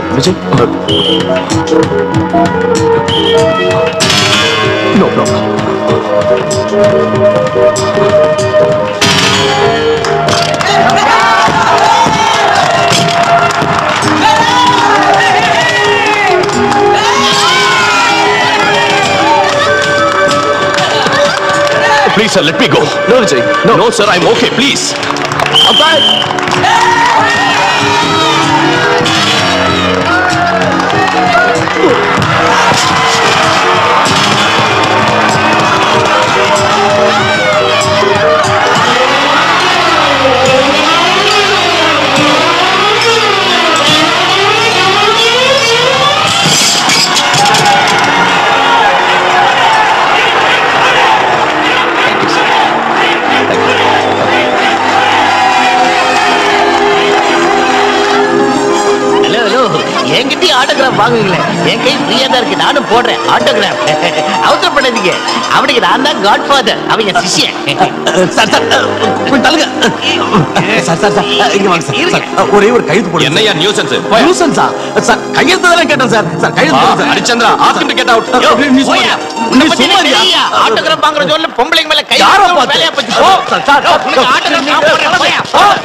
Vijay no problem Please, sir, let me go. No Vijay no No, sir, I'm okay. Please. Hello hello என்கிட்டயும் autograph வாங்குவீங்களே என் கை ஃப்ரீயா தான் இருக்கு நானும் போடுறேன் ஆட்டோகிராஃப் அவசரப்படாதீங்க அவனுக்கு நான் தான் காட் ஃபாதர் அவன் என் சிஷ்யன் சார் சார் கொஞ்சம் தள்ளுங்க சார் சார் சார் இங்க வாங்க சார் சார் ஒரே ஒரு கையெழுத்து போடுங்க என்னையா நியூசன்ஸ் நியூசன்ஸா சார் கையெழுத்து தானே கேட்டேன் சார் சார் கையெழுத்து போடுங்க sir. Harichandra ask him to get out. யோ, நீ சும்மாரியா? நீ சும்மாரியா? ஆட்டோகிராஃப் வாங்குற சொல்ல பொம்பளைங்க மேல கை யாரை வைக்கிறவன் பார்த்து? வேலையா போச்சு ஓ, போ. சார், சார், யோ, உனக்கு யோ, autograph நீ- நான் போடுறேன், போயா.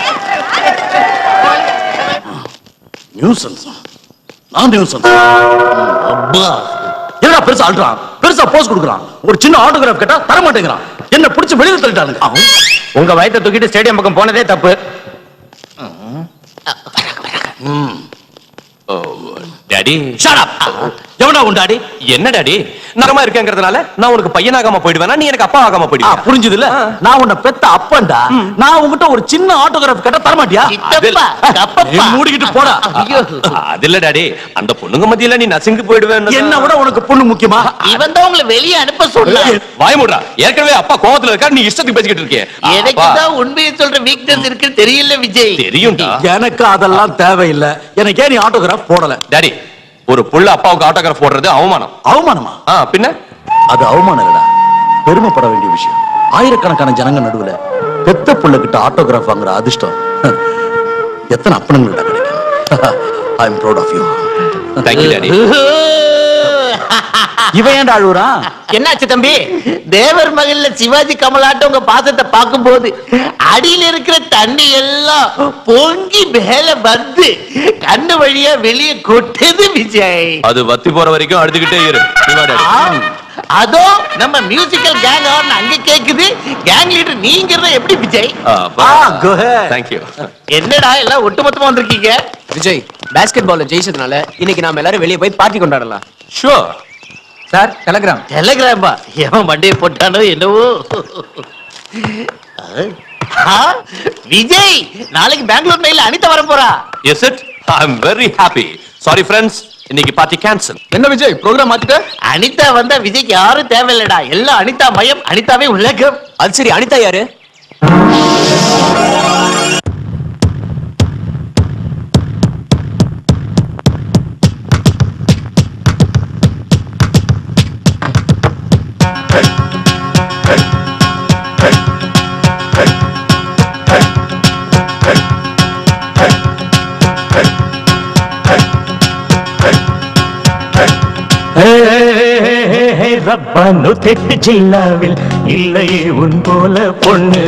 நியூசன்ஸ் நான் நியூசன்ஸ் அப்பா என்னடா பெருசா ஆள்றான் பெருசா போஸ் கொடுக்குறான் ஒரு சின்ன ஆட்டோகிராஃப் கேட்டா தர மாட்டேங்கிறான் என்ன பிடிச்சு வெளியில தள்ளிட்டானுங்க உங்க வயத்தை தூக்கிட்டு ஸ்டேடியம் பக்கம் போனதே தப்பு டாடி ஷட் அப் எவனா உண்டாடி என்ன டாடி நரமா இருக்கேங்கிறதுனால நான் உனக்கு பையனாகாம போயிடுவேனா நீ எனக்கு அப்பா ஆகாம ஆ, போயிடுவா புரிஞ்சுது இல்ல நான் உன்னை பெத்த அப்பன்டா நான் உன்கிட்ட ஒரு சின்ன ஆட்டோகிராஃப் கேட்டா தர மாட்டியா சித்தப்பா, கப்பப்பா. நீ மூடிக்கிட்டு போடா ஐயோ அது இல்ல டாடி அந்த பொண்ணுங்க மத்தியில நீ நசுங்கி போயிடுவேன் என்ன விட உனக்கு பொண்ணு முக்கியமா இவன் தான் உங்களை வெளியே அனுப்ப சொன்னான் வாய மூடுறா ஏற்கனவே அப்பா கோவத்துல இருக்கா நீ இஷ்டத்துக்கு பேசிக்கிட்டு இருக்கியே எனக்கு அப்பா, தான் உண்மையை சொல்ற வீக்னஸ் இருக்கு தெரியல விஜய் தெரியும்டா எனக்கு அதெல்லாம் தேவையில்லை எனக்கே நீ ஆட்டோகிராஃப் போடல டாடி ஒரு புள்ள அப்பாவுக்கு ஆட்டோகிராஃப் போடுறது அவமானம் அவமானமா ஆ பின்ன அது அவமானம் இல்லடா பெருமைப்பட வேண்டிய விஷயம் ஆயிரக்கணக்கான ஜனங்க நடுவுல பெத்த புள்ள கிட்ட ஆட்டோகிராஃப் வாங்குற அதிர்ஷ்டம் எத்தனை அப்பனுங்கள்ட்ட கிடைக்கும் I am proud of you thank you daddy இவன் ஏன்டா அழுகுறான் என்னாச்சு தம்பி தேவர் மகள்ல சிவாஜி கமலாட்டம் உங்க பாசத்தை பார்க்கும்போது அடியில இருக்கிற தண்ணி எல்லாம் பொங்கி மேல வந்து கண்ணு வழியா வெளியே கொட்டுது விஜய் அது வத்தி போற வரைக்கும் அழுதுகிட்டே இரு நீ வா டாடி ஆம். அதோ நம்ம மியூசிக்கல் கேங் ஆன் அங்க கேக்குது கேங் லீடர் நீங்கிறத எப்படி விஜய் தேங்க்யூ என்னடா எல்லாம் ஒட்டுமொத்தமா வந்திருக்கீங்க விஜய் பாஸ்கெட் பால்ல ஜெயிச்சதுனால இன்னைக்கு நாம எல்லாரும் வெளியே போய் பார்ட்டி கொண்டாடலாம் ஷூர் சார் டெலகிராம் டெலகிராமா எவன் மண்டையை போட்டானோ என்னவோ ஆ, விஜய் நாளைக்கு பெங்களூர் மெயில் அனிதா வர போறா is it I am very happy sorry friends இன்னைக்கு பார்ட்டி கேன்சல் என்ன விஜய் ப்ரோக்ராம் மாத்திட்ட அனிதா வந்தா விஜய்க்கு யாரும் தேவையில்லடா எல்லாம் அனிதா மயம் அனிதாவே உலகம் அது சரி அனிதா யாரு ரப்பானு தெட்டு ஜில்லாவில் இல்லையே உன் போல பொண்ணு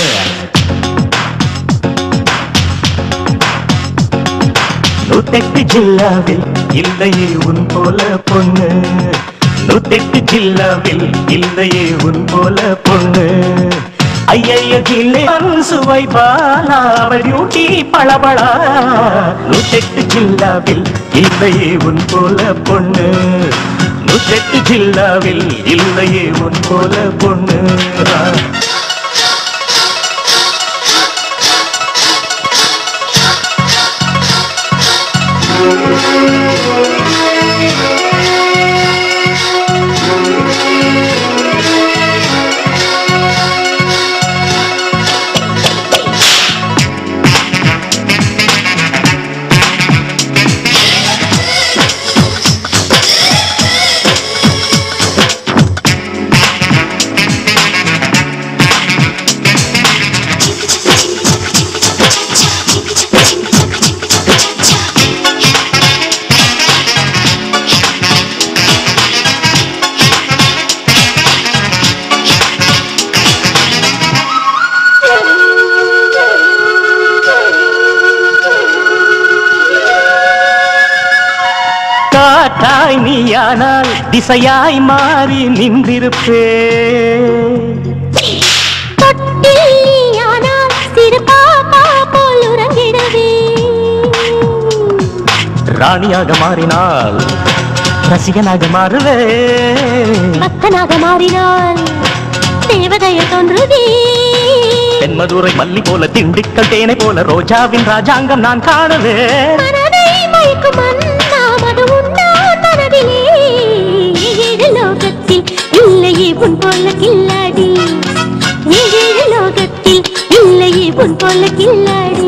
நூத்தெட்டு ஜில்லாவில் இல்லையே உன் போல பொண்ணு நூத்தெட்டு ஜில்லாவில் இல்லையே உன் போல பொண்ணு ஐய கிளே சுவை பாலா அவள் டியூட்டி பளபளா நூத்தெட்டு ஜில்லாவில் இல்லையே உன் போல பொண்ணு நூத்தெட்டு ஜில்லாவில் இல்லையே உன் போல பொண்ணு காட்டாய் நீயானால் திசையாய் மாறி நின்றிருப்பே தொட்டில் நீயானால் சிறு பாப்பா போல் உறங்கிடவே ராணியாக மாறினால் ரசிகனாக மாறுவே பக்தனாக மாறினால் தேவதைய தோன்றுதே தென்மதுரை மல்லி போல திண்டுக்கல் தேனை போல ரோஜாவின் ராஜாங்கம் நான் காணவே மனதை மயக்கும் மன்னாம் அது உண்டான் மனதிலே ஏழு லோகத்தில் இல்லையே உன் போல கில்லாடி ஏழு லோகத்தில் இல்லையே உன் போல கில்லாடி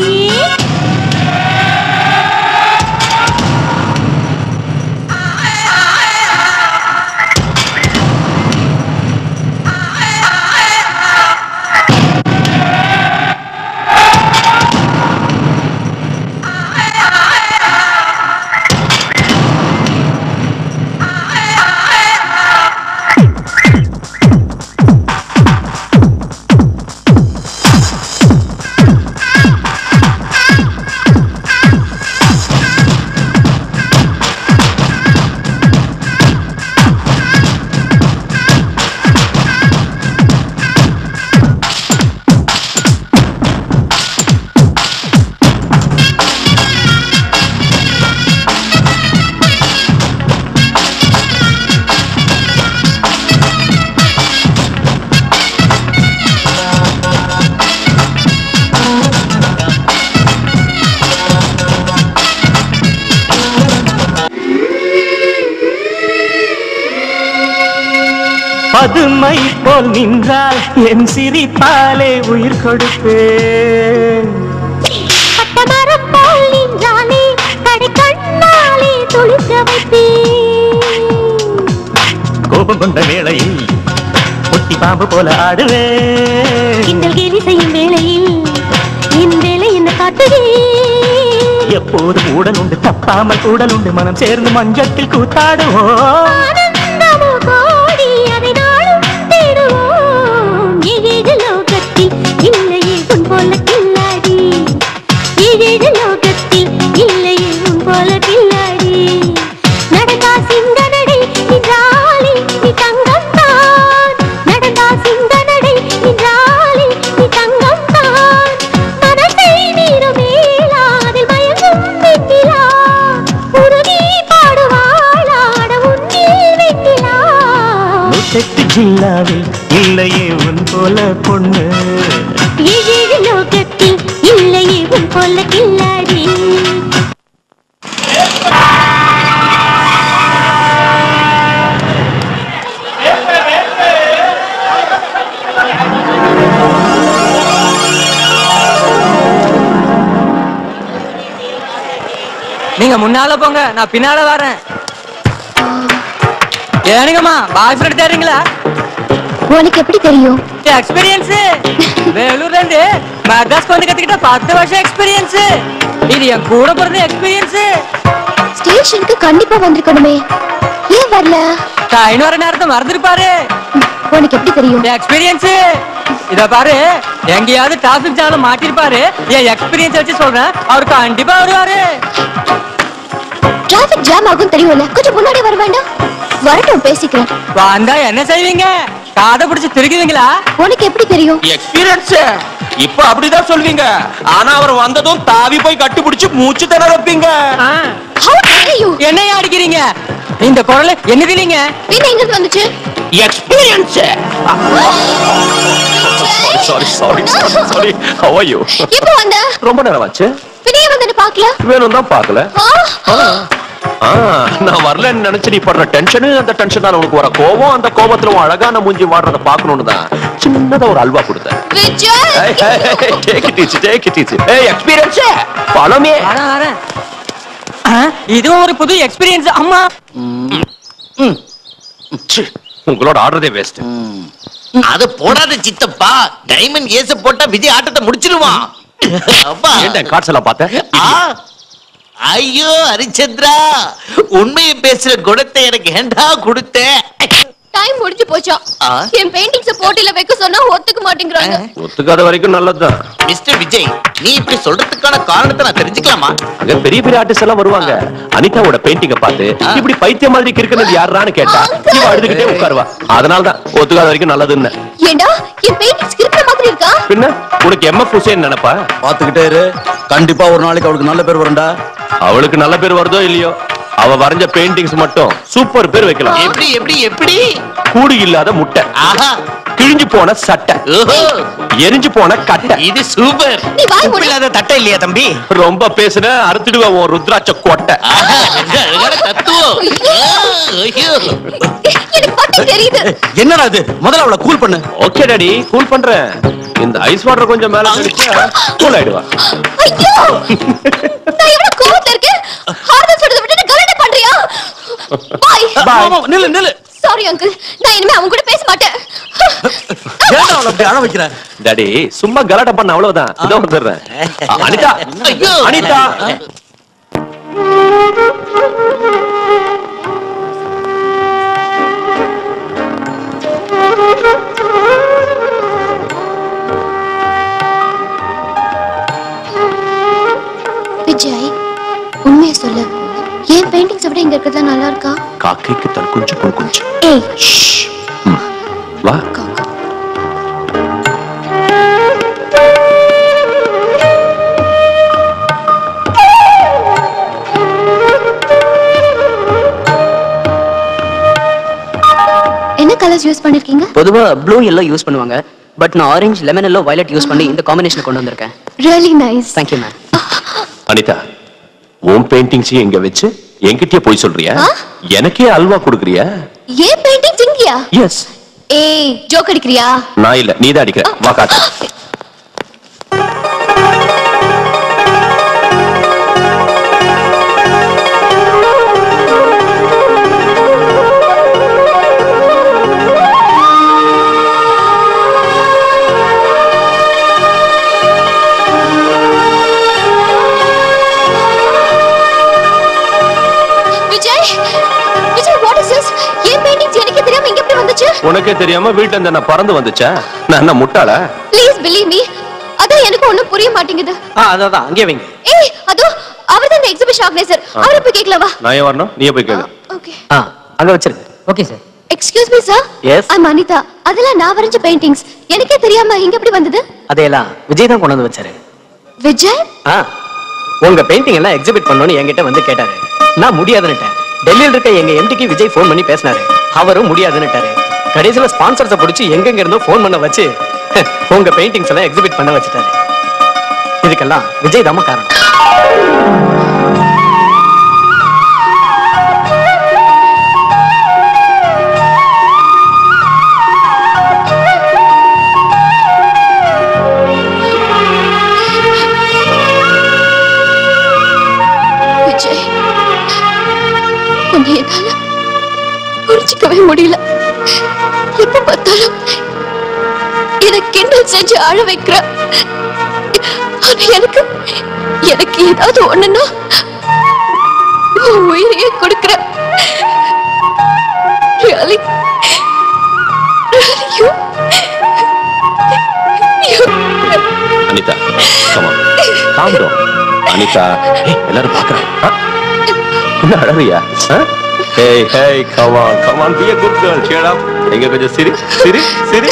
பதுமை போல் நின்றால் என் சிரிப்பாலே உயிர் கொடுப்பேன் பட்டமரம் போல் நின்றாலே கடை கண்ணாலே துளிக்க வைப்பேன் கோபம் கொண்ட வேளையில் ஒட்டி பாம்பு போல ஆடுவேன் கிண்டல் கேலி செய்யும் வேளையில் என் வேலை என்ன காட்டுதே எப்போதும் உடல் உண்டு தப்பாமல் கூடல் உண்டு மனம் சேர்ந்து மஞ்சத்தில் கூத்தாடுவோம் ஆனந்தமோ கோடி அதை நாளும் தேடுவோம் ஏழு லோகத்தில் இல்லையே உன் போல கில்லாடி ஏழு லோகத்தில் இல்லையே உன் போல கில்லாடி நடந்தா சிங்க நடை நின்றாலே நீ தங்கம் தான் நடந்தா சிங்க நடை நின்றாலே நீ தங்கம் தான் மனத்தை மீறும் மேலா அதில் மயங்கும் வெண்ணிலா உருகி பாடுவாளாட உன்னில் வெண்ணிலா நூற்றெட்டு ஜில்லாவில் இல்லையே உன் போல பொண்ணு ஏழேழு லோகத்தில் இல்லையே உன் போல கில்லாடி நீங்க முன்னால போங்க நான் பின்னால வரேன் ஏனுங்கம்மா பாய் ஃப்ரெண்ட் தேடுறீங்களா உனக்கு எப்படி தெரியும் எக்ஸ்பீரியன்ஸ் வேலூர்ல இருந்து மெட்ராஸ்க்கு வந்து கத்துக்கிட்ட பத்து வருஷம் எக்ஸ்பீரியன்ஸ் இது என் கூட பிறந்த எக்ஸ்பீரியன்ஸ் ஸ்டேஷனுக்கு கண்டிப்பா வந்திருக்கணுமே ஏன் வரல ட்ரெயின் வர நேரத்தை மறந்துருப்பாரு உனக்கு எப்படி தெரியும் எக்ஸ்பீரியன்ஸ் இத பாரு எங்கேயாவது டிராபிக் ஜாம்ல மாட்டிருப்பாரு என் எக்ஸ்பீரியன்ஸ் வச்சு சொல்றேன் அவரு கண்டிப்பா வருவாரு டிராபிக் ஜாம் ஆகும் தெரியும்ல கொஞ்சம் முன்னாடி வர வேண்டாம் வரட்டும் பேசிக்கிறேன் வந்தா என்ன செய்வீங்க காதை பிடிச்சு திருக்குவீங்களா உனக்கு எப்படி தெரியும் எக்ஸ்பீரியன்ஸ் இப்ப அப்படிதான் சொல்வீங்க ஆனா அவர் வந்ததும் தாவி போய் கட்டி பிடிச்சு மூச்சு திணற வைப்பீங்க ஆ, How dare you? என்னைய அடிக்கிறீங்க இந்த குரல் என்னது இல்லைங்க என்ன எங்க இருந்து வந்துச்சு experience sorry sorry sorry how are you இப்போ வந்த ரொம்ப நேரம் ஆச்சு பின்னே வந்து பாக்கல வேணும் தான் பார்க்கல ஆ, ஆ, நான் வரலன்னு நினைச்சு நீ படுற டென்ஷனு அந்த டென்ஷன் தான் உனக்கு வர கோவம் அந்த கோபத்துல உன் அழகான மூஞ்சி வாடுறத பார்க்கணும்னு தான் சின்னதா ஒரு அல்வா கொடுத்தேன் Vijay take it easy take it easy ஏய் எக்ஸ்பீரியன்ஸ் பழமே வரேன் வரேன் ஆ, இதுவும் ஒரு புது எக்ஸ்பீரியன்ஸ் அம்மா ச்சீ, உங்களோட ஆடுறதே வேஸ்ட் அது போடாத சித்தப்பா டைமண்ட் ஏச போட்டா விஜய் ஆட்டத்தை முடிச்சிருவான் அப்பா ஏன்டா கார்ட்ஸ் எல்லாம் பார்த்தேன் ஆ, ஐயோ ஹரிச்சந்திரா உண்மையை பேசுற குணத்தை எனக்கு ஏண்டா கொடுத்த டைம் முடிஞ்சு போச்சா ஆ? என் பெயிண்டிங்ஸ் போட்டியில வைக்க சொன்னா ஒத்துக்க மாட்டேங்கிறாங்க ஒத்துக்காத வரைக்கும் நல்லதுதான் மிஸ்டர் விஜய் நீ இப்படி சொல்றதுக்கான காரணத்தை நான் தெரிஞ்சுக்கலாமா அங்க பெரிய பெரிய ஆர்டிஸ்ட் எல்லாம் வருவாங்க அனிதாவோட பெயிண்டிங்க பார்த்து இப்படி பைத்தியம் மாதிரி கிறுக்குனது யாருன்னு கேட்டா இவ அழுதுகிட்டே உட்காருவா அதனால தான் ஒத்துக்காத வரைக்கும் நல்லதுன்னு ஏண்டா என் பெயிண்டிங் ஸ்கிரிப்ட் மாதிரி இருக்கா பின்ன உனக்கு எம் எஃப் ஹுசேன் நினைப்பா பாத்துக்கிட்டே இரு கண்டிப்பா ஒரு நாளைக்கு அவளுக்கு நல்ல பேர் வரும்டா அவளுக்கு நல்ல பேர் வருதோ இல்லையோ அவ வரைஞ்ச பெயிண்டிங்ஸ் மட்டும் சூப்பர் பேர் வைக்கலாம் எப்படி எப்படி எப்படி கூடு இல்லாத முட்டை ஆஹா கிழிஞ்சு போன சட்டை ஓஹோ எரிஞ்சு போன கட்டை இது சூப்பர் நீ வாய் மூடு இல்லாத தட்டை இல்லையா தம்பி ரொம்ப பேசுன அறுத்துடுவா உன் ருத்ராட்ச கோட்டை ஆஹா, என்ன அழகான தத்துவம் ஐயோ எனக்கு மட்டும் தெரியுது என்னடா இது முதல்ல அவளை கூல் பண்ணு ஓகே டாடி கூல் பண்றேன் இந்த ஐஸ் வாட்டர் கொஞ்சம் மேல அடிச்சா கூல் ஆயிடுவா ஐயோ நான் எவ்வளவு கோவத்துல இருக்கேன் ஆறுதல் சொல்றதை விட்டு கலனை பண்றியா பாய் ஆமா, நில்லு நில்லு சாரி அங்கிள் நான் இனிமே அவங்க கூட பேச மாட்டேன் ஏன்டா அவளை அப்படி அழ வைக்கிற டாடி சும்மா கலாட்டா பண்ண அவ்வளவுதான் இதோ வந்துடுறேன் அ- அனிதா ஐயோ. அனிதா விஜய் உண்மையை சொல்லு ஏன் பெயிண்டிங்ஸ் விட இங்க இருக்கிறது நல்லா இருக்கா காக்கைக்கு தன் குஞ்சு பொன் குஞ்சு ஏய் ம். வா காக்கா என்ன கலர்ஸ் யூஸ் பண்ணிருக்கீங்க பொதுவா ப்ளூ எல்லோ யூஸ் பண்ணுவாங்க பட் நான் orange lemon yellow violet use பண்ணி இந்த காம்பினேஷன் கொண்டு வந்திருக்கேன் really nice thank you ma'am Anita உன் பெயிண்டிங்ஸையும் எங்க வச்சு என்கிட்டயே போய் சொல்றியா ஆ? எனக்கே அல்வா கொடுக்குறியா ஏன் பெயிண்டிங்ஸ் இங்கயா எஸ் ஏய் ஜோக் அடிக்கிறியா நான் இல்ல நீதான் அடிக்கிற வா காட்டு Vijay Vijay what is this ஏன் பெயிண்டிங்ஸ் எனக்கே தெரியாம இங்க எப்படி வந்துச்சு உனக்கே தெரியாம வீட்டுல இருந்து என்ன பறந்து வந்துச்சா நான் என்ன முட்டாளா ப்ளீஸ் பிலீவ் மீ அதான் எனக்கு ஒண்ணும் புரிய மாட்டேங்குது ஆ அதான் அங்கே வைங்க ஏய் அதோ அவர் தான் இந்த எக்ஸிபிஷன் ஆர்கனைசர் அவரை போய் கேட்கலாம் வா நான் ஏன் வரணும் நீயே போய் கேளு ஓகே ஆ அங்க வச்சிருங்க okay sir excuse me sir Yes. I'm Anita அதெல்லாம் நான் வரைஞ்ச பெயிண்டிங்ஸ் எனக்கே தெரியாம இங்க எப்படி வந்தது அதையெல்லாம் விஜய் தான் கொண்டு வந்து வச்சாரு விஜய் ஆ உங்க பெயிண்டிங் எல்லாம் எக்ஸிபிட் பண்ணணும்னு என்கிட்ட வந்து கேட்டாரு நான் முடியாதுன்னுட்டேன் டெல்லியில் இருக்க எங்க எம்டிக்கு விஜய் ஃபோன் பண்ணி பேசினாரு அவரும் முடியாதுன்னுட்டாரு கடைசியில ஸ்பான்சர்ஸை பிடிச்சி எங்கெங்க இருந்தோ ஃபோன் பண்ண வச்சு உங்க பெயிண்டிங்ஸ் எல்லாம் எக்ஸிபிட் பண்ண வச்சுட்டாரு இதுக்கெல்லாம் விஜய் தாம காரணம் விஜய் உன்னை என்னால புரிஞ்சுக்கவே முடியல எப்ப பார்த்தாலும் இதை கிண்டல் செஞ்சு அழ வைக்கிற ஆனா எனக்கு எனக்கு ஏதாவது ஒண்ணுன்னா உன் உயிரையே கொடுக்கிற Really? Really, you? You? Anita கமா காம் டவுன் அனிதா ஏய் எல்லாரும் பாக்குறாங்க என்ன அழறியா hey hey come on come on be a good girl cheer up எங்க கொஞ்சம் சிரி சிரி சிரி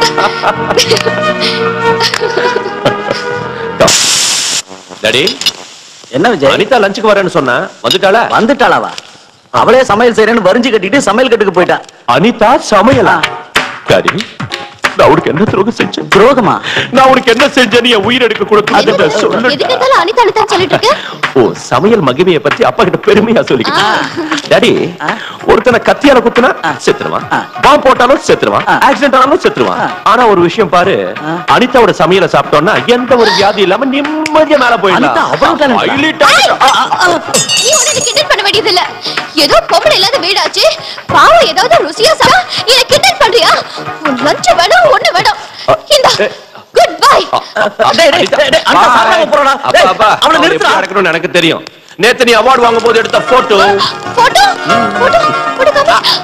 டாடி என்ன விஜய் அனிதா லஞ்சுக்கு வரேன்னு சொன்னா வந்துட்டாளா வந்துட்டாளாவா அவளே சமையல் செய்யறேன்னு வரிஞ்சு கட்டிட்டு சமையல் கட்டுக்கு போயிட்டா அனிதா சமையலா டாடி நான் உனக்கு என்ன துரோகம் செஞ்சேன் துரோகமா நான் உனக்கு என்ன செஞ்சேன்னு என் உயிர் எடுக்க கூட எதுக்கு சொல்லு எடுத்தாலும் அனிதா அனிதா சொல்லிட்டு இருக்க ஓ சமையல் மகிமையை பத்தி அப்பா கிட்ட பெருமையா சொல்லிக்கிட்டேன் டாடி ஒருத்தனை கத்தியால குத்துனா செத்துருவான் ஆ. பாம் போட்டாலும் செத்துருவான் ஆ. ஆக்சிடென்ட் ஆனாலும் செத்துருவான் ஆ. ஆனா ஒரு விஷயம் பாரு அனிதாவோட சமையல சாப்பிட்டோம்னா எந்த ஒரு வியாதி இல்லாம நிம்மதியா மேல அனிதா அவ்வளவு talent ஆ? Highly talented. ஆ, ஆ, ஆ. நீ உடனே கிண்டல் பண்ண வேண்டியது இல்ல ஏதோ பொம்பளை இல்லாத வீடாச்சு பாவம் ஏதாவது ருசியா சாப்பிட்டா இதை கிண்டல் பண்றியா உன் லஞ்ச் வேணும் ஒண்ணு வேணும் இந்த குட் பை டேய், டேய், டேய், டேய், அனிதா Bye. சாப்பிடாம போறாடா. அப்பா, டேய், அப்பா, அவளை அவளை நிறுத்துடா. எப்படி அடக்கணும்னு எனக்கு தெரியும் நேத்து நீ அவார்டு வாங்கும் போது எடுத்த போட்டோ போட்டோ போட்டோ போட்டோ காமி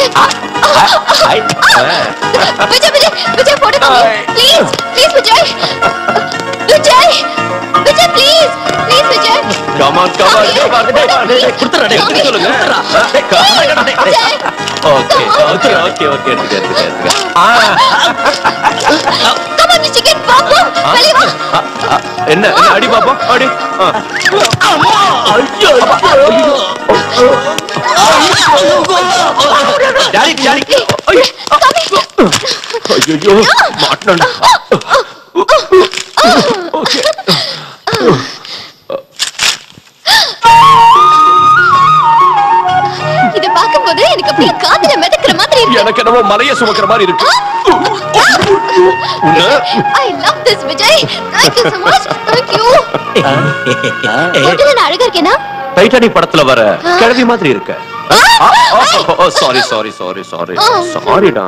விஜய் விஜய் விஜய் போட்டோ காமி please please Vijay Vijay Vijay please please Vijay Come on, come on, come on, come on. டேய், டேய், குடுத்துடுறா, டேய், குடுத்து சொல்லுங்க. ஆ, டேய், come on, டேய், டேய், டேய். Okay, okay, okay, okay, எடுத்துக்க, எடுத்துக்க, எடுத்துக்க. ஆ, Come on, Mr. Kid, வா, போ. வெளிய வா. ஆ, ஆ, என்ன என்ன, அடி பாப்போம் அடி ஆ. டாடி டாடி ஐயோ ஐயோ மாட்டணும் ஓகே இத பார்க்கும்போது எனக்கு அப்படியே காத்துல மிதக்கிற மாதிரி இருக்கு எனக்கு என்னமோ மலைய சுமக்கிற மாதிரி இருக்கு உன்ன I love this, Vijay. Thank you so much. Thank you. ஹோட்டல்ல நான் அழகா இருக்கேனா டைட்டானிக் படத்துல வர கிழவி மாதிரி இருக்க சாரி சாரி சாரி சாரி சாரிடா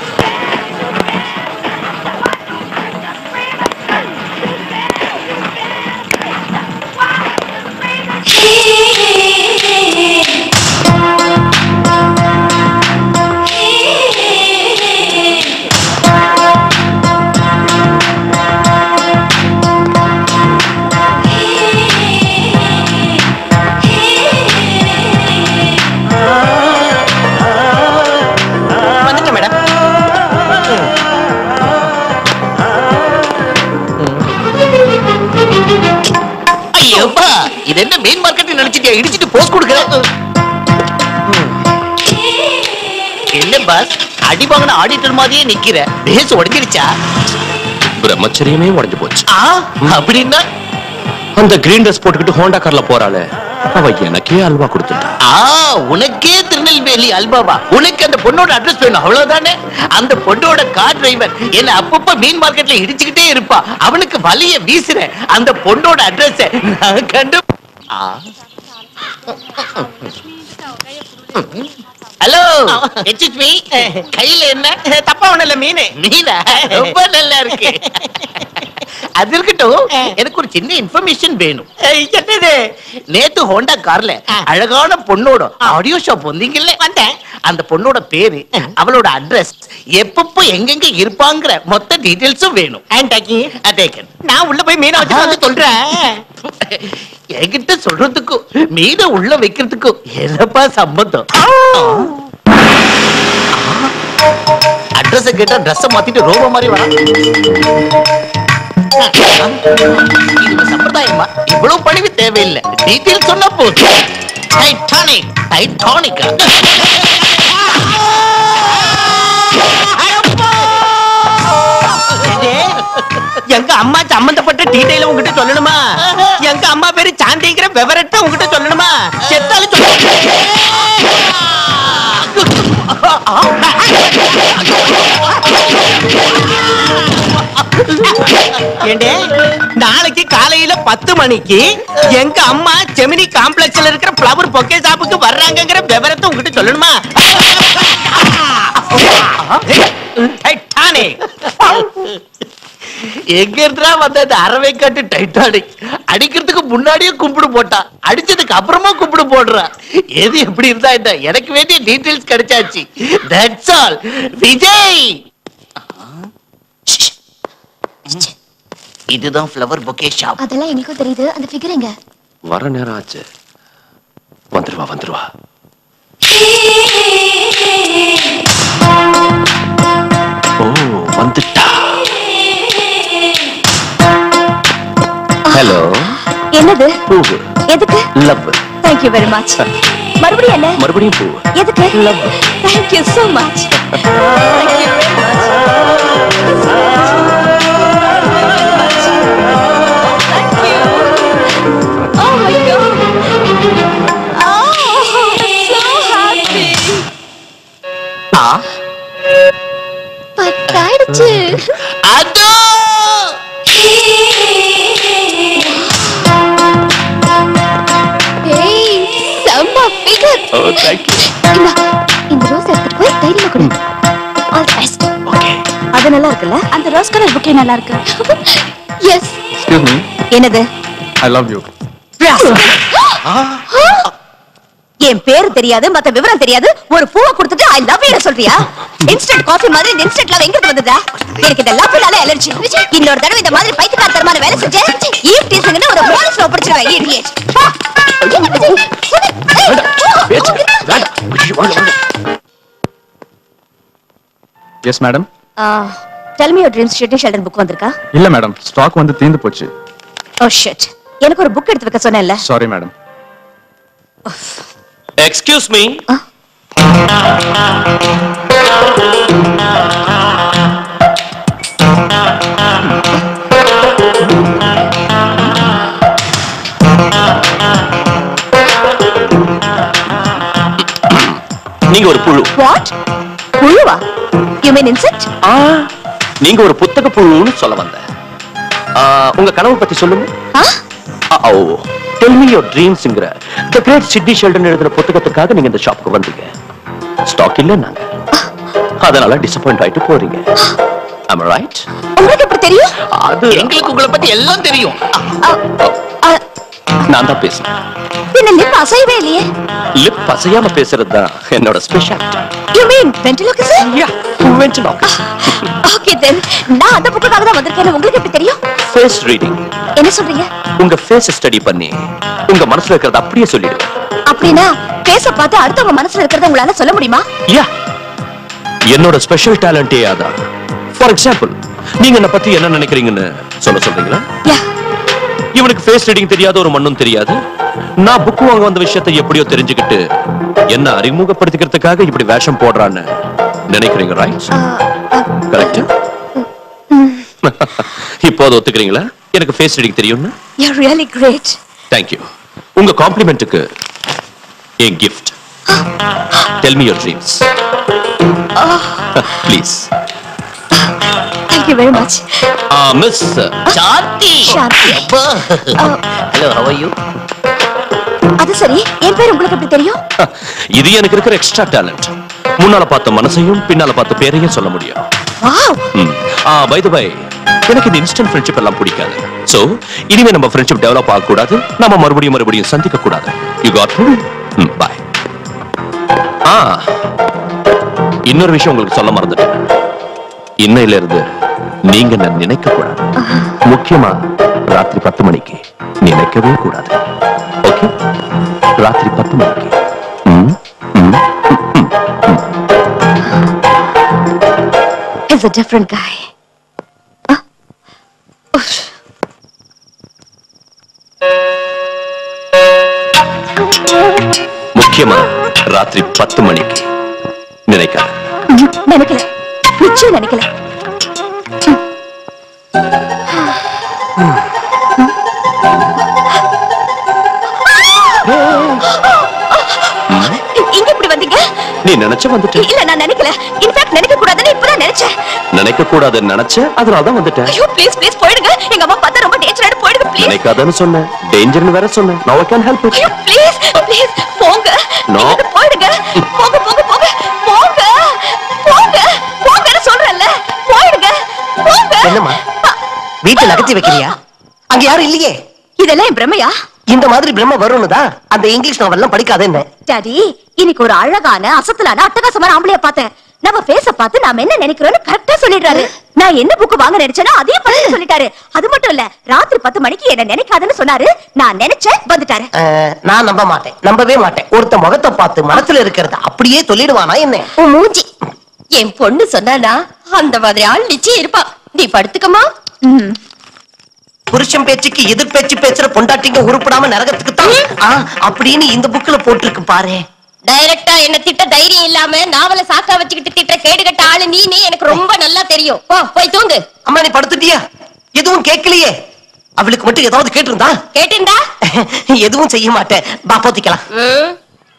வந்துட்டேன் மேடம் ஐயோப்பா இது என்ன மீன் மார்க்கெட் நினைச்சிட்டியா இடிச்சிட்டு போஸ்ட் கொடுக்குற என்ன பாஸ் அடி வாங்கின ஆடிட்டர் மாதிரியே நிக்கிற பேஸ் உடைஞ்சிருச்சா பிரம்மச்சரியமே உடைஞ்சு போச்சு ஆ அப்படின்னா அந்த கிரீன் ட்ரெஸ் போட்டுக்கிட்டு ஹோண்டா கார்ல போறாளே அவ எனக்கே அல்வா கொடுத்துட்டா ஆ உனக்கே திருநெல்வேலி அல்பாவா உனக்கு அந்த பொண்ணோட அட்ரஸ் வேணும் அவ்வளவுதானே அந்த பொண்ணோட கார் டிரைவர் என்ன அப்பப்ப மீன் மார்க்கெட்ல இடிச்சுக்கிட்டே இருப்பா அவனுக்கு வலிய வீசுற அந்த பொண்ணோட அட்ரஸ் நான் கண்டு ஹலோ எக்ஸ்கியூஸ் மீ கையில என்ன தப்பா ஒண்ணு இல்ல மீன் மீனா ரொம்ப நல்லா இருக்கு அது இருக்கட்டும் எனக்கு ஒரு சின்ன இன்ஃபர்மேஷன் வேணும் என்னது நேத்து ஹோண்டா கார்ல அழகான பொண்ணோட ஆடியோ ஷாப் வந்தீங்கல்ல வந்தேன் அந்த பொண்ணோட பேரு அவளோட அட்ரஸ் எப்பப்போ எங்கெங்க இருப்பாங்கிற மொத்த டீடைல்ஸும் வேணும் டேக்கன் நான் உள்ள போய் மீனை வச்சு வந்து சொல்றேன் என்கிட்ட சொல்றதுக்கும் மீனை உள்ள வைக்கிறதுக்கும் என்னப்பா சம்பந்தம் அட்ரஸ் கேட்டா ட்ரெஸ் மாத்திட்டு ரோபோ மாதிரி வரா இது சம்பிரதாயமா இவ்வளவு பணிவு தேவையில்லை டீட்டெயில் சொன்னா போதும் டைட்டானிக் டைட்டானிக்கா எங்க அம்மா சம்பந்தப்பட்ட டீடைல உங்ககிட்ட சொல்லணுமா எங்க அம்மா பேரு சாந்திங்கிற விவரத்தை உங்ககிட்ட சொல்லணுமா செத்தாலும் சொல்ல ஏண்டே நாளைக்கு காலையில பத்து மணிக்கு எங்க அம்மா செமினி காம்ப்ளெக்ஸ்ல இருக்கிற பிளவர் பொக்கே ஷாப்புக்கு வர்றாங்கங்கிற விவரத்தை உங்ககிட்ட சொல்லணுமா டானே எங்க இருந்தா வந்த அந்த அறவை காட்டு டைட்டானிக் அடிக்கிறதுக்கு முன்னாடியே கும்பிடு போட்டா அடிச்சதுக்கு அப்புறமா கும்பிடு போடுறா எது எப்படி இருந்தா என்ன எனக்கு வேண்டிய டீடைல்ஸ் கிடைச்சாச்சு தட்ஸ் ஆல் விஜய் இதுதான் ஃப்ளவர் பொக்கே ஷாப் அதெல்லாம் எங்களுக்கும் தெரியுது அந்த ஃபிகர் எங்க வர நேரம் ஆச்சு வந்துருவா வந்துருவா ஓ வந்துட்டா ஹலோ என்னது பூவு எதுக்கு love thank you very much மறுபடியும் என்ன மறுபடியும் பூவு எதுக்கு thank you so much Thank you very much. Thank you. Oh my God. Oh, so happy. பத்தாயிடுச்சு அதோ ஏய் செம்ம ஃபிகர் ஓ தேங்க் யூ இந்தா இந்த ரோஸ் எடுத்துட்டு போய் தைரியமா கொடு ஆல் பெஸ்ட் ஓகே அது நல்லா இருக்குல்ல அந்த ரோஸ் கலர் புக்கே நல்லா இருக்கு எஸ் எக்ஸ்கியூஸ் மீ என்னது ஐ லவ் யூ என் பேரு தெரியாது மத்த விவரம் தெரியாது ஒரு பூவை கொடுத்துட்டு ஐ லவ் யூ சொல்றியா இன்ஸ்டன்ட் காஃபி மாதிரி இந்த இன்ஸ்டன்ட் லவ் எங்க வந்ததா எனக்கு இந்த லவ்னால அலர்ஜி இன்னொரு தடவை இந்த மாதிரி பைத்தியக்காரத்தனமான வேலை செஞ்சேன் ஈவ் டீசிங்னு ஒரு போலீஸ்ல ஒப்படைச்சிருவேன் idiot yes madam tell me your dreams Sidney Sheldon book வந்திருக்கா இல்ல மேடம் ஸ்டாக் வந்து தீந்து போச்சு ஓ ஷிட் எனக்கு ஒரு புக் எடுத்து வைக்க சொன்னேன்ல சாரி மேடம் எக்ஸ்கியூஸ் மீ நீங்க ஒரு புழு வாட் புழுவா யூ மீன் இன்செக்ட் ஆ, நீங்க ஒரு புத்தக புழுன்னு சொல்ல வந்தேன் ஆ, உங்க கனவு பத்தி சொல்லுங்க ஆ ஓ டெல் மீ யுவர் ட்ரீம்ஸ்ங்கற தி கிரேட் சிட்னி ஷெல்டன் எழுதின புத்தகத்துக்காக நீங்க இந்த ஷாப்புக்கு வந்தீங்க ஸ்டாக் இல்ல நாங்க அதனால டிசப்பாயிண்ட் ஆயிட்டு போறீங்க am I right உங்களுக்கு எப்படி தெரியும் அது எங்களுக்கு உங்களை பத்தி எல்லாம் தெரியும் அ, நான் தான் பேசுறேன் பின்ன லிப் அசையவே இல்லையே லிப் பசையாம பேசுறது தான் என்னோட speciality you mean ventriloquist okay then நான் அந்த புக்குக்காக தான் வந்திருக்கேன் உங்களுக்கு எப்படி தெரியும் ஃபேஸ் ரீடிங் என்ன சொல்றீங்க உங்க ஃபேஸ் ஸ்டடி பண்ணி உங்க மனசுல இருக்கிறத அப்படியே சொல்லிடுவேன் அப்படின்னா பேச பார்த்து அடுத்தவங்க மனசுல இருக்கிறத உங்களால சொல்ல முடியுமா யா என்னோட ஸ்பெஷல் டேலண்டே அதான் ஃபார் எக்ஸாம்பிள் நீங்க என்ன பத்தி என்ன நினைக்கிறீங்கன்னு சொல்ல சொல்றீங்களா யா இவனுக்கு ஃபேஸ் ரீடிங் தெரியாத ஒரு மண்ணும் தெரியாது நான் புக் வாங்க வந்த விஷயத்தை எப்படியோ தெரிஞ்சுக்கிட்டு என்ன அறிமுகப்படுத்திக்கிறதுக்காக இப்படி வேஷம் போடுறான்னு நினைக்கிறீங்க ரைட் கரெக்ட் இப்போ அதை ஒத்துக்கிறீங்களா எனக்கு ஃபேஸ் ரீடிங் தெரியும்னு யூ ரியலி கிரேட் தேங்க்யூ உங்க காம்ப்ளிமெண்ட்டுக்கு என் gift tell me your dreams please thank you very much miss Shanti Shanti. Hello how are you அது சரி என் பேர் உங்களுக்கு எப்படி தெரியும் இது எனக்கு இருக்கிற எக்ஸ்ட்ரா டேலண்ட் முன்னால பார்த்த மனசையும் பின்னால பார்த்த பேரையும் சொல்ல முடியும் வாவ் ம். ஆ பை த பை எனக்கு இந்த இன்ஸ்டன்ட் ஃப்ரெண்ட்ஷிப் எல்லாம் பிடிக்காது சோ இனிமே நம்ம ஃப்ரெண்ட்ஷிப் டெவலப் ஆக கூடாது நம்ம மறுபடியும் மறுபடியும் சந்திக்க கூடாது யூ காட் ம் பை ஆ இன்னொரு விஷயம் உங்களுக்கு சொல்ல மறந்துட்டேன் இன்னையில இருந்து நீங்க நான் நினைக்க கூடாது முக்கியமா ராத்திரி பத்து மணிக்கு நினைக்கவே கூடாது ஓகே ராத்திரி பத்து மணிக்கு ம் ம் is a different guy Ah. Oof. முக்கியமா ராத்திரி பத்து மணிக்கு நினைக்காத ம், நினைக்கல நிச்சயம் நினைக்கல இங்க இப்படி வந்தீங்க நீ நினைச்ச வந்துட்ட இல்ல நான் நினைக்கல இன்ஃபேக்ட் நினைக்க கூடாதுன்னு இப்பதான் நினைச்சேன் நினைக்க கூடாதுன்னு நினைச்ச அதனால தான் வந்துட்டேன் ஐயோ ப்ளீஸ் ப்ளீஸ் போயிடுங்க எங்க அம்மா பார்த்தா ரொம்ப டேஞ்சரான போயிடுங்க ப்ளீஸ் நினைக்காதன்னு சொன்னேன் டேஞ்சர்னு வேற சொன்னேன் நோ கேன் ஹெல்ப் இட் ஐயோ ப்ளீஸ் ப்ளீஸ் போங்க No. இங்கிட்டு போயிடுங்க போங்க போங்க போங்க போங்க போங்க போங்கன்னு சொல்றேன்ல போயிடுங்க போங்க என்னம்மா வீட்டை நகர்த்தி வைக்கிறியா அங்க யாரும் இல்லையே இதெல்லாம் என் பிரமையா இந்த மாதிரி பிரம்ம வரும்னு தான் அந்த இங்கிலீஷ் நாவல்லாம் படிக்காத என்ன டாடி இன்னைக்கு ஒரு அழகான அசத்தலான அட்டகாசமான ஆம்பளைய பார்த்தேன் நம்ம ஃபேஸ பார்த்து நாம என்ன நினைக்கிறோம்னு கரெக்டா சொல்லிடுறாரு நான் என்ன புக் வாங்க நினைச்சேனோ அதையும் பண்ணி சொல்லிட்டாரு அது மட்டும் இல்ல ராத்திரி பத்து மணிக்கு என்ன நினைக்காதுன்னு சொன்னாரு நான் நினைச்சேன் வந்துட்டாரு அஹ், நான் நம்ப மாட்டேன் நம்பவே மாட்டேன் ஒருத்த முகத்தை பார்த்து மனசுல இருக்கிறத அப்படியே சொல்லிடுவானா என்ன உன் மூஞ்சி என் பொண்ணு சொன்னானா அந்த மாதிரி ஆள் நிச்சயம் இருப்பா நீ படுத்துக்கமா புருஷன் பேச்சுக்கு எதிர் பேச்சு பேசுற பொண்டாட்டிங்க உருப்படாம நரகத்துக்கு தான் ஆ, அப்படின்னு இந்த புக்ல போட்டிருக்கு பாரு டைரக்டா என்ன திட்ட தைரியம் இல்லாம நாவல சாக்கா வச்சுக்கிட்டு திட்ட கேடுகட்ட ஆளு நீனே எனக்கு ரொம்ப நல்லா தெரியும் போ போய் தூங்கு அம்மா நீ படுத்துட்டியா எதுவும் கேட்கலையே அவளுக்கு மட்டும் ஏதாவது கேட்டிருந்தா கேட்டிருந்தா எதுவும் செய்ய மாட்டேன் பா போத்திக்கலாம் ம்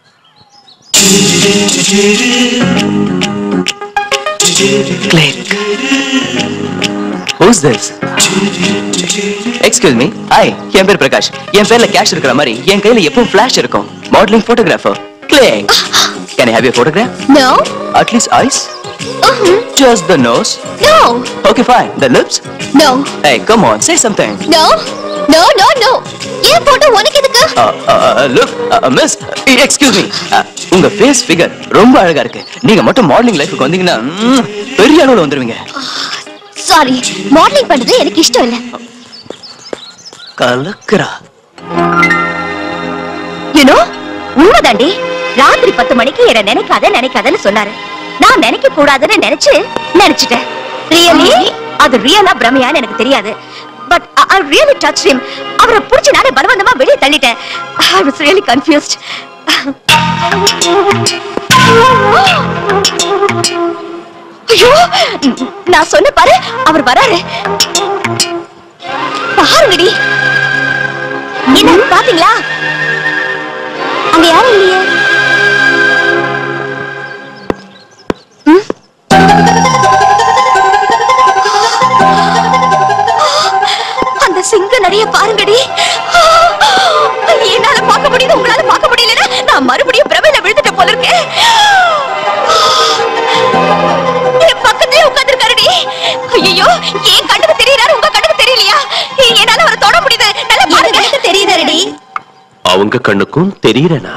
who's this excuse me hi என் பேர் பிரகாஷ் என் பேர்ல கேஷ் இருக்கிற மாதிரி என் கையில எப்பவும் ஃபிளாஷ் இருக்கும் modelling photographer click can have you photograph no at least eyes just the nose no okay fine the lips no hey come on say something no no no no ஏன் photo உனக்கு எதுக்கு look miss excuse me உங்க face figure ரொம்ப அழகா இருக்கு நீங்க மட்டும் modelling லைஃப்க்கு வந்தீங்கன்னா ம், பெரிய அளவுல வந்துருவீங்க சாரி மாடலிங் பண்றது எனக்கு இஷ்டம் இல்ல கலக்குறா யூனோ உண்மைதாண்டி ராத்திரி பத்து மணிக்கு என்ன நினைக்காத நினைக்காதன்னு சொன்னாரு நான் நினைக்க கூடாதுன்னு நினைச்சு நினைச்சிட்டேன் ரியலி அது ரியலா பிரமையான்னு எனக்கு தெரியாது but I really touch him அவரை புடிச்சு நானே பலவந்தமா வெளியே தள்ளிட்டேன் ஐ வாஸ் ரியலி கன்ஃபியூஸ்ட் ஐயோ நான் சொன்ன பாரு அவர் வராரு பாருங்கடி என்ன பாத்தீங்களா அங்க யாரும் இல்லையே ம்? அந்த சிங்க நடைய பாருங்கடி என்னால பார்க்க முடியுது உங்களால பார்க்க முடியலன்னா நான் மறுபடியும் பிரமையில விழுந்துட்ட போல இருக்கேன் என் பக்கத்துலயே உட்கார்ந்திருக்காருடி ஐயோ என் கண்ணுக்கு தெரியறாரு உங்க கண்ணுக்கு தெரியலையா என்னால அவரை தொட முடியுது நல்லா பாருங்க எனக்கு தெரியுதாடி அவங்க கண்ணுக்கும் தெரியறனா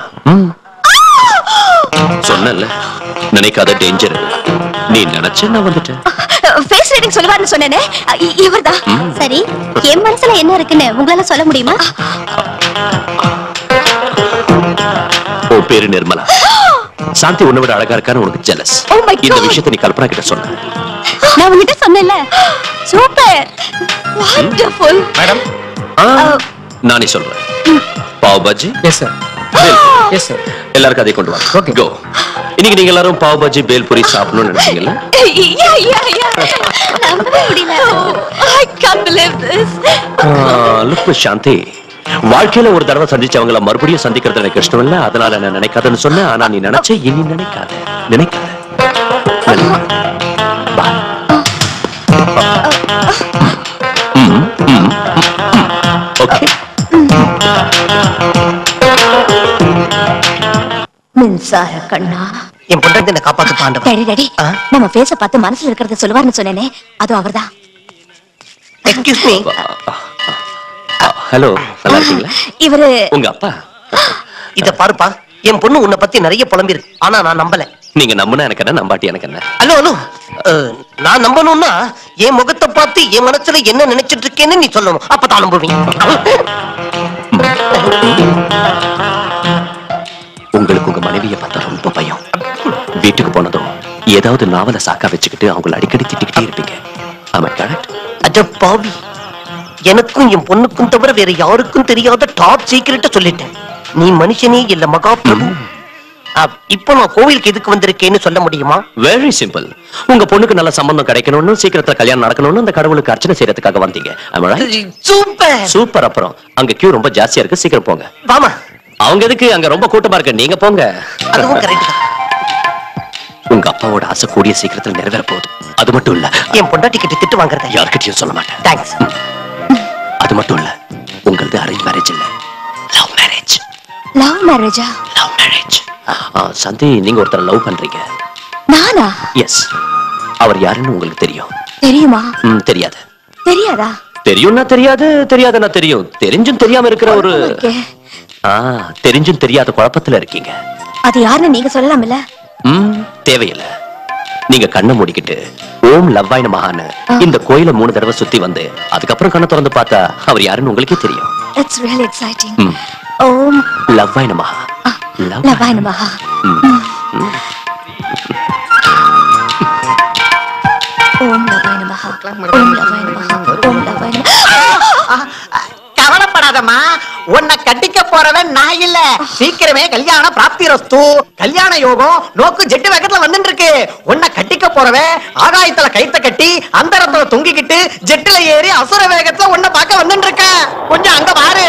சொன்னல நினைக்காத டேஞ்சர் நீ நினைச்ச நான் வந்துட்டேன் ஃபேஸ் ரீடிங் சொல்லுவாருன்னு சொன்னேனே இ- இவர்தான் சரி என் மனசுல என்ன இருக்குன்னு உங்களால சொல்ல முடியுமா உன் பேரு நிர்மலா சாந்தி உன்னை விட அழகா இருக்கான்னு உனக்கு ஜெலஸ் Oh my இந்த God. விஷயத்தை நீ கல்பனா கிட்ட சொன்ன நான் உங்ககிட்ட சொன்னேன்ல சூப்பர் வண்டர்ஃபுல் மேடம் ஆ, நானே சொல்றேன் pav bhaji yes sir yes sir எல்லாருக்கும் அதை கொண்டு வாங்க Okay. கோ இன்னைக்கு நீங்க எல்லாரும் பாவ் பாஜி பேல்புரி சாப்பிடணும்னு நினைச்சீங்கல்ல யா யா யா நம்பவே முடியல I can't believe this look Shanti வாழ்க்கையில ஒரு தடவை சந்திச்சவங்கள மறுபடியும் சந்திக்கிறது எனக்கு இஷ்டம் இல்ல அதனால நான் நினைக்காதன்னு சொன்னேன் ஆனா நீ நினைச்ச இனி நினைக்காத நினைக்காத ஓகே மின்சார கண்ணா என் பொண்டாட்டி என்ன காப்பாத்து பாண்டவன் டேடி டேடி ஆ? நம்ம ஃபேஸ பார்த்து மனசுல இருக்கிறத சொல்லுவாருன்னு சொன்னேனே அது அவர்தான் எக்ஸ்கியூஸ் மீ ஹலோ நல்லா இருக்கீங்களா இவரு உங்க அப்பா இத பாருப்பா என் பொண்ணு உன்னை பத்தி நிறைய புலம்பிருக்கு ஆனா நான் நம்பல நீங்க நம்புனா எனக்கு என்ன நம்பாட்டி எனக்கு என்ன ஹலோ ஹலோ அஹ், நான் நம்பணும்னா என் முகத்தை பார்த்து என் மனசுல என்ன நினைச்சிட்டு இருக்கேன்னு நீ சொல்லணும் அப்பதான் நம்புவீங்க உங்களுக்கு உங்க மனைவியை பார்த்தா ரொம்ப பயம் வீட்டுக்கு போனதும் ஏதாவது நாவல சாக்கா வச்சுக்கிட்டு அவங்கள அடிக்கடி திட்டிக்கிட்டே இருப்பீங்க ஆமா கரெக்ட் அட பாவி எனக்கும் என் பொண்ணுக்கும் தவிர வேற யாருக்கும் தெரியாத டாப் சீக்கிரட்ட சொல்லிட்டேன் நீ மனுஷனே இல்ல மகா பிரபு அஹ், இப்போ நான் கோவிலுக்கு எதுக்கு வந்திருக்கேன்னு சொல்ல முடியுமா வெரி சிம்பிள் உங்க பொண்ணுக்கு நல்ல சம்பந்தம் கிடைக்கணும்னு சீக்கிரத்துல கல்யாணம் நடக்கணும்னு அந்த கடவுளுக்கு அர்ச்சனை செய்யறதுக்காக வந்தீங்க சூப்பர் சூப்பர் அப்புறம் அங்க கியூ ரொம்ப ஜாஸ்தியா இருக்கு சீக்கிரம் போங்க வாமா அவங்க எதுக்கு அங்க ரொம்ப கூட்டமா இருக்கு நீங்க போங்க அதுவும் கரெக்ட் தான் உங்க அப்பாவோட ஆசை கூடிய சீக்கிரத்துல நிறைவேற போகுது அது மட்டும் இல்ல என் பொண்டாட்டி கிட்ட திட்டு வாங்குறத யார்கிட்டயும் சொல்ல மாட்டேன் தேங்க்ஸ் அது மட்டும் இல்ல உங்களது அரேஞ்ச் மேரேஜ் இல்ல லவ் மேரேஜ் லவ் மேரேஜா லவ் மேரேஜ் சந்தி நீங்க ஒருத்தர் லவ் பண்றீங்க நானா எஸ் அவர் யாருன்னு உங்களுக்கு தெரியும் தெரியுமா ம், தெரியாது தெரியாதா தெரியும்னா தெரியாது தெரியாதுன்னா தெரியும் தெரிஞ்சும் தெரியாம இருக்கிற ஒரு ஓகே. ஆ தெரிஞ்சும் தெரியாத குழப்பத்துல இருக்கீங்க அது யாருன்னு நீங்க சொல்லலாம்ல ம் தேவையில்லை நீங்க கண்ணை மூடிக்கிட்டு ஓம் லவ்வாயின மகான்னு இந்த கோயிலை மூணு தடவை சுத்தி வந்து அதுக்கப்புறம் கண்ணை திறந்து பார்த்தா அவர் யாருன்னு உங்களுக்கே தெரியும் இட்ஸ் ரியலி எக்ஸைட்டிங் ம். ஓம் லவ்வாயின மகா லவ் லவாய நமஹா ஓம் லவாய நமஹா ஓம் லவாய நமஹா ஓம் லவாய நமஹா கவலைப்படாதம்மா உன்னை கட்டிக்க போறவன் நான் இல்ல சீக்கிரமே கல்யாண பிராப்தி ரஸ்து கல்யாண யோகம் நோக்கு ஜெட்டு வேகத்துல வந்துட்டு இருக்கு உன்னை கட்டிக்க போறவன் ஆகாயத்துல கைத்த கட்டி அந்தரத்துல தொங்கிக்கிட்டு ஜெட்டுல ஏறி அசுர வேகத்துல உன்னை பார்க்க வந்துட்டு இருக்க கொஞ்சம் அங்க பாரு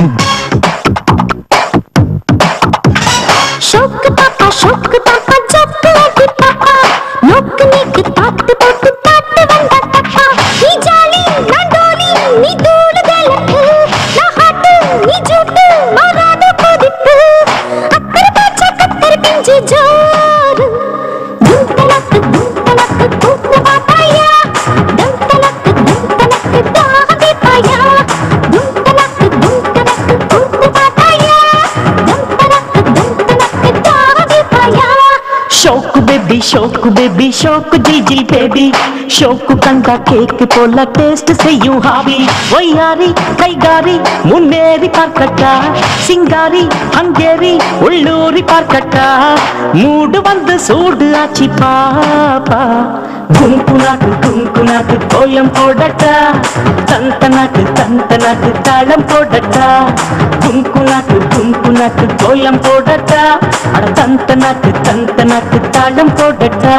शोक तापा शोक तापा जब ஷோக்கு பேபி ஷோக்கு ஜில் ஜில் பேபி ஷோக்கு கண்டா கேக்கு போல டேஸ்ட் செய்யும் ஹாபி ஒய்யாரி கைகாரி முன்னேறி பார்க்கட்டா சிங்காரி ஹங்கேரி உள்ளூரி பார்க்கட்டா மூடு வந்து சூடு ஆச்சி பாப்பா குங்கு நாக்கு குங்கு நாக்கு கோலம் போடட்டா தந்த நாக்கு தந்த நாக்கு தாளம் போடட்டா குங்கு நாக்கு குங்கு நாக்கு கோலம் போடட்டா அட தந்த நாக்கு தந்த நாக்கு தாளம் போடட்டா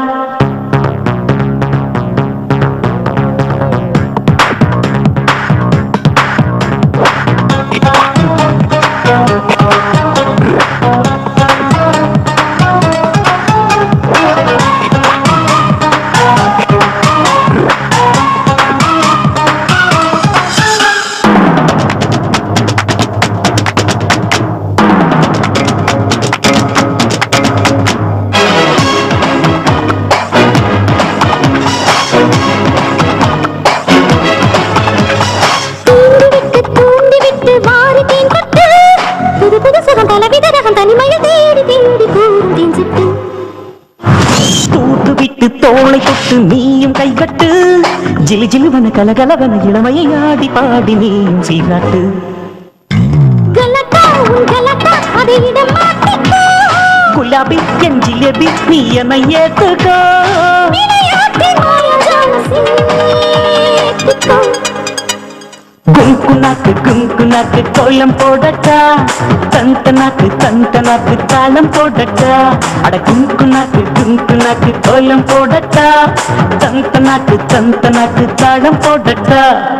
தூண்டிவிட்டு தூண்டிவிட்டு வாரி தேன் கொட்டு புது புது சுகம் பலவித ரகம் தனிமையில் தேடி தேடி கூறும் தேன் சிட்டு தூத்து விட்டு தோளை தொட்டு நீயும் கைகட்டு ஜிலு ஜிலுவன கலகலவன இளமையை ஆடி பாடி நீயும் சீராட்டு கலட்டா உன் கலட்டா அதை இடம் மாட்டிக்கோ குலாபி என் ஜிலேபி நீ என்னை ஏத்துக்கோ விளையாட்டு மாயாஜால சேர்த்திக்கோ குங்கு நாக்கு குங்கு நாக்கு கோலம் போடட்டா தந்த நாக்கு தந்த நாக்கு தாளம் போடட்டா அட குங்கு நாக்கு குங்கு நாக்கு கோலம் போடட்டா தந்த நாக்கு தந்த நாக்கு தாளம் போடட்டா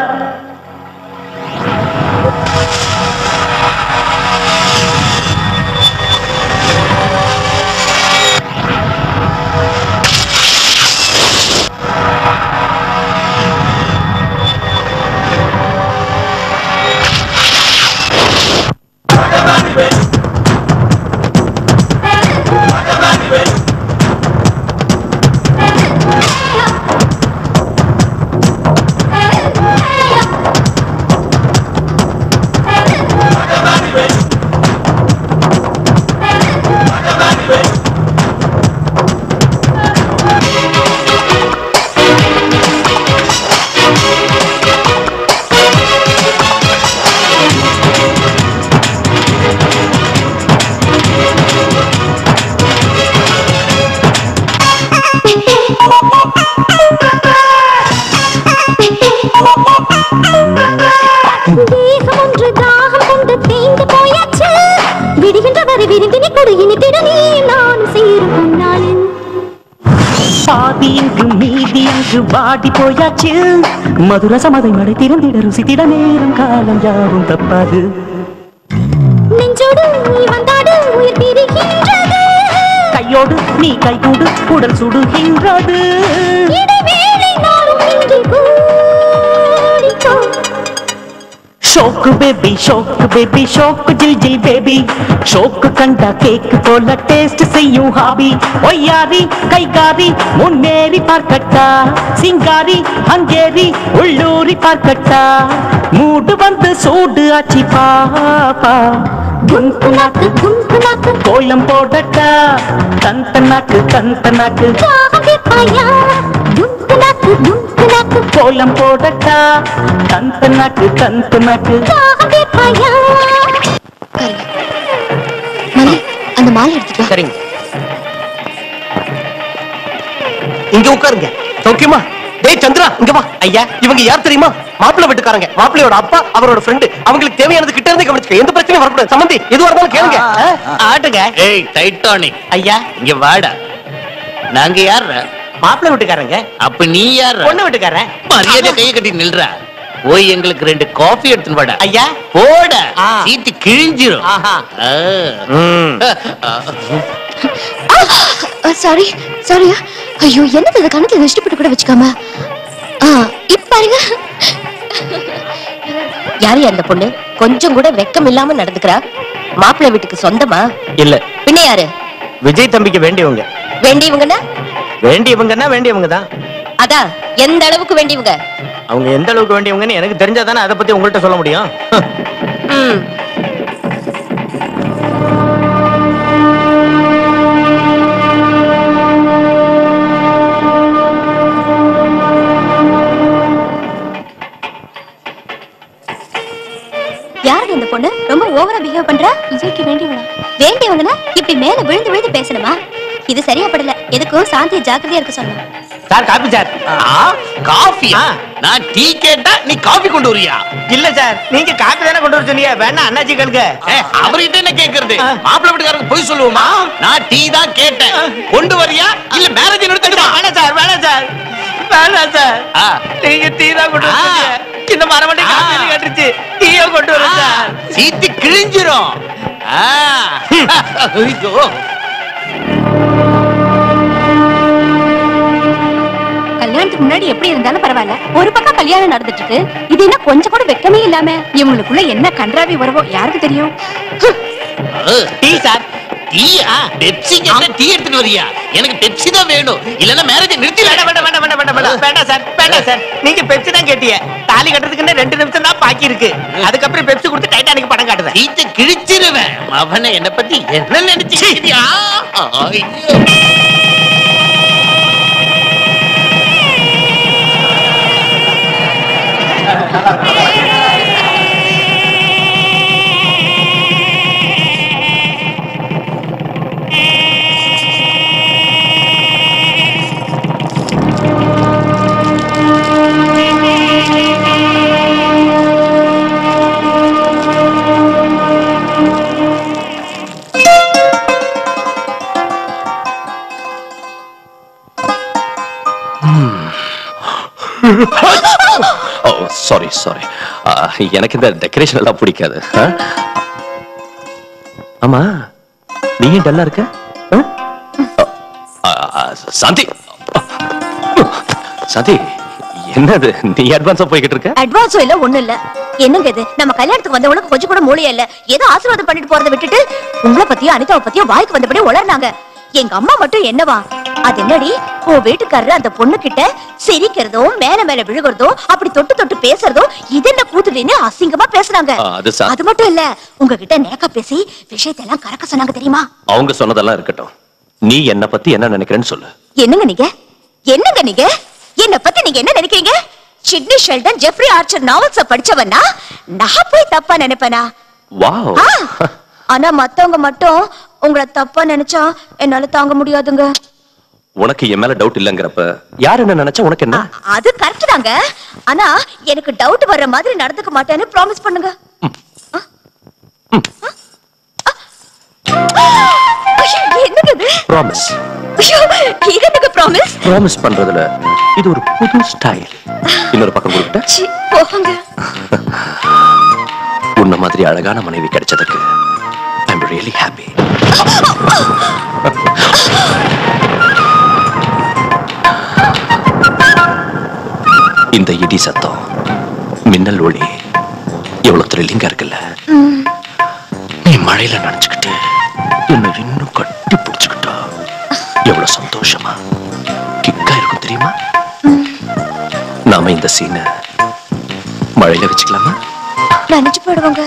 தேகம் ஒன்று தாகம் கொண்டு தேய்ந்து போயாச்சு விடுகின்ற வரை விருந்தினி கொடு இனித்திட நீ நானும் சேரும் பொன்னாளின் பாதி இங்கு மீதி அங்கு வாடி போயாச்சு மதுரசமதை மடை திறந்திட ருசித்திட நேரம் காலம் யாவும் தப்பாது நெஞ்சோடு நீ வந்தாடு உயிர் பிரிகின்றது கையோடு நீ கைகூடு உடல் சுடுகின்றது இடைவேளை நாளும் இன்றி கூடிக்கோ ஷோக்கு பேபி ஷோக்கு பேபி ஷோக்கு ஜில் ஜில் பேபி ஷோக்கு கண்டா கேக்கு போல டேஸ்ட் செய்யும் ஹாபி ஒய்யாரி கைகாரி முன்னேறி பார்க்கட்டா சிங்காரி ஹங்கேரி உள்ளூரி பார்க்கட்டா மூடு வந்து சூடு ஆச்சி பாப்பா கும்கு நாக்கு கும்கு நாக்கு கோலம் போடட்டா தந்த நாக்கு தந்த நாக்கு தாகம் தீர்ப்பாயா கும்கு நாக்கு கும்கு நாக்கு கோலம் போடட்டா தந்த நாக்கு தந்த நாக்கு தாகம் தீர்ப்பாயா மணி அந்த மாலை எடுத்துட்டு வா. சரிங்க இங்க உட்காருங்க சௌக்கியமா டேய் சந்திரா இங்க வா ஐயா இவங்க யார் தெரியுமா மாப்பிள்ளை வீட்டுக்காரங்க மாப்பிள்ளையோட அப்பா அவரோட ஃப்ரெண்டு அவங்களுக்கு தேவையானது கிட்ட இருந்து கவனிச்சுக்க எந்த பிரச்சனையும் வரக்கூடாது சம்பந்தி எதுவா இருந்தாலும் கேளுங்க ஆ, ஆட்டுங்க ஏய் டைட்டானிக் ஐயா இங்க வாடா நாங்க யார் மாப்பிள்ளை வீட்டுக்காரங்க அப்ப நீ யார் பொண்ணு வீட்டுக்காரன் மரியாதை கையை கட்டி நில்றா போய் எங்களுக்கு ரெண்டு காஃபி எடுத்துன்னு வாடா ஐயா போட ஆ. சீட்டு கிழிஞ்சிரும் ஆஹா ஆ. சாரி சாரி ஐயோ என்னது இது கணத்துல திருஷ்டி போட்டு கூட வச்சுக்காம ஆ, இப்ப பாருங்க யாரு அந்த பொண்ணு கொஞ்சம் கூட வெக்கம் இல்லாம நடந்துக்கிறா மாப்பிள்ளை வீட்டுக்கு சொந்தமா இல்ல பின்ன யாரு விஜய் தம்பிக்கு வேண்டியவங்க வேண்டியவங்கன்னா வேண்டியவங்கன்னா வேண்டியவங்க தான் அதான் எந்த அளவுக்கு வேண்டியவங்க அவங்க எந்த அளவுக்கு வேண்டியவங்கன்னு எனக்கு தெரிஞ்சாதானே அதை பத்தி உங்கள்கிட்ட சொல்ல முடியும் ம் விஜய்க்கு வேண்டியவனா வேண்டியவங்கன்னா இப்படி மேல விழுந்து விழுந்து பேசணுமா இது சரியா படல எதுக்கும் சாந்தி ஜாக்கிரதையா இருக்க சொல்லணும் சார் காபி சார் காஃபி நான் டீ கேட்டா நீ காஃபி கொண்டு வரியா இல்ல சார் நீங்க காப்பி தானே கொண்டு வர சொன்னீங்க வேணா அண்ணாச்சி கேளுங்க ஏ, அவர்கிட்ட என்ன கேக்குறது மாப்பிள்ளை வீட்டுக்காரங்க போய் சொல்லுவோமா நான் டீ தான் கேட்டேன் கொண்டு வரியா இல்ல மேரேஜ் நிறுத்திடுமா வேணாம் சார் வேணாம் சார் வேணாம் சார் ஆ. நீங்க டீ தான் கொண்டு வர ஆ. சொன்னீங்க. இந்த மரமண்டி ஆ. காப்பி கேட்டுச்சு டீயை கொண்டு வர சார் சீத்து கிழிஞ்சிரும் ஆ. ஐயோ. கல்யாணத்துக்கு முன்னாடி எப்படி இருந்தாலும் பரவாயில்ல ஒரு பக்கம் கல்யாணம் நடந்துட்டு இருக்கு இது என்ன கொஞ்சம் கூட வெக்கமே இல்லாம இவங்களுக்குள்ள என்ன கன்றாவி வருவோ யாருக்கு தெரியும் டீ சார் டீயா பெப்சி கேட்டா டீ எடுத்துட்டு வரியா எனக்கு பெப்சி தான் வேணும் இல்லன்னா மேரேஜ் நிறுத்தி வேண்டாம் வேண்டாம் வேண்டாம் வேண்டாம் வேண்டாம் வேண்டாம் வேண்டாம் சார் வேண்டாம் சார் நீங்க பெப்சி தான் கேட்டீங்க தாலி கட்டுறதுக்கு ரெண்டு நிமிஷம் தான் பாக்கி இருக்கு அதுக்கப்புறம் பெப்சி கொடுத்து டைட்டானிக் படம் காட்டுவேன் சீத்தை கிழிச்சிருவேன் அவனை என்ன பத்தி என்ன நினைச்சியா ஐயோ ஓ சாரி சாரி எனக்கு இந்த டெக்கரேஷன் எல்லாம் பிடிக்காது ஆ? ஆமா நீ ஏன் டல்லா இருக்க ஆ? ஆ, ஆ, சாந்தி சாந்தி என்னது நீ அட்வான்ஸா போய்கிட்டு இருக்க அட்வான்ஸும் இல்ல ஒண்ணும் இல்ல என்னங்க இது நம்ம கல்யாணத்துக்கு வந்தவங்களுக்கு கொஞ்சம் கூட மூளையே இல்ல ஏதோ ஆசீர்வாதம் பண்ணிட்டு போறதை விட்டுட்டு உங்களை பத்தியும் அனிதாவை பத்தியும் வாய்க்கு வந்தபடி உளர்னாங்க எங்க அம்மா மட்டும் என்னவா அது என்னடி உன் வீட்டுக்காரர் அந்த பொண்ணு கிட்ட சிரிக்கிறதும் மேல மேல விழுகிறதும் அப்படி தொட்டு தொட்டு பேசுறதும் இது என்ன கூத்துடின்னு அசிங்கமா பேசுறாங்க ஆ, அது சா- அது மட்டும் இல்ல உங்ககிட்ட நேக்கா பேசி விஷயத்தெல்லாம் கறக்க சொன்னாங்க தெரியுமா அவங்க சொன்னதெல்லாம் இருக்கட்டும் நீ என்ன பத்தி என்ன நினைக்கிறேன்னு சொல்லு என்னங்க நீங்க என்னங்க நீங்க என்ன பத்தி நீங்க என்ன நினைக்கிறீங்க Sidney Sheldon Jeffrey Archer novels படிச்சவனா நான் போய் தப்பா நினைப்பேனா வாவ் ஆ, ஆனா மத்தவங்க மட்டும் உங்களை தப்பா நினைச்சா என்னால தாங்க முடியாதுங்க உனக்கு என் மேல டவுட் இல்லங்கிறப்ப யார் என்ன நினைச்சா உனக்கு என்ன அது கரெக்ட் தாங்க ஆனா எனக்கு டவுட் வர்ற மாதிரி நடந்துக்க மாட்டேன்னு ப்ராமிஸ் பண்ணுங்க ஆ? ஆ? ஆ! ஐயோ, என்னங்க இது ப்ராமிஸ் ஐயோ, இது என்னங்க ப்ராமிஸ் ப்ராமிஸ் பண்றதுல இது ஒரு புது ஸ்டைல் இன்னொரு பக்கம் கொடுத்துட்ட போங்க உன்ன மாதிரி அழகான மனைவி கிடைச்சதுக்கு ஐ எம் ரியலி ஹாப்பி இந்த இடி சத்தம் மின்னல் ஒளி எவ்வளவு த்ரில்லிங்கா இருக்குல்ல நீ மழையில நனைஞ்சுக்கிட்டு என்ன இன்னும் கட்டி பிடிச்சுக்கிட்டா எவ்வளவு சந்தோஷமா கிக்கா இருக்கும் தெரியுமா நாம இந்த சீனை மழையில வச்சுக்கலாமா நினைச்சு போயிடுவாங்க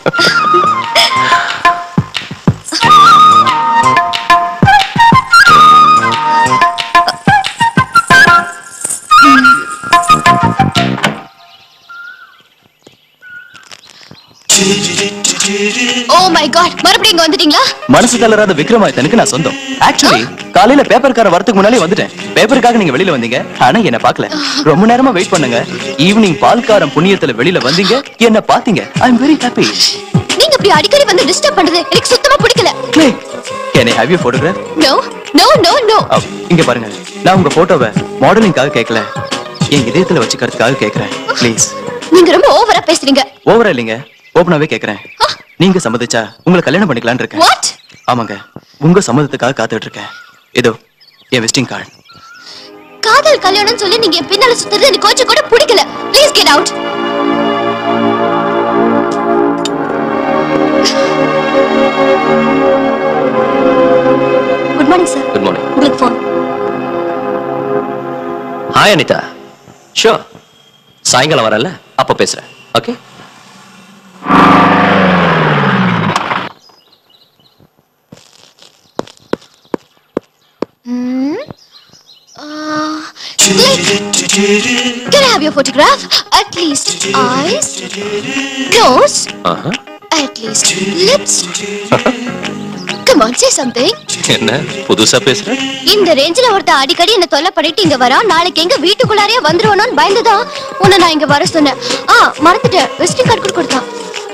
ஓ மை காட் மறுபடியும் இங்க வந்துட்டீங்களா மனசு தளராத விக்ரமாதித்தனுக்கு நான் சொந்தம் ஆக்சுவலி காலையில பேப்பர்கார வரதுக்கு முன்னாலே வந்துட்டேன் பேப்பருக்காக நீங்க வெளியில வந்தீங்க ஆனா என்ன பார்க்கல ரொம்ப நேரமா வெயிட் பண்ணுங்க ஈவினிங் பால்காரம் புண்ணியத்துல வெளியில வந்தீங்க என்ன பாத்தீங்க ஐ எம் வெரி ஹாப்பி நீங்க இப்படி அடிக்கடி வந்து டிஸ்டர்ப் பண்றது எனக்கு சுத்தமா பிடிக்கல can I have you photograph no no no no இங்க பாருங்க நான் உங்க போட்டோவை மாடலிங்காக கேட்கல என் இதயத்துல வச்சுக்கிறதுக்காக கேக்குறேன் ப்ளீஸ் நீங்க ரொம்ப ஓவரா பேசுறீங்க ஓவரா இல்லைங்க ஓப்பனாவே கேக்குறேன் நீங்க சம்மதிச்சா உங்களை கல்யாணம் பண்ணிக்கலாம்னு இருக்கேன் வாட் ஆமாங்க உங்க சம்மதத்துக்காக காத்துட்டு இருக்கேன் இதோ என் விசிட்டிங் கார்டு காதல் கல்யாணம் சொல்லி நீங்க என் பின்னால சுத்துறது எனக்கு கொஞ்சம் கூட பிடிக்கல please get out good morning sir good morning உங்களுக்கு ஃபோன் ஹாய் அனிதா ஷோர் சாயங்காலம் வரல அப்ப பேசுறேன் okay Can I have your photograph? At least eyes, nose, ஆஹா At least lips. Come on, say something. என்ன புதுசா பேசுற இந்த ரேஞ்சில ஒருத்த அடிக்கடி என்ன தொல்லை பண்ணிட்டு இங்க வரா நாளைக்கு எங்க வீட்டுக்குள்ளாரே வந்துருவனோன்னு பயந்துதான் உன்னை நான் இங்க வர சொன்னேன் ஆ மறந்துட்டேன் விசிட்டிங் கார்டு கூட கொடுத்தான்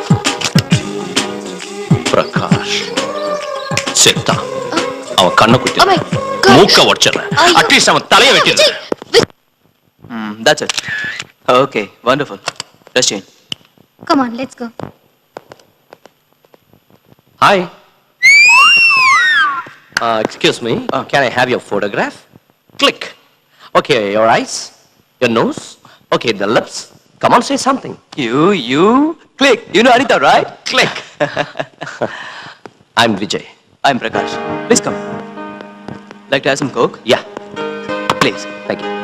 பிரகாஷ் செத்தான் அவன் கண்ணை குத்தி Oh my God. மூக்க உடச்சிடுறேன் ஐயோ. அட்லீஸ்ட் அவன் தலையை வெட்டிடுறேன் Mm, that's it. Okay, wonderful. Let's change. Come on, let's go. Hi excuse me can I have your photograph click okay your eyes your nose okay the lips come on say something You, you, click. You know Anita, right? Click. I am Vijay I'm Prakash. Please come. Like to have some Coke? Yeah Please. Thank you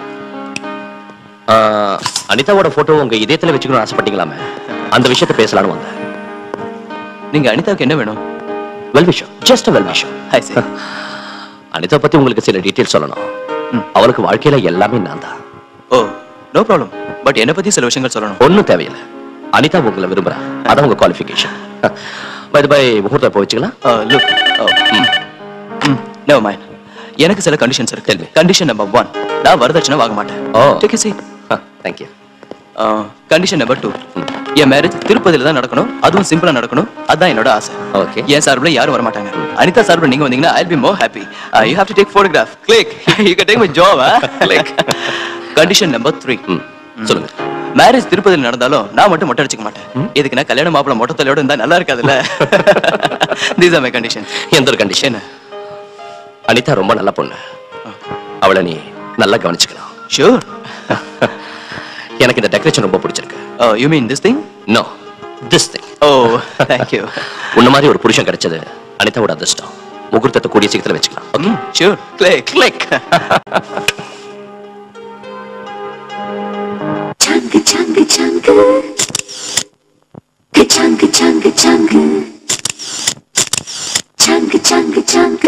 அனிதாவோட photo உங்க இதயத்துல வச்சுக்கணும்னு ஆசைப்பட்டீங்களாமே அந்த விஷயத்தை பேசலாம்னு வந்தேன் நீங்க அனிதாவுக்கு என்ன வேணும் வெல் விஷயம் ஜஸ்ட் வெல் விஷயம் I see. அனிதா பத்தி உங்களுக்கு சில டீடைல் சொல்லணும் அவளுக்கு வாழ்க்கையில எல்லாமே நான் தான் ஓ நோ ப்ராப்ளம் பட் என்னை பத்தி சில விஷயங்கள் சொல்லணும் ஒன்றும் தேவையில்லை அனிதா உங்களை விரும்புறா அதான் உங்க குவாலிஃபிகேஷன் பை பை முகூர்த்தம் போய் வச்சுக்கலாம் லுக் நோ மைண்ட் எனக்கு சில கண்டிஷன்ஸ் இருக்கு கண்டிஷன் நம்பர் ஒன் நான் வரதட்சணை வாங்க மாட்டேன் oh take seat thank you condition number two என் மேரேஜ் திருப்பதியில தான் நடக்கணும் அதுவும் சிம்பிளா நடக்கணும் அதான் என்னோட ஆசை ஓகே என் சார்பில் யாரும் வர மாட்டாங்க அனிதா சார்பில் நீங்க வந்தீங்கன்னா I be more happy you have to take photograph click you can take my job click condition number three சொல்லுங்க மேரேஜ் திருப்பதியில் நடந்தாலும் நான் மட்டும் மொட்டை அடிச்சுக்க மாட்டேன் இதுக்கு நான் கல்யாண மாப்பிள மொட்டை தலையோட இருந்தா நல்லா இருக்காதுல்ல தீஸ் ஆர் மை கண்டிஷன் எந்த ஒரு கண்டிஷன் அனிதா ரொம்ப நல்ல பொண்ணு அவளை நீ நல்லா கவனிச்சுக்கணும் ஷூர் எனக்கு இந்த டெக்கரேஷன் ரொம்ப பிடிச்சிருக்கு you mean this thing no this thing oh thank you உன்ன மாதிரி ஒரு புருஷன் கிடைச்சது அனிதாவோட அதிர்ஷ்டம் முகூர்த்தத்தை கூடிய சீக்கிரத்துல வச்சுக்கலாம் okay sure click click Chunga chunga chunga. Ka-chunga chunga chunga. Chunga chunga chunga.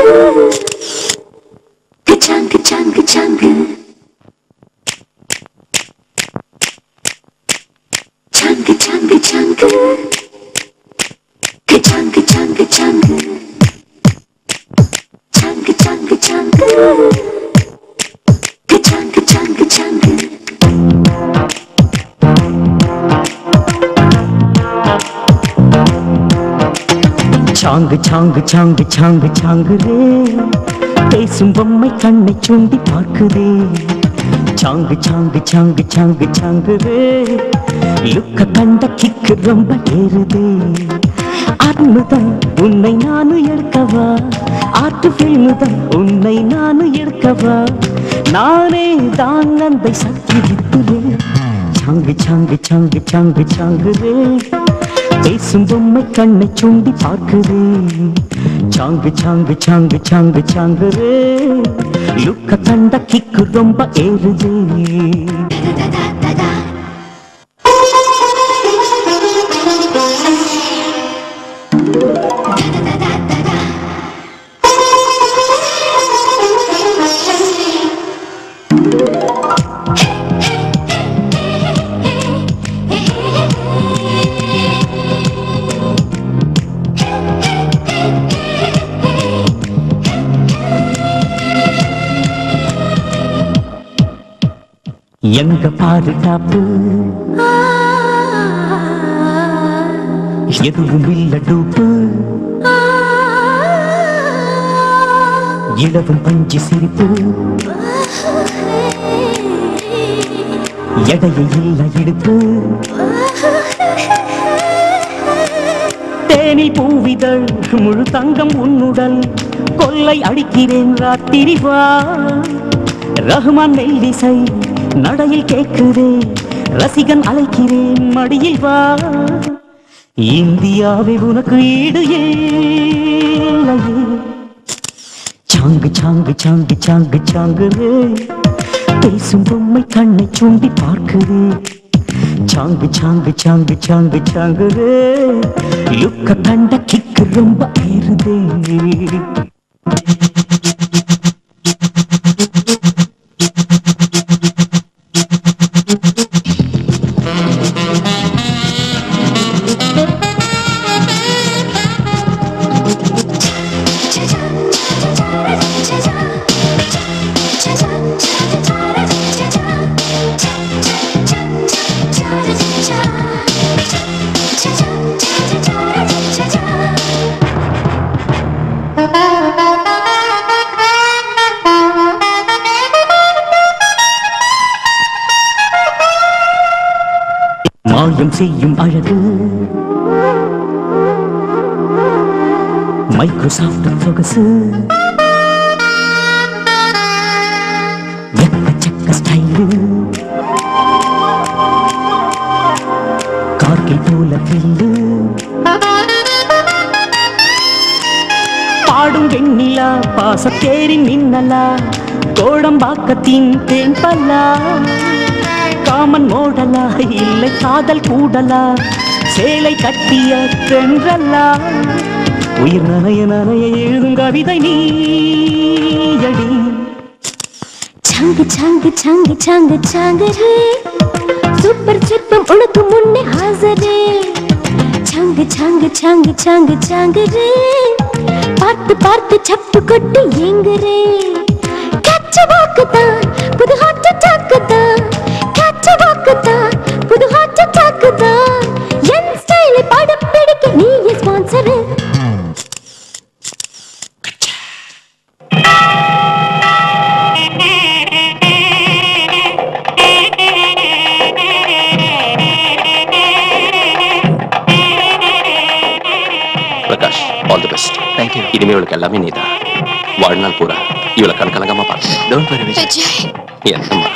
Ka-chunga chunga chunga. Chunga chunga chunga. Ka-chunga chunga chunga. Chunga chunga chunga. Ka-chunga chunga chunga. சாங்கு சாங்கு சாங்கு சாங்கு சாங்கு ரே பேசும் பொம்மை கண்ணை சுண்டி பார்க்குதே சாங்கு சாங்கு சாங்கு சாங்கு சாங்கு ரே லுக்க கண்ட கிக்கு ரொம்ப ஏறுதே அற்புதம் உன்னை நானு எடுக்கவா ஆட்டு பில்முதம் உன்னை நானு எடுக்கவா நானே தான் அந்த சக்தி வித்துறேன் சாங்கு சாங்கு சாங்கு சாங்கு சாங்கு ரே பேசும் பொம்மை கண்ணை சுண்டி பார்க்குது சாங்கு சாங்கு சாங்கு சாங்கு சாங்கு ரே லுக்க கண்ட கிக்கு ரொம்ப ஏறுது எங்க பாதுகாப்பு எதுவும் இல்ல டூப்பு இளவும் பஞ்சு சிரிப்பு எடையை இல்ல இடுப்பு தேனி பூவிதழ் முழு தங்கம் உன்னுடல் கொள்ளை அடிக்கிறேன் ராத்திரி வா ரஹ்மான் மெல்லிசை நடையில் கேட்குதே ரசிகன் அழைக்கிறேன் மடியில் வா இந்தியாவை உனக்கு ஈடு இல்லையே சாங்கு சாங்கு சாங்கு சாங்கு சாங்கு ரே பேசும் பொம்மை கண்ணை சுண்டி பார்க்குது சாங்கு சாங்கு சாங்கு சாங்கு சாங்கு ரே லுக்க கண்ட கிக்கு ரொம்ப ஏறுதே மோகம் செய்யும் அழகு மைக்ரோசாஃப்ட் சொகசு எக்கச்சக்க ஸ்டைலு கார்கில் போல பில்லு பாடும் வெண்ணிலா பாசத்தேரின் மின்னலா கோடம்பாக்கத்தின் தேன் பல்லா காமன் மோடலா இல்லை காதல் கூடலா சேலை கட்டிய தென்றல்லா உயிர் நனைய நனைய எழுதும் கவிதை நீயடி சாங்கு சாங்கு சாங்கு சாங்கு சாங்கு ரே சூப்பர் சிற்பம் உனக்கு முன்னே ஹாசரே சாங்கு சாங்கு சாங்கு சாங்கு சாங்கு ரே பார்த்து பார்த்து சப்பு கொட்டு எங்குரே கச்ச வாக்குதான் புது ஹாட் அட்டாக்குதான் கச்ச வாக்குதான் புது ஹாட் அட்டாக்குதான் என் ஸ்டைலை படம் பிடிக்க நீயே sponsor Prakash all the best thank you இனிமே இவளுக்கு எல்லாமே நீதான் வாழ்நாள் பூரா இவளை கண்கலங்காம பார்த்து டோன்ட் வரி விஜய் விஜய் என்னம்மா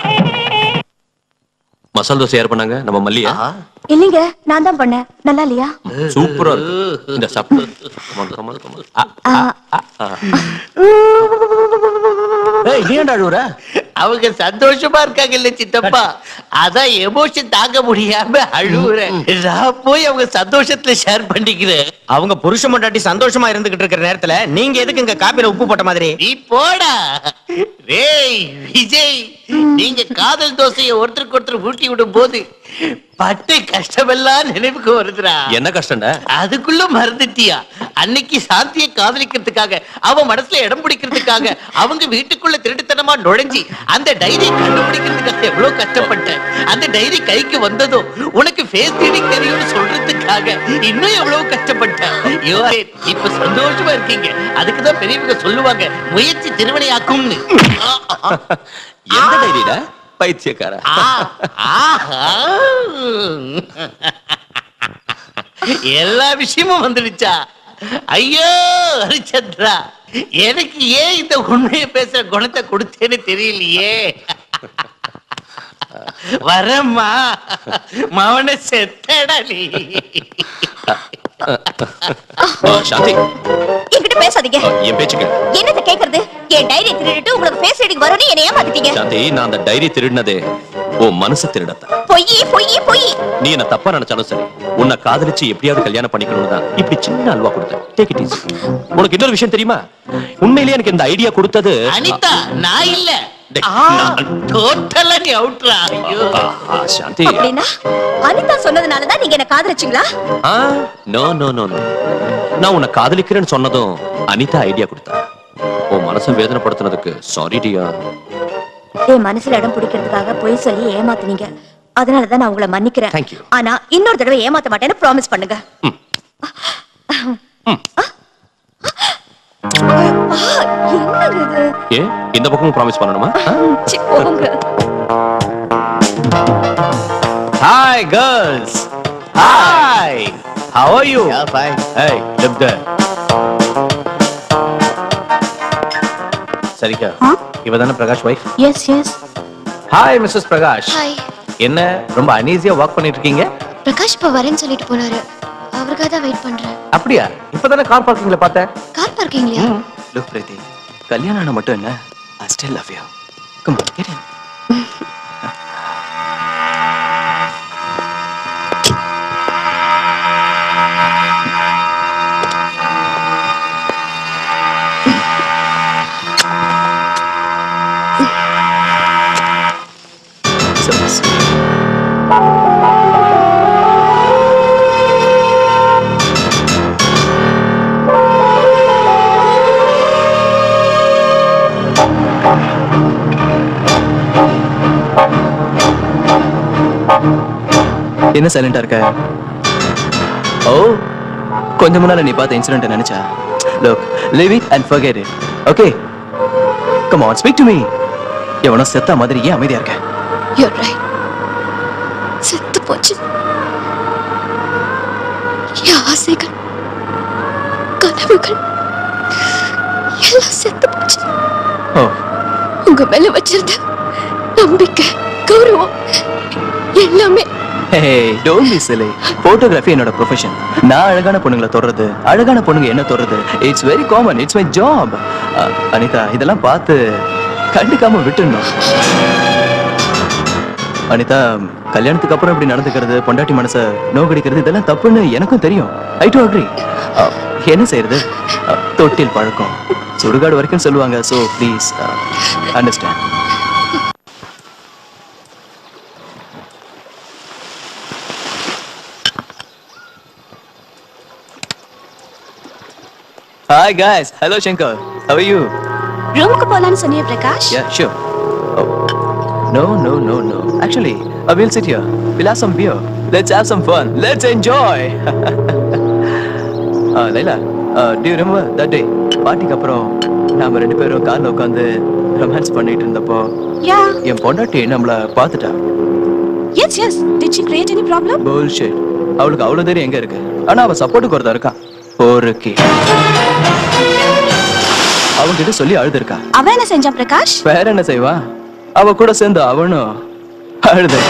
மசால் தோசை யார் பண்ணாங்க நம்ம மல்லியா இல்லைங்க நான் தான் பண்ணேன் நல்லா இல்லையா சூப்பரா இருக்கு இந்த சாப்பிட்டு கமான் கமான் கமான் ஆ, ஏய் நீ ஏன்டா அழுவுற அவங்க சந்தோஷமா இருக்காங்க இல்ல சித்தப்பா அதான் எமோஷன் தாங்க முடியாம அழுவுறேன் நான் போய் அவங்க சந்தோஷத்துல ஷேர் பண்ணிக்கிறேன் அவங்க புருஷ மண்டாட்டி சந்தோஷமா இருந்துகிட்டு இருக்கிற நேரத்துல நீங்க எதுக்கு இங்க காப்பில உப்பு போட்ட மாதிரி நீ போடா டேய் விஜய் நீங்க காதல் தோசையை ஒருத்தருக்கு ஒருத்தர் ஊட்டி விடும் போது பட்டு கஷ்டமெல்லாம் நினைவுக்கு வருதுடா என்ன கஷ்டம்டா அதுக்குள்ள மறந்துட்டியா அன்னைக்கு சாந்தியை காதலிக்கிறதுக்காக அவ மனசுல இடம் பிடிக்கிறதுக்காக அவங்க வீட்டுக்குள்ள திருட்டுத்தனமா நுழைஞ்சி அந்த டைரி கண்டுபிடிக்கிறதுக்காக எவ்வளவு கஷ்டப்பட்டேன் அந்த டைரி கைக்கு வந்ததும் உனக்கு ஃபேஸ் ரீடிங் தெரியும்னு சொல்றதுக்காக இன்னும் எவ்வளவு கஷ்டப்பட்டேன் You are it. இப்ப சந்தோஷமா இருக்கீங்க அதுக்குதான் பெரியவங்க சொல்லுவாங்க முயற்சி திருவினையாக்கும்னு ஆ, ஆ, எந்த டைரிடா பைத்தியக்கார ஆ, ஆஹா. எல்லா விஷயமும் வந்துடுச்சா ஐயோ ஹரிச்சந்திரா எனக்கு ஏன் இந்த உண்மையை பேசுற குணத்தை கொடுத்தேன்னு தெரியலையே வரம்மா மவன செத்தடா நீ ஆ, சாந்தி என்கிட்ட பேசாதீங்க ஆ, என் பேச்சுக்கு என்னத்த கேக்குறது என் டைரி திருடிட்டு உங்களுக்கு ஃபேஸ் ரீடிங் வரும்னு என்ன ஏமாத்திட்டீங்க சாந்தி நான் அந்த டைரி திருடினதே உன் மனசு திருடத்தான் பொய் பொய் பொய் நீ என்ன தப்பா நினைச்சாலும் சரி உன்னை காதலிச்சு எப்படியாவது கல்யாணம் பண்ணிக்கணும்னு தான் இப்படி சின்ன அல்வா கொடுத்தேன் டேக் இட் ஈஸி உனக்கு இன்னொரு விஷயம் தெரியுமா உண்மையிலேயே எனக்கு இந்த ஐடியா கொடுத்தது அனிதா நான் இல்ல டேய், நான்- டோட்டலா நீ அவுட்ரா ஐயோ ஆஹா, சாந்தி அப்படின்னா அனிதா சொன்னதுனாலதான் நீங்க என்ன காதலிச்சீங்களா ஆ நோ நோ நோ நோ நான் உன்னை காதலிக்கிறேன்னு சொன்னதும் அனிதா ஐடியா கொடுத்தா உன் மனசை வேதனைப்படுத்தினதுக்கு சாரி டியா என் மனசுல இடம் பிடிக்கிறதுக்காக பொய் சொல்லி ஏமாத்துனீங்க அதனாலதான் நான் உங்களை மன்னிக்கிறேன் Thank you. ஆனா இன்னொரு தடவை ஏமாத்த மாட்டேன்னு ப்ராமிஸ் பண்ணுங்க ம். அப்பா, என்னங்க இது ஏ இந்த பக்கமும் ப்ராமிஸ் பண்ணணுமா ஆ? சி, போங்க hi girls hi how are you Yeah, fine. Hey, look there. சரிக்கா இவ தானே Prakash wife yes yes hi Mrs Prakash hi என்ன ரொம்ப அனீசியா வாக் பண்ணிட்டு இருக்கீங்க பிரகாஷ் இப்ப வரேன்னு சொல்லிட்டு போனாரு அவருக்காக தான் வெயிட் பண்றேன் அப்படியா இப்பதானே கார் பார்க்கிங்ல பார்த்தேன் கார் பார்க்கிங்லயா லுக் பிரீத்தி கல்யாணம் ஆனா மட்டும் என்ன I still love you come on get in So sweet. என்ன சைலண்டா இருக்க ஓ கொஞ்சம் முன்னால நீ பார்த்த இன்சிடென்ட் நினைச்சா look leave it and forget it okay come on speak to me எவனோ செத்த மாதிரி ஏன் அமைதியா இருக்க யூர் ரைட் செத்து போச்சு என் ஆசைகள் கனவுகள் எல்லாம் செத்து போச்சு ஓ உங்க மேல வச்சிருந்த நம்பிக்கை கௌரவம் எல்லாமே hey don't be silly photography என்னோட ப்ரொஃபஷன் நான் அழகான பொண்ணுங்களை தொடுறது அழகான பொண்ணுங்க என்ன தொடுறது it's very common it's my job Anita இதெல்லாம் பார்த்து கண்டுக்காம விட்டுடணும் அனிதா கல்யாணத்துக்கு அப்புறம் இப்படி நடந்துக்கிறது பொண்டாட்டி மனசை நோகடிக்கிறது இதெல்லாம் தப்புன்னு எனக்கும் தெரியும் ஐ டு அக்ரி என்ன செய்யறது அஹ், தொட்டில் பழக்கம் சுடுகாடு வரைக்கும் சொல்லுவாங்க so please understand Hi guys, hello Shankar. How are you? ரூமுக்கு போலான்னு சொன்னியே Prakash Yeah, sure. Oh. No, no, no, no. Actually, uh, we'll sit here. We'll have some beer. Let's have some fun. Let's enjoy. uh, Layla, uh, do you remember that day? பார்ட்டிக்கு அப்புறம் நாம ரெண்டு பேரும் கார்ல உட்காந்து ரொமான்ஸ் பண்ணிட்டு இருந்தப்போ யா என் பொண்டாட்டி நம்மள பார்த்துட்டா yes yes did she create any problem bullshit அவளுக்கு அவ்வளவு தெரியும் எங்க இருக்கு ஆனா அவ சப்போர்ட்டுக்கு ஒருத்தன் இருக்கான் பொறுக்கி அவன்கிட்ட சொல்லி அழுதுருக்கா அவ என்ன செஞ்சான் பிரகாஷ் வேற என்ன செய்வா அவ கூட சேர்ந்து அவனும் அழுது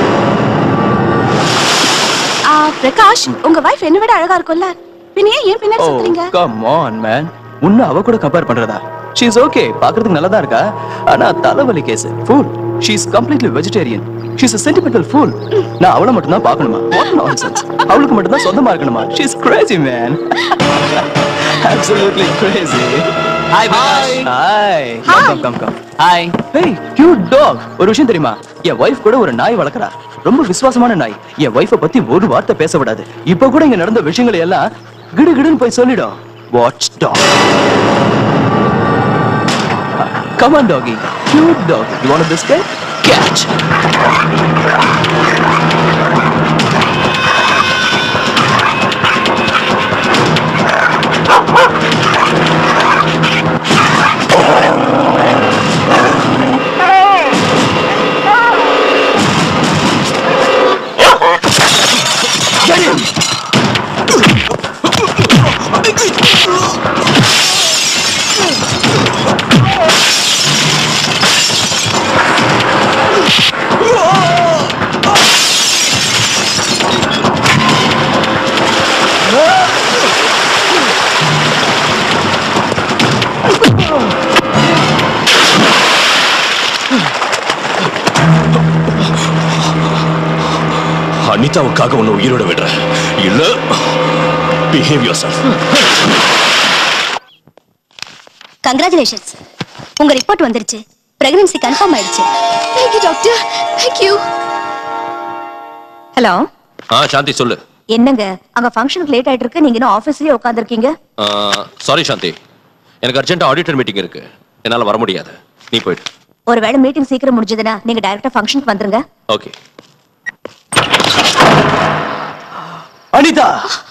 ஆ பிரகாஷ் உங்க வைஃப் என்ன விட அழகா இருக்கும்ல பின்ன ஏன் ஏன் பின்னாடி ஓ சுத்துறீங்க கம் ஆன் மேன் உன்ன அவ கூட கம்பேர் பண்றதா ஷீ இஸ் ஓகே பாக்குறதுக்கு நல்லா தான் இருக்கா ஆனா தலைவலி case full she is completely vegetarian she is sentimental full நான் அவளை மட்டும் தான் பார்க்கணுமா வாட் நான்சென்ஸ் அவளுக்கு மட்டும் தான் சொந்தமா இருக்கணுமா she is crazy man absolutely crazy hi bye hi come come come hi hey cute dog ஒரு விஷயம் தெரியுமா என் வைஃப் கூட ஒரு நாய் வளர்க்கறா ரொம்ப விசுவாசமான நாய் என் வைஃபை பத்தி ஒரு வார்த்தை பேச விடாது இப்ப கூட இங்க நடந்த விஷயங்களை எல்லாம் கிடு கிடுன்னு போய் சொல்லிடும் watch dog Come on, doggy. Cute dog. You want a biscuit? Catch. Get him! அனிதாவுக்காக உன்னை உயிரோட விடுறேன் இல்ல பிஹேவ் யோர் கங்க்ராச்சுலேஷன்ஸ் உங்க ரிப்போர்ட் வந்துருச்சு பிரெக்னன்சி கன்ஃபார்ம் ஆயிடுச்சு தேங்க்யூ டாக்டர் தேங்க்யூ ஹலோ ஆ சாந்தி சொல்லு என்னங்க அங்க ஃபங்க்ஷனுக்கு லேட் ஆயிட்டு இருக்கு நீங்க இன்னும் ஆபீஸ்லயே உட்கார்ந்திருக்கீங்க சாரி சாந்தி எனக்கு அர்ஜென்ட் ஆடிட்டர் மீட்டிங் இருக்கு என்னால வர முடியாது நீ போயிடு ஒருவேளை மீட்டிங் சீக்கிரம் முடிஞ்சதுன்னா நீங்க டைரக்டா ஃபங்க்ஷனுக்கு வந்துருங்க ஓகே அனிதா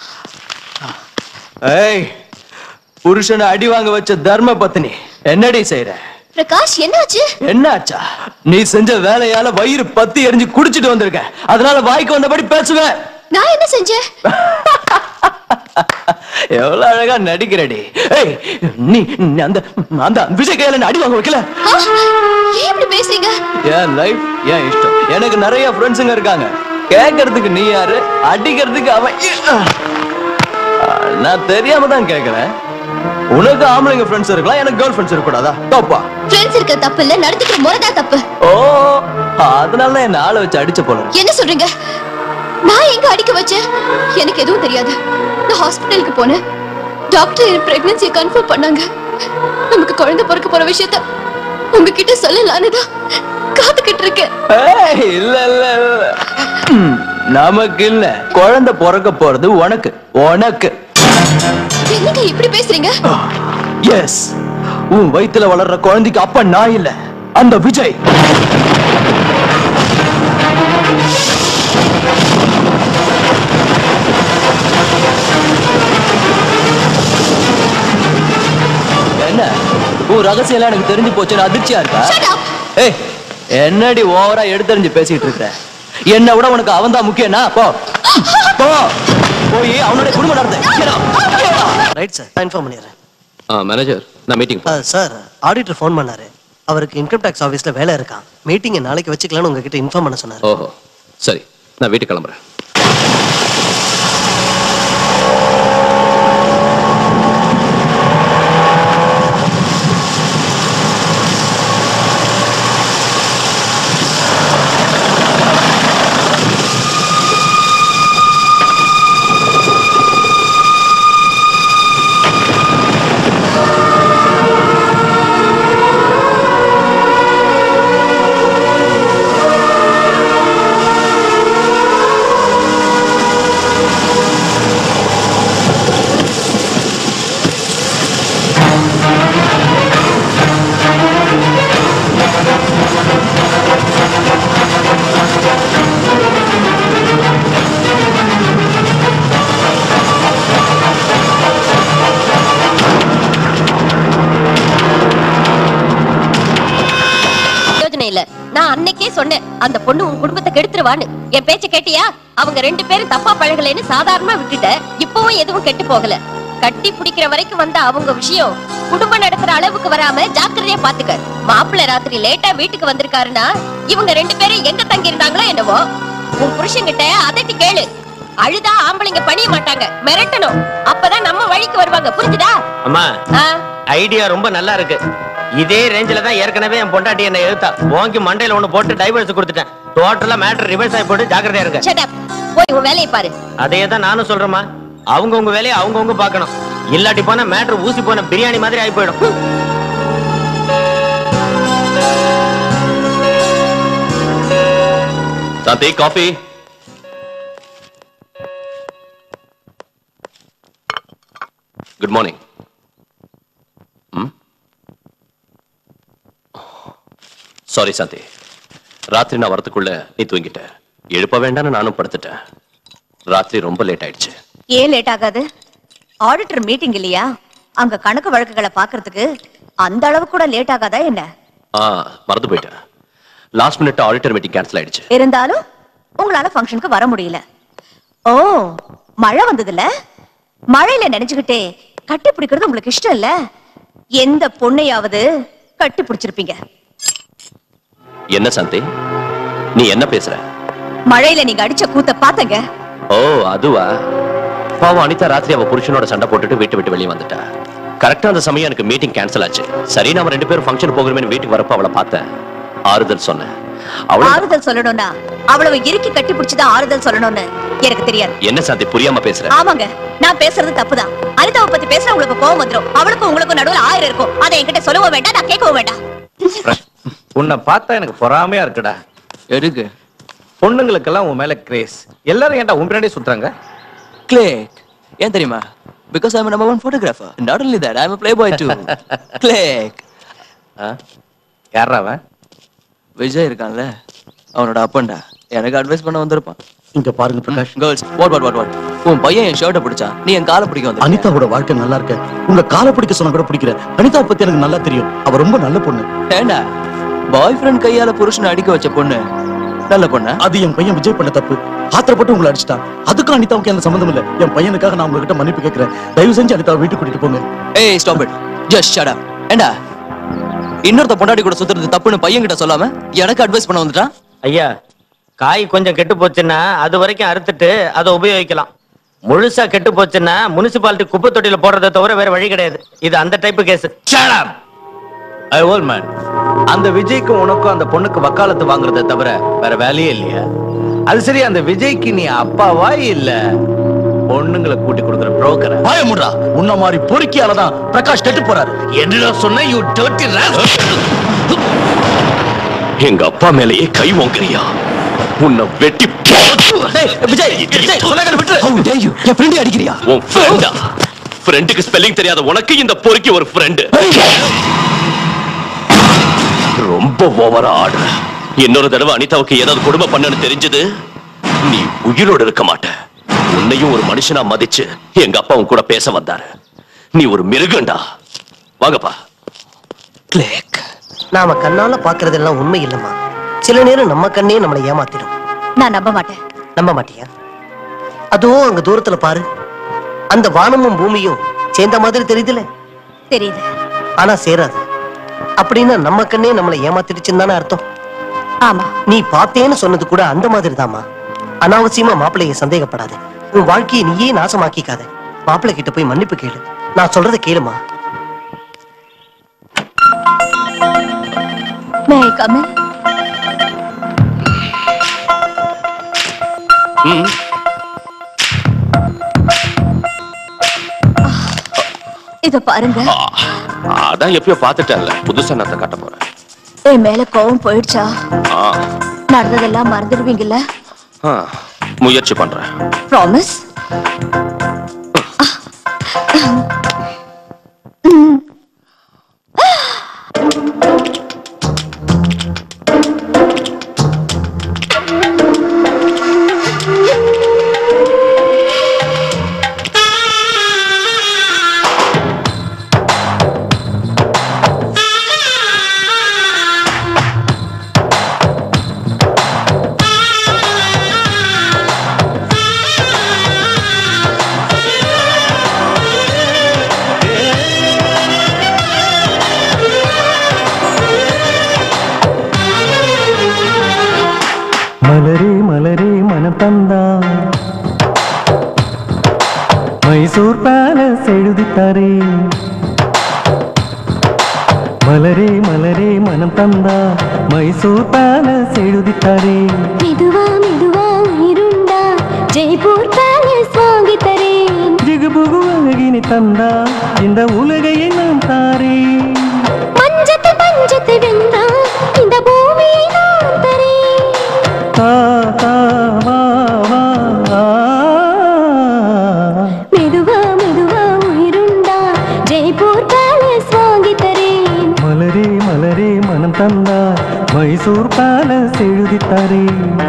ஏய் புருஷனை அடி வாங்க வச்ச தர்ம பத்னி என்னடி செய்யற பிரகாஷ் என்னாச்சு என்னாச்சா நீ செஞ்ச வேலையால வயிறு பத்தி எரிஞ்சு குடிச்சிட்டு வந்திருக்க அதனால வாய்க்கு வந்தபடி பேசுவேன் நான் என்ன செஞ்சேன் எவ்வளவு அழகா நடிக்கிறடி ஏய் நீ நீ அந்த அந்த விஜய் கையில என்ன அடி வாங்க வைக்கல ஆ, ஏன் இப்படி பேசுறீங்க என் லைஃப் என் இஷ்டம் எனக்கு நிறைய ஃப்ரெண்ட்ஸுங்க இருக்காங்க கேட்கறதுக்கு நீ யாரு அடிக்கிறதுக்கு அவன் ஆ, நான் தெரியாம தான் கேட்கறேன் உனக்கு ஆம்பளைங்க ஃப்ரெண்ட்ஸ் இருக்கலாம் எனக்கு கேர்ள் ஃப்ரெண்ட்ஸ் இருக்கக்கூடாதா தப்பா ஃப்ரெண்ட்ஸ் இருக்க தப்பு இல்ல நடந்துக்கிற முறைதான் தப்பு ஓ அதனால தான் என்ன ஆளை வச்சு அடிச்ச போல இருக்கு. என்ன சொல்றீங்க நான் எங்க அடிக்க வச்சேன் எனக்கு எதுவும் தெரியாது நான் ஹாஸ்பிட்டலுக்கு போனேன் டாக்டர் என் பிரெக்னன்சியை கன்ஃபார்ம் பண்ணாங்க நமக்கு குழந்தை பிறக்க போற விஷயத்த உங்ககிட்ட சொல்லலான்னு தான் காத்துக்கிட்டு இருக்கேன் ஏய், இல்ல இல்ல இல்ல ம், நமக்கு இல்ல குழந்தை பிறக்க போறது உனக்கு உனக்கு என்னங்க இப்படி பேசுறீங்க எஸ் உன் வயித்துல வளர்ற குழந்தைக்கு அப்ப நான் இல்ல அந்த விஜய் என்ன உன் ரகசியம் எல்லாம் எனக்கு தெரிஞ்சு போச்சுன்னு அதிர்ச்சியா இருக்கா Shut up. ஏய் என்னடி ஓவரா எடுத்தறிஞ்சு பேசிட்டு இருக்க என்ன விட உனக்கு அவன் தான் முக்கியம்னா போ போ போய் அவனுடைய குடும்பம் நடத்து ரைட் சார் நான் இன்ஃபார்ம் பண்ணிடுறேன் மேனேஜர் நான் மீட்டிங் சார் ஆடிட்டர் ஃபோன் பண்ணாரு அவருக்கு இன்கம் டேக்ஸ் ஆஃபீஸ்ல வேலை இருக்கான் மீட்டிங்கை நாளைக்கு வச்சுக்கலாம்னு உங்ககிட்ட இன்ஃபார்ம் பண்ண சொன்னாரு ஓஹோ சரி நான் வீட்டுக்கு கிளம்புறேன் யோஜனை இல்ல நான் அன்னைக்கே சொன்னேன் அந்த பொண்ணு உன் குடும்பத்தை கெடுத்துருவான்னு என் பேச்ச கேட்டியா அவங்க ரெண்டு பேரும் தப்பா பழகலைன்னு சாதாரணமா விட்டுட்ட இப்பவும் எதுவும் கெட்டு போகல கட்டி பிடிக்கிற வரைக்கும் வந்த அவங்க விஷயம் குடும்பம் நடத்துற அளவுக்கு வராம ஜாக்கிரதையா பாத்துக்க மாப்பிள்ளை ராத்திரி லேட்டா வீட்டுக்கு வந்திருக்காருன்னா இவங்க ரெண்டு பேரும் எங்க தங்கி இருந்தாங்களோ என்னவோ உன் புருஷன்கிட்ட அதட்டி கேளு அழுதா ஆம்பளைங்க பணிய மாட்டாங்க மிரட்டணும் அப்பதான் நம்ம வழிக்கு வருவாங்க புரிஞ்சுதா அம்மா ஆ ஐடியா ரொம்ப நல்லா இருக்கு இதே ரேஞ்சில தான் ஏற்கனவே என் பொண்டாட்டி என்ன எழுத்தா ஓங்கி மண்டையில ஒண்ணு போட்டு டைவர்ஸ் கொடுத்துட்டேன் டோட்டலா மேட்டர் ரிவர்ஸ் ஆகி போட்டு ஜாக்கிரதையா இருங்க shut up போய் உன் வேலையை பாரு அதே தான் நானும் சொல்றேம்மா அவங்க உங்க வேலையை அவங்கவங்க பார்க்கணும் இல்லாட்டி போனா மேட்டர் ஊசி போன பிரியாணி மாதிரி ஆகி போயிடும் Shanti coffee good morning sorry Shanti ராத்திரி நான் வரதுக்குள்ள நீ தூங்கிட்ட எழுப்ப வேண்டாம்னு நானும் படுத்துட்டேன் ராத்திரி ரொம்ப லேட் ஆயிடுச்சு ஏன் லேட் ஆகாது ஆடிட்டர் மீட்டிங் இல்லையா அங்க கணக்கு வழக்குகளை பாக்குறதுக்கு அந்த அளவு கூட லேட் ஆகாதா என்ன ஆ மறந்து போயிட்டேன் last minute auditor meeting cancel ஆயிடுச்சு இருந்தாலும் உங்களால ஃபங்க்ஷனுக்கு வர முடியல ஓ மழை வந்ததுல மழையில நினைச்சுக்கிட்டே கட்டி பிடிக்கிறது உங்களுக்கு இஷ்டம் இல்ல எந்த பொண்ணையாவது கட்டி பிடிச்சிருப்பீங்க என்ன சாந்தி நீ என்ன பேசுற மழையில நீங்க அடிச்ச கூத்த பாத்தங்க ஓ அதுவா பாவம் அனிதா ராத்திரி அவ புருஷனோட சண்டை போட்டுட்டு வீட்டு விட்டு வெளியே வந்துட்டா கரெக்டா அந்த சமயம் எனக்கு மீட்டிங் கேன்சல் ஆச்சு சரி நாம ரெண்டு பேரும் ஃபங்க்ஷன் போகிறோமே வீட்டுக்கு வரப்ப அவளை பார்த்தேன் ஆறுதல் சொன்னேன் அவள ஆறுதல் சொல்லணும்னா அவ்வளவு இறுக்கி கட்டி பிடிச்சுதான் ஆறுதல் சொல்லணும்னு எனக்கு தெரியாது என்ன சாந்தி புரியாம பேசுற ஆமாங்க நான் பேசுறது தப்புதான் அனிதாவை பத்தி பேசுற உங்களுக்கு கோவம் வந்துரும் அவளுக்கும் உங்களுக்கும் நடுவுல ஆயிரம் இருக்கும் அதை என்கிட்ட சொல்லவும் வேண்டாம் நான் கேட்கவும் வேண்டாம் உன்னை பார்த்தா எனக்கு பொறாமையா இருக்குடா எதுக்கு பொண்ணுங்களுக்கெல்லாம் உன் மேல கிரேஸ் எல்லாரும் ஏன்டா உன் பின்னாடியே சுத்துறாங்க கிளிக் ஏன் தெரியுமா because I'm number one photographer not only that I'm play boy too click யாரா அவன் விஜய் இருக்கான்ல அவனோட அப்பன்டா எனக்கு அட்வைஸ் பண்ண வந்திருப்பான் இங்க பாருங்க Prakash girls what what what what உன் பையன் என் ஷர்ட்டை பிடிச்சான் நீ என் காலை பிடிக்க வந்து அனிதாவோட வாழ்க்கை நல்லா இருக்க உங்க காலை பிடிக்க சொன்னா கூட பிடிக்கிற அனிதா பத்தி எனக்கு நல்லா தெரியும் அவ ரொம்ப நல்ல பொண்ணு ஏண்டா பாய் ஃப்ரெண்ட் கையால புருஷனை அடிக்க வச்ச பொண்ணு நல்ல பொண்ணா அது என் பையன் விஜய் பண்ண தப்பு ஆத்திரப்பட்டு உங்களை அடிச்சிட்டான் அதுக்கும் அனிதாவுக்கு எந்த சம்மந்தம் இல்ல என் பையனுக்காக நான் உங்ககிட்ட மன்னிப்பு கேட்கிறேன் தயவு செஞ்சு அனிதாவை வீட்டுக்கு கூட்டிட்டு போங்க ஏய் stop it just shut up ஏண்டா இன்னொருத்த பொண்டாடி கூட சுத்துறது தப்புன்னு பையன் கிட்ட சொல்லாம எனக்கு அட்வைஸ் பண்ண வந்துட்டான் ஐயா காய் கொஞ்சம் கெட்டு போச்சுன்னா அது வரைக்கும் அறுத்துட்டு அதை உபயோகிக்கலாம் முழுசா கெட்டு போச்சுன்னா முனிசிபாலிட்டி குப்பை தொட்டியில போடுறதை தவிர வேற வழி கிடையாது இது அந்த type case I all man அந்த விஜய்க்கும் உனக்கும் அந்த பொண்ணுக்கு வக்காலத்து வாங்குறதை தவிர வேற வேலையே இல்லையா அது சரி அந்த விஜய்க்கு நீ அப்பாவா இல்ல பொண்ணுங்களை கூட்டி கொடுக்குற புரோக்கரா பயமுடா உன்ன மாதிரி பொறுக்கியால தான் பிரகாஷ் கெட்டு போறாரு என்னடா சொன்ன யூ டர்ட்டி எங்க அப்பா மேலேயே கை ஓங்குறியா உன்னை வெட்டி விஜய் விஜய் சொல்லாத விட்டு ஹவ் டே யூ என் ஃப்ரெண்ட் அடிக்கிறியா உன் ஃப்ரெண்டா ஃப்ரெண்டுக்கு ஸ்பெல்லிங் தெரியாத உனக்கு இந்த பொறுக்கி ஒரு ஃப்ரெண்டு ரொம்ப ஓவரா ஆடுற இன்னொரு தடவை அனிதாவுக்கு ஏதாவது கொடுமை பண்ணனு தெரிஞ்சது நீ உயிரோடு இருக்க மாட்ட உன்னையும் ஒரு மனுஷனா மதிச்சு எங்க அப்பா உன் கூட பேச வந்தாரு நீ ஒரு மிருகண்டா வாங்கப்பா கிளிக் நாம கண்ணால பாக்குறதெல்லாம் உண்மை இல்லம்மா சில நேரம் நம்ம கண்ணே நம்மளை ஏமாத்திடும் நான் நம்ப மாட்டேன் நம்ப மாட்டியா அதுவும் அங்க தூரத்துல பாரு அந்த வானமும் பூமியும் சேர்ந்த மாதிரி தெரியுதுல தெரியுது ஆனா சேராது அப்படின்னா நம்ம கண்ணே நம்மளை ஏமாத்திடுச்சுன்னு தானே அர்த்தம் ஆமா நீ பார்த்தேன்னு சொன்னது கூட அந்த மாதிரி தாமா அனாவசியமா மாப்பிள்ளைய சந்தேகப்படாத உன் வாழ்க்கையை நீயே நாசமாக்கிக்காத மாப்பிள்ளை கிட்ட போய் மன்னிப்பு கேளு நான் சொல்றத கேளுமா மே ஐ கம் ம் இத பாருங்க அதான் எப்பயோ பார்த்துட்டேன்ல புதுசா நான் காட்ட போறேன் என் மேல கோவம் போயிடுச்சா ஆ, நடந்ததெல்லாம் மறந்துடுவீங்கல்ல ஆ, முயற்சி பண்றேன் ப்ராமிஸ் மலரே மலரே மனம் தந்தா மைசூர் பேலஸ் எழுதித்தாரே மலரே மலரே மனம் தந்தா மைசூர் பேலஸ் எழுதித்தாரே மெதுவா மெதுவா உயிருண்டா ஜெய்ப்பூர் பேலஸ் வாங்கி தரேன் ஜிகுபுகு அழகினி தந்தா இந்த உலகையை நான் தாரே மஞ்சத்தை பஞ்சத்தை வென்றா இந்த பூமியை நான் தரேன் தா தா வா வா ஆ. மெதுவா மெதுவா உயிருண்டா ஜெய்ப்பூர் பேலஸ் வாங்கி தரேன் மலரே மலரே மனம் தந்தா மைசூர் பேலஸ் எழுதித்தாரே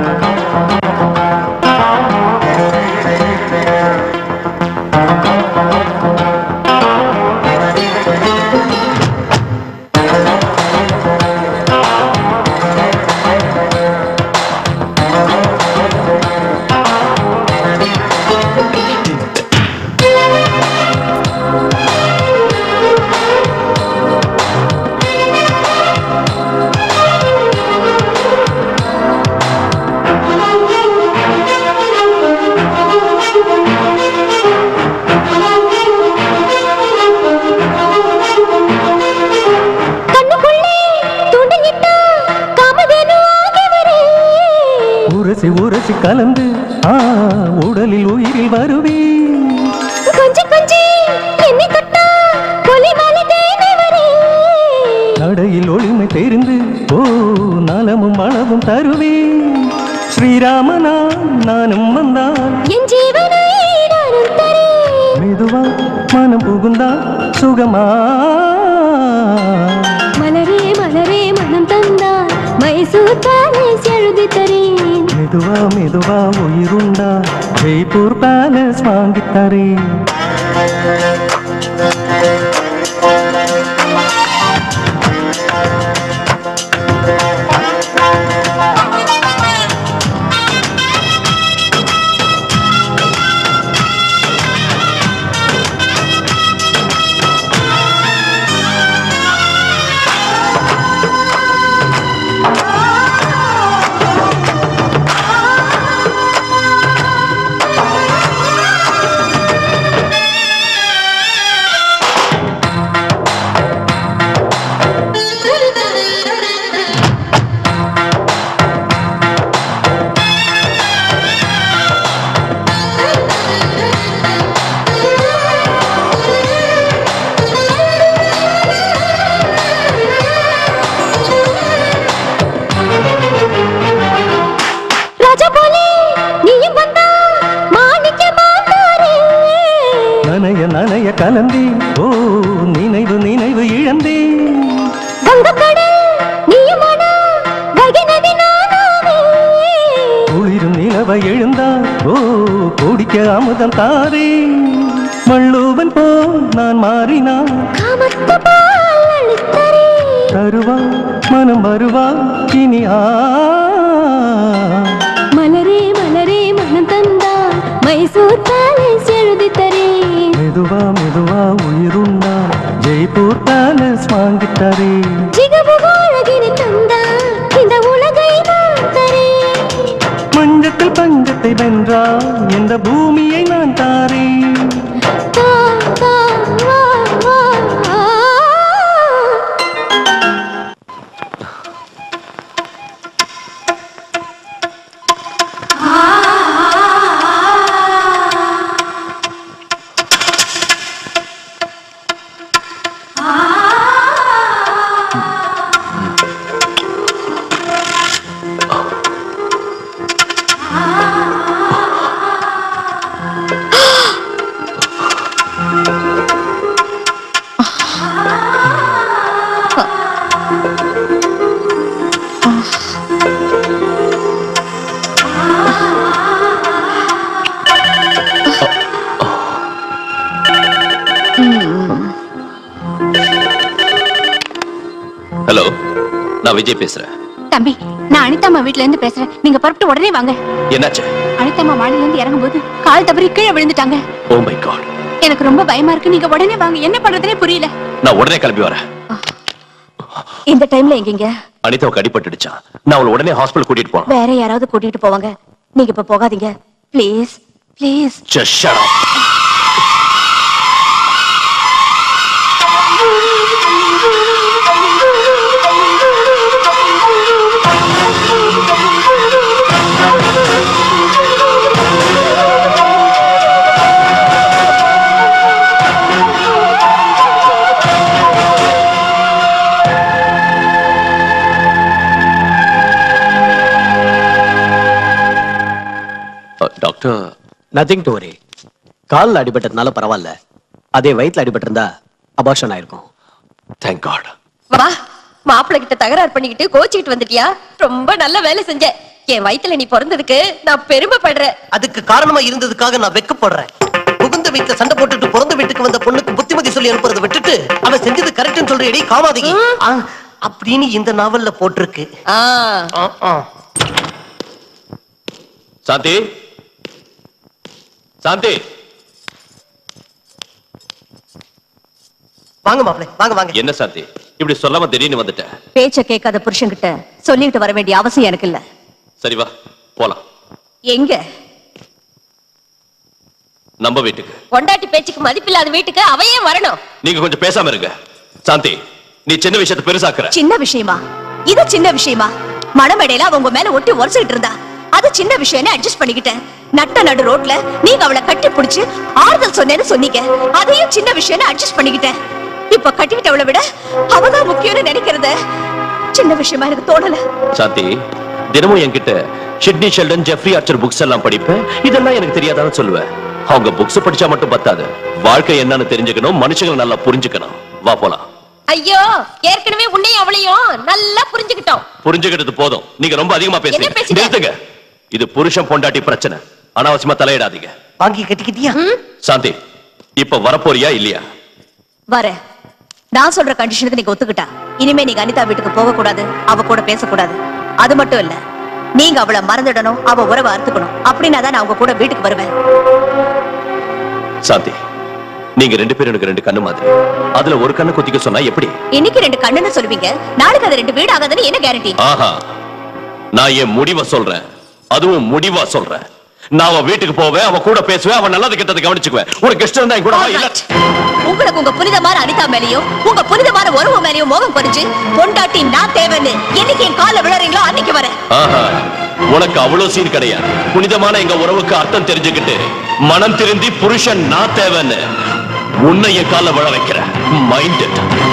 கண்ணுக்குள்ளே தூண்டிலிட்டா காமதேனு ஆகி வரேன் உரசி உரசி கலந்து ஆ உடலில் உயிரில் வருவே கொஞ்சி கொஞ்சி என்னை தொட்டா கொலிமாலி தேனை வரேன் நடையில் ஒளிமை தெரிந்து ஓ நலமும் வளமும் தருவே ஸ்ரீராமனா நானும் வந்தான் என் ஜீவனை நானும் தரேன் மெதுவா மனம் புகுந்தா சுகமா மலரே மலரே மனம் தந்தார் மைசூர் பேலஸ் எழுதி தரேன் மெதுவா மெதுவா உயிருண்டா ஜெய்ப்பூர் பேலஸ் வாங்கித்தரே ராஜா போலே நீயும் வந்தா மாணிக்க மாட்டாரே நனைய நனைய கலந்தே ஓ நினைவு நினைவு இழந்தே வங்க கடல் நீயும் ஆனா வைகை நதி நானாவே குளிரும் நிலவை எழுந்தா ஓ குடிக்க அமுதம் தாரே மள்ளூவன் போ நான் மாறினான் காமத்து பால் அளித்தரே தருவா மனம் வருவா இனி ஆ மலரே மெதுவா மெதுவா உயிருண்டா ஜெய்ப்பூர் பேலஸ் வாங்கிட்டாரே ஜிகபுக அழகினை தந்தா இந்த உலகை நான் தரேன் மஞ்சத்தில் பஞ்சத்தை வென்றா இந்த பூமியை நான் தாரேன் தா, தா, வா, வா, ஆ. ஹலோ நான் விஜய் பேசுறேன் தம்பி நான் அனிதாம்மா வீட்ல இருந்து பேசுறேன் நீங்க புறப்பட்டு உடனே வாங்க என்னாச்சு அனிதாம்மா மாடியில இருந்து இறங்கும்போது கால் தவறி கீழே விழுந்துட்டாங்க ஓ மை காட் எனக்கு ரொம்ப பயமா இருக்கு நீங்க உடனே வாங்க என்ன பண்றதுனே புரியல நான் உடனே கிளம்பி வரேன் இந்த டைம்ல எங்கீங்க அனிதாவுக்கு அடிபட்டுடுச்சான் நான் அவளை உடனே ஹாஸ்பிடல் கூட்டிட்டு போறேன் வேற யாராவது கூட்டிட்டு போவாங்க நீங்க இப்ப போகாதீங்க please please Just shut up. Doctor nothing to worry காலில் அடிபட்டதுனால பரவாயில்ல அதே வயிற்றுல அடிபட்டிருந்தா அபார்ஷன் ஆயிருக்கும் தேங்க் காட் வா மாப்பிள்ளை கிட்ட தகராறு பண்ணிக்கிட்டு கோச்சிக்கிட்டு வந்துட்டியா ரொம்ப நல்ல வேலை செஞ்ச என் வயித்துல நீ பிறந்ததுக்கு நான் பெருமைப்படுறேன் அதுக்கு காரணமா இருந்ததுக்காக நான் வெக்கப்படுறேன் புகுந்த வீட்டுல சண்டை போட்டுட்டு பிறந்த வீட்டுக்கு வந்த பொண்ணுக்கு புத்திமதி சொல்லி அனுப்புறதை விட்டுட்டு அவன் செஞ்சது கரெக்ட்னு சொல்றேடி காமாதீங்க ஆ, அப்படின்னு இந்த நாவல்ல போட்டிருக்கு ஆ ஆ, ஆ. சாந்தி சாந்தி வாங்க மாப்பிளை வாங்க வாங்க என்ன சாந்தி இப்படி சொல்லாம திடீர்னு வந்துட்ட பேச்ச கேட்காத புருஷன்கிட்ட சொல்லிட்டு வர வேண்டிய அவசியம் எனக்கு இல்ல சரி வா போலாம் எங்க நம்ம வீட்டுக்கு பொண்டாட்டி பேச்சுக்கு மதிப்பில்லாத வீட்டுக்கு அவையே வரணும் நீங்க கொஞ்சம் பேசாம இருங்க சாந்தி நீ சின்ன விஷயத்தை பெருசாக்குற சின்ன விஷயமா இது சின்ன விஷயமா மணமேடையில அவங்க மேல ஒட்டி உரசிக்கிட்டு இருந்தா அது சின்ன விஷயம்னு அட்ஜஸ்ட் பண்ணிக்கிட்டேன் நட்ட நடு ரோட்ல நீங்க அவளை கட்டி பிடிச்சு ஆறுதல் சொன்னேன்னு சொன்னீங்க அதையும் சின்ன விஷயம்னு அட்ஜஸ்ட் பண்ணிக்கிட்டேன் இப்ப கட்டிக்கிட்டவளை விட அவதான் முக்கியம்னு நினைக்கிறத சின்ன விஷயமா எனக்கு தோணல சாந்தி தினமும் என்கிட்ட Sidney Sheldon Jeffrey Archer books எல்லாம் படிப்பேன் இதெல்லாம் எனக்கு தெரியாதான்னு சொல்லுவேன் அவங்க புக்ஸ் படிச்சா மட்டும் பத்தாது வாழ்க்கை என்னன்னு தெரிஞ்சுக்கணும் மனுஷங்களை நல்லா புரிஞ்சுக்கணும் வா போலாம் ஐயோ ஏற்கனவே உன்னையும் அவளையும் நல்லா புரிஞ்சுக்கிட்டோம் புரிஞ்சுக்கிட்டது போதும் நீங்க ரொம்ப அதிகமா என்ன பேசுறீங்க பேசுறேன்? நிறுத்துங்க இது புருஷன் பொண்டாட்டி பிரச்சனை அனாவசியமா தலையிடாதீங்க வாங்கி கட்டிக்கிட்டியா சாந்தி இப்ப வரப்போறியா இல்லையா வர நான் சொல்ற கண்டிஷனுக்கு நீங்க ஒத்துக்கிட்டா இனிமே நீங்க அனிதா வீட்டுக்கு போக கூடாது அவ கூட பேசக்கூடாது அது மட்டும் இல்ல நீங்க அவளை மறந்துடணும் அவ உறவை அறுத்துக்கணும் அப்படின்னா தான் நான் உங்க கூட வீட்டுக்கு வருவேன் சாந்தி நீங்க ரெண்டு பேரும் எனக்கு ரெண்டு கண்ணு மாதிரி அதுல ஒரு கண்ணு குத்திக்க சொன்னா எப்படி இன்னைக்கு ரெண்டு கண்ணுன்னு சொல்லுவீங்க நாளைக்கு அது ரெண்டு வீடு ஆகாதுன்னு என்ன கேரண்டி ஆஹா நான் என் முடிவை சொல்றேன் அதுவும் முடிவா சொல்றேன் நான் அவன் வீட்டுக்கு போவேன் அவன் கூட பேசுவேன் அவன் நல்லது கெட்டதை கவனிச்சுக்குவேன் ஒரு கெஸ்ட் இருந்தா என் கூட வா, இல்ல உங்களுக்கு உங்க புனிதமான அனிதா மேலயும் உங்க புனிதமான உறவு மேலயும் மோகம் பறிச்சு பொண்டாட்டி நான் தேவைன்னு என்னைக்கு என் கால விழறீங்களோ அன்னைக்கு வரேன் ஆஹா உனக்கு அவ்வளவு சீன் கிடையாது புனிதமான எங்க உறவுக்கு அர்த்தம் தெரிஞ்சுக்கிட்டு மனம் திருந்தி புருஷன் நான் தேவைன்னு உன்னை என் கால விழ வைக்கிறேன் மைண்ட்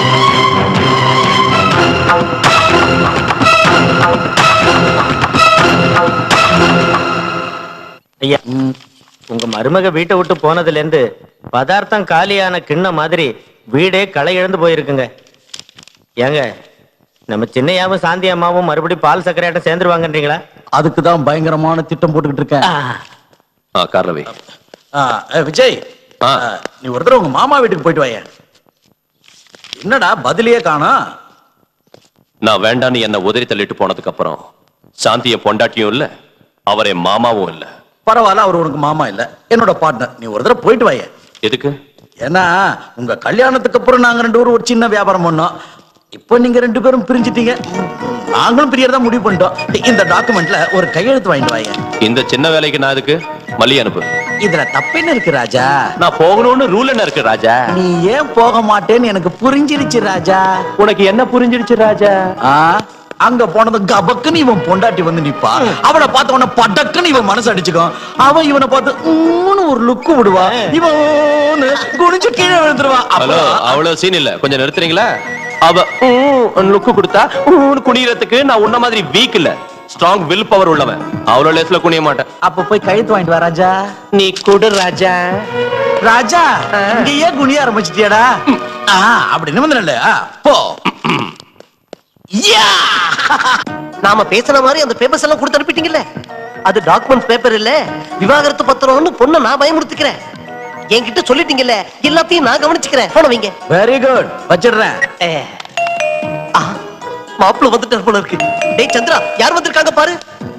ஐயா உங்க மருமக வீட்டை விட்டு போனதுல இருந்து பதார்த்தம் காலியான கிண்ண மாதிரி வீடே களை இழந்து போயிருக்குங்க ஏங்க நம்ம சின்னையாவும் சாந்தி அம்மாவும் மறுபடியும் பால் சர்க்கரையாட்ட சேர்ந்துருவாங்கன்றீங்களா அதுக்கு தான் பயங்கரமான திட்டம் போட்டுக்கிட்டு இருக்கேன் ஆ காரணவே ஆ, ஏ, விஜய் ஆ, நீ ஒரு தடவை உங்க மாமா வீட்டுக்கு போயிட்டு வாயேன் என்னடா பதிலையே காணோம் நான் வேண்டான்னு என்ன உதறி தள்ளிட்டு போனதுக்கு அப்புறம் சாந்திய பொண்டாட்டியும் இல்ல அவரே மாமாவும் இல்ல பரவாயில்ல அவர் உனக்கு மாமா இல்ல என்னோட பார்ட்னர் நீ ஒரு தடவை போயிட்டு வாயேன் எதுக்கு ஏன்னா உங்க கல்யாணத்துக்கு அப்புறம் நாங்க ரெண்டு பேரும் ஒரு சின்ன வியாபாரம் பண்ணோம் இப்போ நீங்க ரெண்டு பேரும் பிரிஞ்சிட்டீங்க நாங்களும் பிரியறதா முடிவு பண்ணிட்டோம் இந்த டாக்குமெண்ட்ல ஒரு கையெழுத்து வாங்கிட்டு வாங்க இந்த சின்ன வேலைக்கு நான் அதுக்கு மல்லி அனுப்பு இதுல தப்பென்ன இருக்கு ராஜா நான் போகணும்னு ரூல் என்ன இருக்கு ராஜா நீ ஏன் போக மாட்டேன்னு எனக்கு புரிஞ்சிருச்சு ராஜா உனக்கு என்ன புரிஞ்சிருச்சு ராஜா ஆ அங்க போனது கபக்குன்னு இவன் பொண்டாட்டி வந்து நிப்பா அவளை பார்த்த உடனே படக்குன்னு இவன் மனசு அடிச்சுக்கும் அவன் இவனை பார்த்து ஊன்னு ஒரு லுக்கு விடுவா இவன் ஊன்னு குனிஞ்சு கீழே விழுந்துருவான் ஹலோ அப்ப அவ்வளவு சீன் இல்ல கொஞ்சம் நிறுத்துறீங்களா அவ லுக்கு கொடுத்தா ஊன்னு குனியறதுக்கு நான் உன்ன மாதிரி வீக் இல்ல ஸ்ட்ராங் வில் பவர் உள்ளவன் அவ்வளவு லேஸ்ல குனிய மாட்டேன் அப்ப போய் கழுத்து வாங்கிட்டு வா ராஜா நீ கொடு ராஜா ராஜா இங்கேயே குனிய ஆரம்பிச்சிட்டியாடா ஆ அப்படின்னு வந்து போ யா நாம பேசின மாதிரி அந்த பேப்பர்ஸ் எல்லாம் கொடுத்து அனுப்பிட்டீங்கல்ல அது டாக்குமெண்ட்ஸ் பேப்பர் இல்ல விவாகரத்து பத்திரம்னு பொண்ணை நான் பயமுறுத்திக்கிறேன் என்கிட்ட சொல்லிட்டீங்கல்ல எல்லாத்தையும் நான் கவனிச்சுக்கிறேன் போன வைங்க வெரி குட் வச்சிடுறேன் மாப்பிள்ள வந்துட்டார் போல இருக்கு டேய் சந்திரா யார் வந்திருக்காங்க பாரு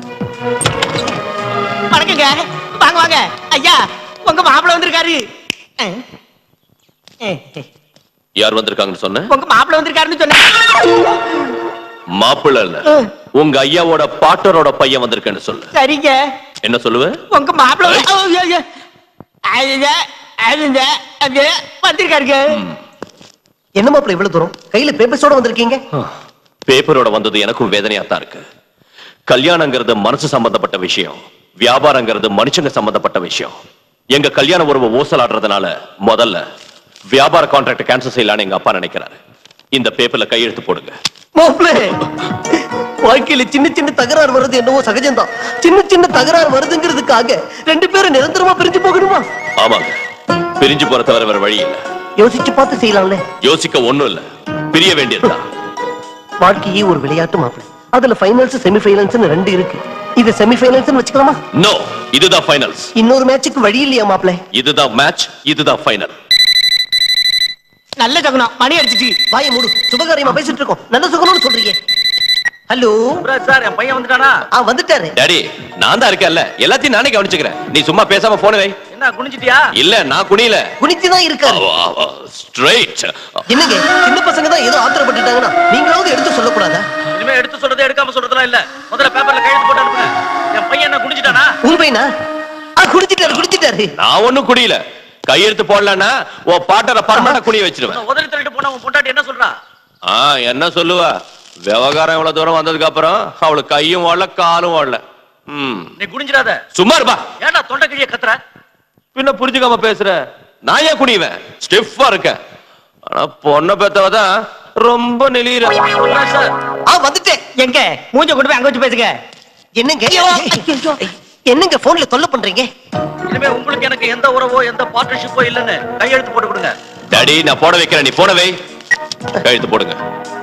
வணக்கங்க வாங்க வாங்க ஐயா உங்க மாப்பிள்ள வந்திருக்காரு அஹ். அஹ். யார் வந்திருக்காங்கன்னு சொன்ன உங்க மாப்பிள்ள வந்திருக்காருன்னு சொன்னேன் மாப்பிள்ள இல்ல உங்க ஐயாவோட பாட்டரோட பையன் வந்திருக்கேன்னு சொல்லு சரிங்க என்ன சொல்லுவ உங்க மாப்பிள்ள வந்து- ஓ, ஐயோ, ஐயோ. அதுங்க, அதுங்க, அது வந்திருக்காருங்க என்ன மாப்பிள்ள இவ்வளவு தூரம் கையில பேப்பர்ஸோட வந்திருக்கீங்க பேப்பரோட வந்தது எனக்கும் வேதனையா தான் இருக்கு கல்யாணங்கிறது மனசு சம்பந்தப்பட்ட விஷயம் வியாபாரங்கிறது மனுஷங்க சம்பந்தப்பட்ட விஷயம் எங்க கல்யாண உறவு ஊசலாடுறதுனால முதல்ல வியாபார கான்ட்ராக்ட் கேன்சல் செய்யலாம்னு எங்க அப்பா நினைக்கிறாரு இந்த பேப்பர்ல கையெழுத்து போடுங்க மாப்பிள்ள வாழ்க்கையில சின்ன சின்ன தகராறு வருது என்னவோ சகஜம்தான் சின்ன சின்ன தகராறு வருதுங்கிறதுக்காக ரெண்டு பேரும் நிரந்தரமா பிரிஞ்சு போகணுமா ஆமாங்க பிரிஞ்சு போற தவிர வேற வழி இல்ல யோசிச்சு பார்த்து செய்யலாம்ல யோசிக்க ஒண்ணும் இல்ல பிரிய வேண்டியதுதான் வாழ்க்கையே ஒரு விளையாட்டு மாப்பிள்ள அதுல ஃபைனல்ஸ் செமி ஃபைனல்ஸ் ரெண்டு இருக்கு இது செமி ஃபைனல்ஸ் வச்சுக்கலாமா நோ இதுதான் ஃபைனல்ஸ் இன்னொரு மேட்சுக்கு வழி இல்லையா மாப்பிள்ள இதுதான் மேட்ச் இதுதான் ஃபைனல் நல்ல சகுனம் மணி அடிச்சிட்டு வாய மூடு சுபகாரியமா பேசிட்டு இருக்கோம் நல்ல சுகம்னு சொல்றீங்க ஹலோ சார் என் பையன் வந்துட்டானா ஆ வந்துட்டாரு டாடி நான் தான் இருக்கேன்ல எல்லாத்தையும் நானே கவனிச்சுக்கிறேன் நீ சும்மா பேசாம போன வை என்ன குனிஞ்சிட்டியா இல்ல நான் குனியல குனிச்சுதான் இருக்காரு ஸ்ட்ரைட் என்னங்க சின்ன பசங்க தான் ஏதோ ஆத்திரப்பட்டுட்டாங்கன்னா நீங்களாவது எடுத்து சொல்லக்கூடாதா இனிமே எடுத்து சொல்றதே எடுக்காம சொல்றதெல்லாம் இல்ல முதல்ல பேப்பர்ல கையெழுத்து போட்டு அனுப்புங்க என் பையன் என்ன குனிஞ்சிட்டானா உங்க பையனா ஆ குடிச்சிட்டாரு குடிச்சிட்டாரு நான் ஒண்ணும் குடியல கையெழுத்து போடலன்னா உன் பாட்டரை பர்மனண்டா குனிய வச்சிருவேன் உதறி தள்ளிட்டு போனா உன் பொண்டாட்டி என்ன சொல்றா ஆ என்ன சொல்லுவா விவகாரம் இவ்வளவு தூரம் வந்ததுக்கு அப்புறம் அவளுக்கு கையும் ஓடல காலும் ஓடல ம் நீ குனிஞ்சிடாத சும்மா இருப்பா ஏன்டா தொண்டை கிழிய கத்துற பின்ன புரிஞ்சுக்காம பேசுற நான் ஏன் குனிவேன் ஸ்டிஃபா இருக்கேன் ஆனா பொண்ணை பெத்தவதான் ரொம்ப நெளியிற சார் ஆ வந்துட்டேன் எங்க மூஞ்ச கொண்டு போய் அங்க வச்சு பேசுங்க என்னங்க என்னங்க போன்ல தொல்லை பண்றீங்க இனிமே உங்களுக்கு எனக்கு எந்த உறவோ எந்த பார்ட்னர்ஷிப்போ இல்லன்னு கையெழுத்து போட்டு கொடுங்க டாடி நான் போட வைக்கிறேன் நீ போட வை கையெழுத்து போடுங்க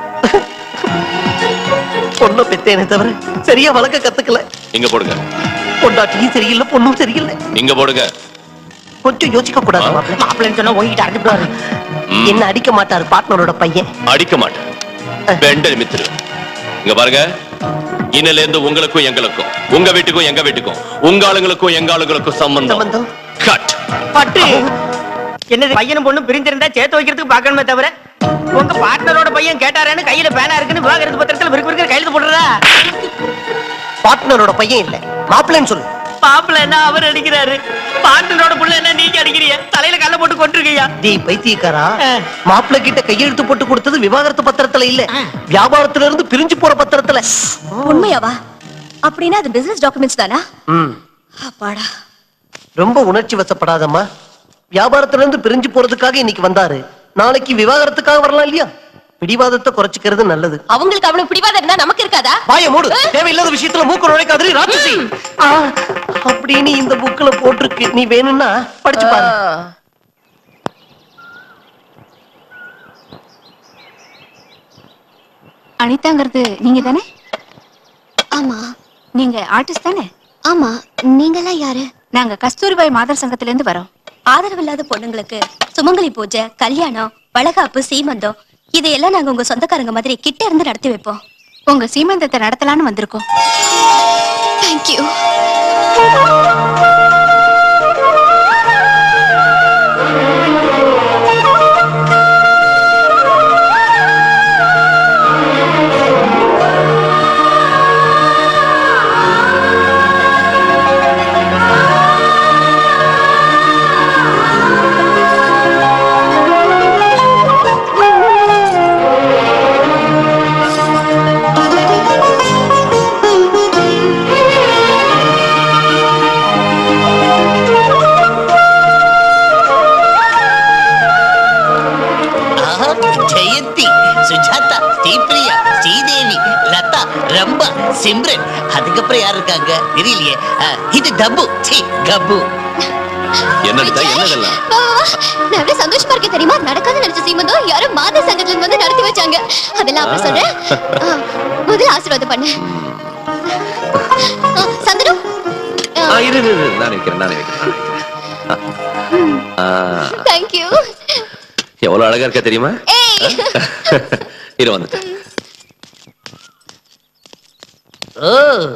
பொண்ணை பெத்தேனே தவிர சரியா வளர்க்க கத்துக்கல இங்க போடுங்க பொண்டாட்டியும் சரியில்லை பொண்ணும் சரியில்லை இங்க போடுங்க கொஞ்சம் யோசிக்க கூடாது மாப்பிள்ள மாப்பிள்ளைன்னு சொன்னா உங்ககிட்ட அடிச்சுடுவாரு என்ன அடிக்க மாட்டாரு பார்ட்னரோட பையன் அடிக்க மாட்டேன் பெண்ட நிமித்திரு இங்க பாருங்க இன்னில இருந்து உங்களுக்கும் எங்களுக்கும் உங்க வீட்டுக்கும் எங்க வீட்டுக்கும் உங்க ஆளுங்களுக்கும் எங்க ஆளுங்களுக்கும் சம்பந்தம் கட் பட்டு என்னது பையனும் பொண்ணும் பிரிஞ்சிருந்தா சேர்த்து வைக்கிறதுக்கு பார்க்கணுமே தவிர உங்க பார்ட்னரோட பையன் கேட்டாரேன்னு கையில பேனா இருக்குன்னு விவாகரத்து பத்திரத்துல விருக்கு விருக்கு கையெழுத்து போடுறா பார்ட்னரோட பையன் இல்ல மாப்பிள்ளைன்னு சொல்லு பாப்புல என்ன அவர் அடிக்கிறாரு பார்ட்னரோட புள்ள என்ன நீங்க அடிக்கிறீங்க தலையில கல்ல போட்டு கொண்டிருக்கீங்க டேய் பைத்தியக்காரா மாப்பிள்ளை கிட்ட கையெழுத்து போட்டு கொடுத்தது விவாகரத்து பத்திரத்துல இல்ல வியாபாரத்துல இருந்து பிரிஞ்சு போற பத்திரத்துல உண்மையாவா அப்படின்னா அது பிசினஸ் டாக்குமெண்ட்ஸ் தானா ம். அப்பாடா ரொம்ப உணர்ச்சி வசப்படாதம்மா வியாபாரத்துல இருந்து பிரிஞ்சு போறதுக்காக இன்னைக்கு வந்தாரு நாளைக்கு விவாகரத்துக்காக வரலாம் இல்லையா பிடிவாதத்தை குறைச்சிக்கிறது நல்லது அவங்களுக்கு அவனுக்கு பிடிவாதம் இருந்தா நமக்கு இருக்காதா வாய மூடு தேவையில்லாத விஷயத்துல மூக்கு நுழைக்காதடி ராட்சசி ஆ, அப்படின்னு இந்த புக்ல போட்டிருக்கு நீ வேணும்னா படிச்சு பாரு அனிதாங்கிறது நீங்க தானே ஆமா நீங்க ஆர்டிஸ்ட் தானே ஆமா நீங்கெல்லாம் யாரு நாங்க கஸ்தூரிபாய் மாதர் சங்கத்துல இருந்து வரோம் ஆதரவில்லாத பொண்ணுங்களுக்கு சுமங்கலி பூஜை கல்யாணம் வளகாப்பு சீமந்தம் இதையெல்லாம் நாங்க உங்க சொந்தக்காரங்க மாதிரி கிட்ட இருந்து நடத்தி வைப்போம் உங்க சீமந்தத்தை நடத்தலாம்னு வந்திருக்கோம் தேங்க்யூ சுஜாதா ஸ்ரீபிரியா ஸ்ரீதேவி லதா ரம்பா சிம்ரன் அதுக்கப்புறம் யார் இருக்காங்க தெரியலையே ஆ, இது டப்பு சி கப்பு என்ன அனிதா என்னதெல்லாம் வா, வா, வா. நான் எவ்வளவு சந்தோஷமா இருக்கேன் தெரியுமா நடக்காத நினைச்ச சீமந்தம் யாரோ மாத சங்கத்துல இருந்து வந்து நடத்தி வச்சாங்க அதெல்லாம் அப்புறம் சொல்றேன் ஆ, முதல்ல ஆசீர்வாதம் பண்ணு ஆ, சந்தனு ஆ, இரு இரு, இரு நானே வைக்கிறேன் நானே வைக்கிறேன் நானே வைக்கிறேன் ஆ, தேங்க்யூ எவ்வளவு அழகா இருக்க தெரியுமா ஏய் இரு வந்துட்டேன் ஓ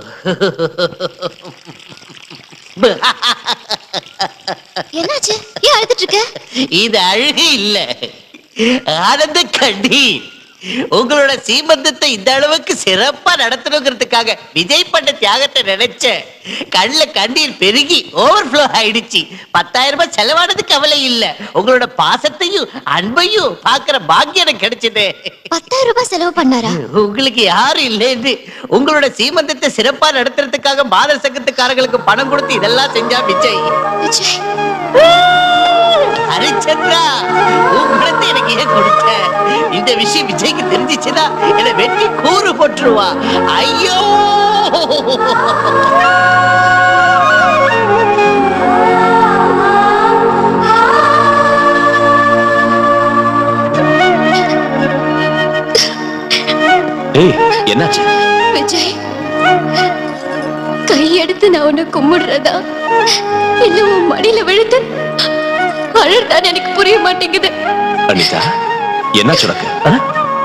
என்னாச்சு ஏன் அழுதுட்டு இருக்க இது அழகு இல்ல ஆனந்த கண்ணி உங்களோட சீமந்தத்தை இந்த அளவுக்கு சிறப்பா நடத்தணுங்கிறதுக்காக விஜய் பண்ண தியாகத்தை நினைச்சேன் கண்ணுல கண்ணீர் பெருகி ஓவர்ஃப்ளோ ஆயிடுச்சு பத்தாயிரம் ரூபாய் செலவானது கவலை இல்ல உங்களோட பாசத்தையும் அன்பையும் பாக்குற பாக்கியம் எனக்கு கிடைச்சது பத்தாயிரம் ரூபாய் செலவு பண்ணாரா உங்களுக்கு யாரும் இல்லைன்னு உங்களோட சீமந்தத்தை சிறப்பா நடத்துறதுக்காக மாதர் சங்கத்துக்காரங்களுக்கு பணம் கொடுத்து இதெல்லாம் செஞ்சா விஜய் விஜய் ஹரிச்சந்திரா உன் குணத்தை எனக்கு ஏன் கொடுத்த இந்த விஷயம் விஜய்க்கு தெரிஞ்சிச்சுன்னா என்னை வெட்டி கூறு போட்டுருவா ஐயோ ஏய் என்னாச்சு விஜய் கையெடுத்து நான் உன்னை கும்பிடுறதா இல்ல உன் மடியில விழுந்து அழறதான்னு எனக்கு புரிய மாட்டேங்குது அனிதா என்னாச்சு உனக்கு ஆ?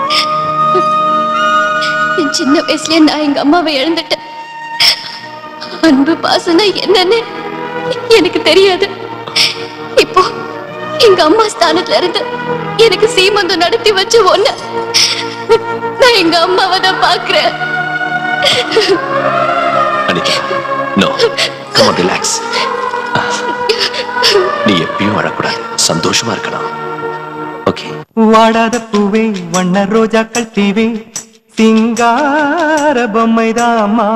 என் சின்ன வயசுலயே நான் எங்க அம்மாவை இழந்துட்டேன் அன்பு பாசம்னா என்னன்னு எனக்கு தெரியாது இப்போ எங்க அம்மா ஸ்தானத்துல இருந்து எனக்கு சீமந்தம் நடத்தி வச்ச ஒண்ணு நான் எங்க அம்மாவை தான் பாக்குறேன் Anitha no come on relax நீ எப்பயும் அழக்கூடாது சந்தோஷமா இருக்கணும் ஓகே வாடாத பூவே வண்ண ரோஜாக்கள் தீவே சிங்கார பொம்மைதாமா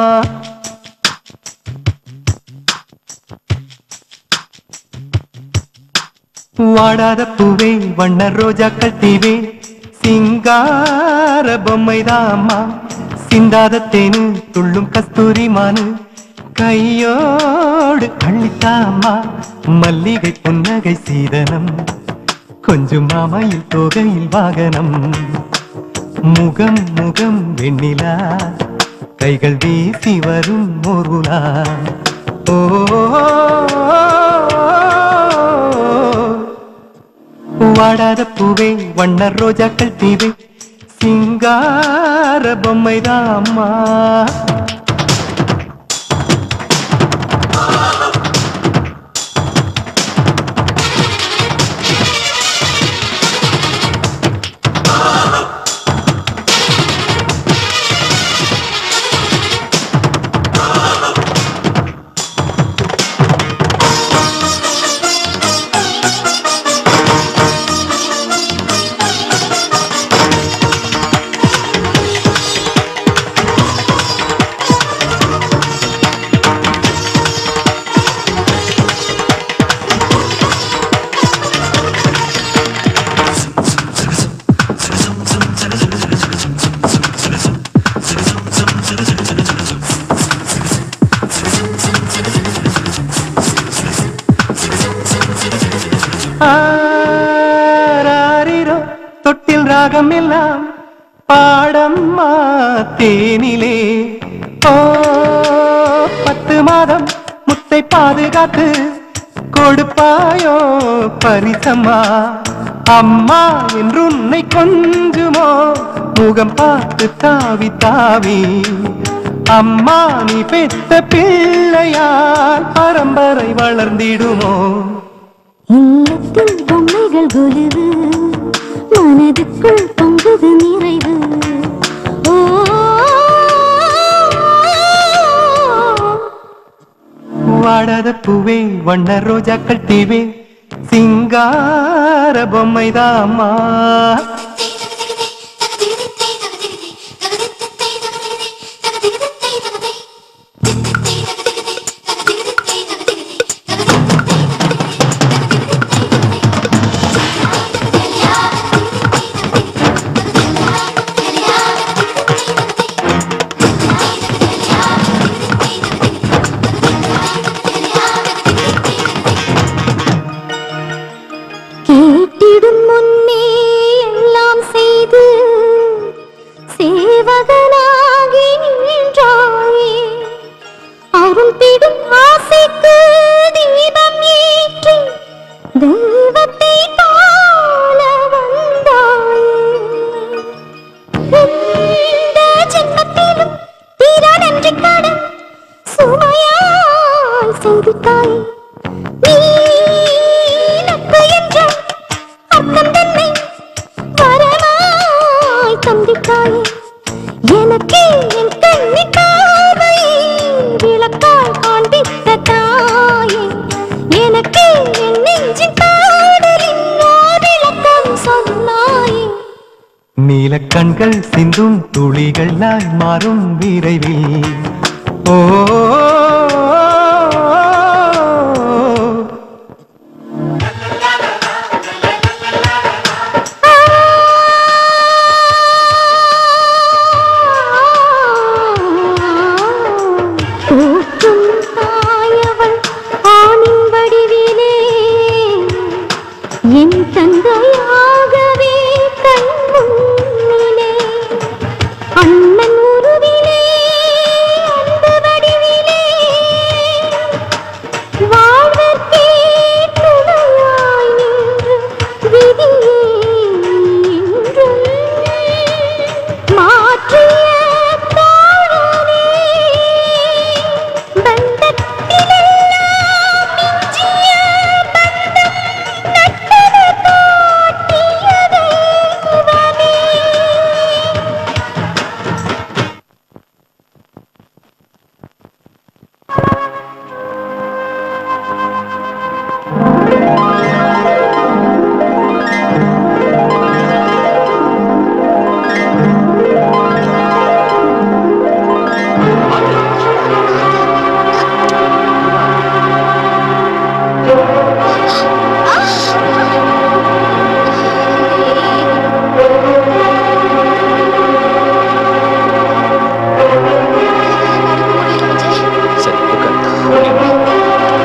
வாடாத பூவே வண்ண ரோஜாக்கள் தீவே சிங்கார பொம்மைதாமா சிந்தாத தேனு துள்ளும் கஸ்தூரி மானு கையோடு அள்ளித்தாமா மல்லிகை புன்னகை சீதனம் கொஞ்சம் மாமையில் தோகையில் வாகனம் முகம் முகம் வெண்ணிலா கைகள் வீசி வரும் மோர்வுலா ஓ வாடாத பூவே வண்ண ரோஜாக்கள் தீவே சிங்கார பொம்மைதாம்மா ஆராரிரோ தொட்டில் ராகம் எல்லாம் பாடம்மா தேனிலே ஓ பத்து மாதம் முத்தை பாதுகாத்து கொடுப்பாயோ பரிசம்மா அம்மா என்று உன்னை கொஞ்சுமோ முகம் பார்த்து தாவி தாவி அம்மா நீ பெத்த பிள்ளையால் பரம்பரை வளர்ந்திடுமோ இல்லத்தில் பொம்மைகள் கொலுவு மனதுக்குள் பொங்குது நிறைவு ஓ வாடாத பூவே வண்ண ரோஜாக்கள் தீவே சிங்கார பொம்மைதாம்மா விடும் ஆசைக்கு தீபம் ஏற்றி தெய்வத்தை போல வந்தாயே இந்த ஜென்மத்திலும் தீரா நன்றி கடன் சுமையாய் செய்திட்டாயே நீ நட்பு என்ற அர்த்தம் தன்னை வரமாய் தந்திட்டாயே எனக்கு என் கண்ணி பார்வையை விளக்காய் காண்பித்த தாயே எனக்கு என் நெஞ்சின் பாடலின் ஓர் விளக்கம் சொன்னாயே நீல கண்கள் சிந்தும் துளிகளாய் மாறும் விரைவில் ஓ தூக்கும் தாயவள் ஆணின் வடிவிலே என் தந்தையாகவே கண் முன்னிலே அண்ணன் உருவிலே அன்பு வடிவிலே வாழ்வர்க்கே துணையாய் நின்று விதியே என்றும் மாற்றிய தோழனே பந்தத்திலெல்லாம் மிஞ்சிய பந்தம் நட்டன காட்டிய தெய்வமே சரி உட்கார்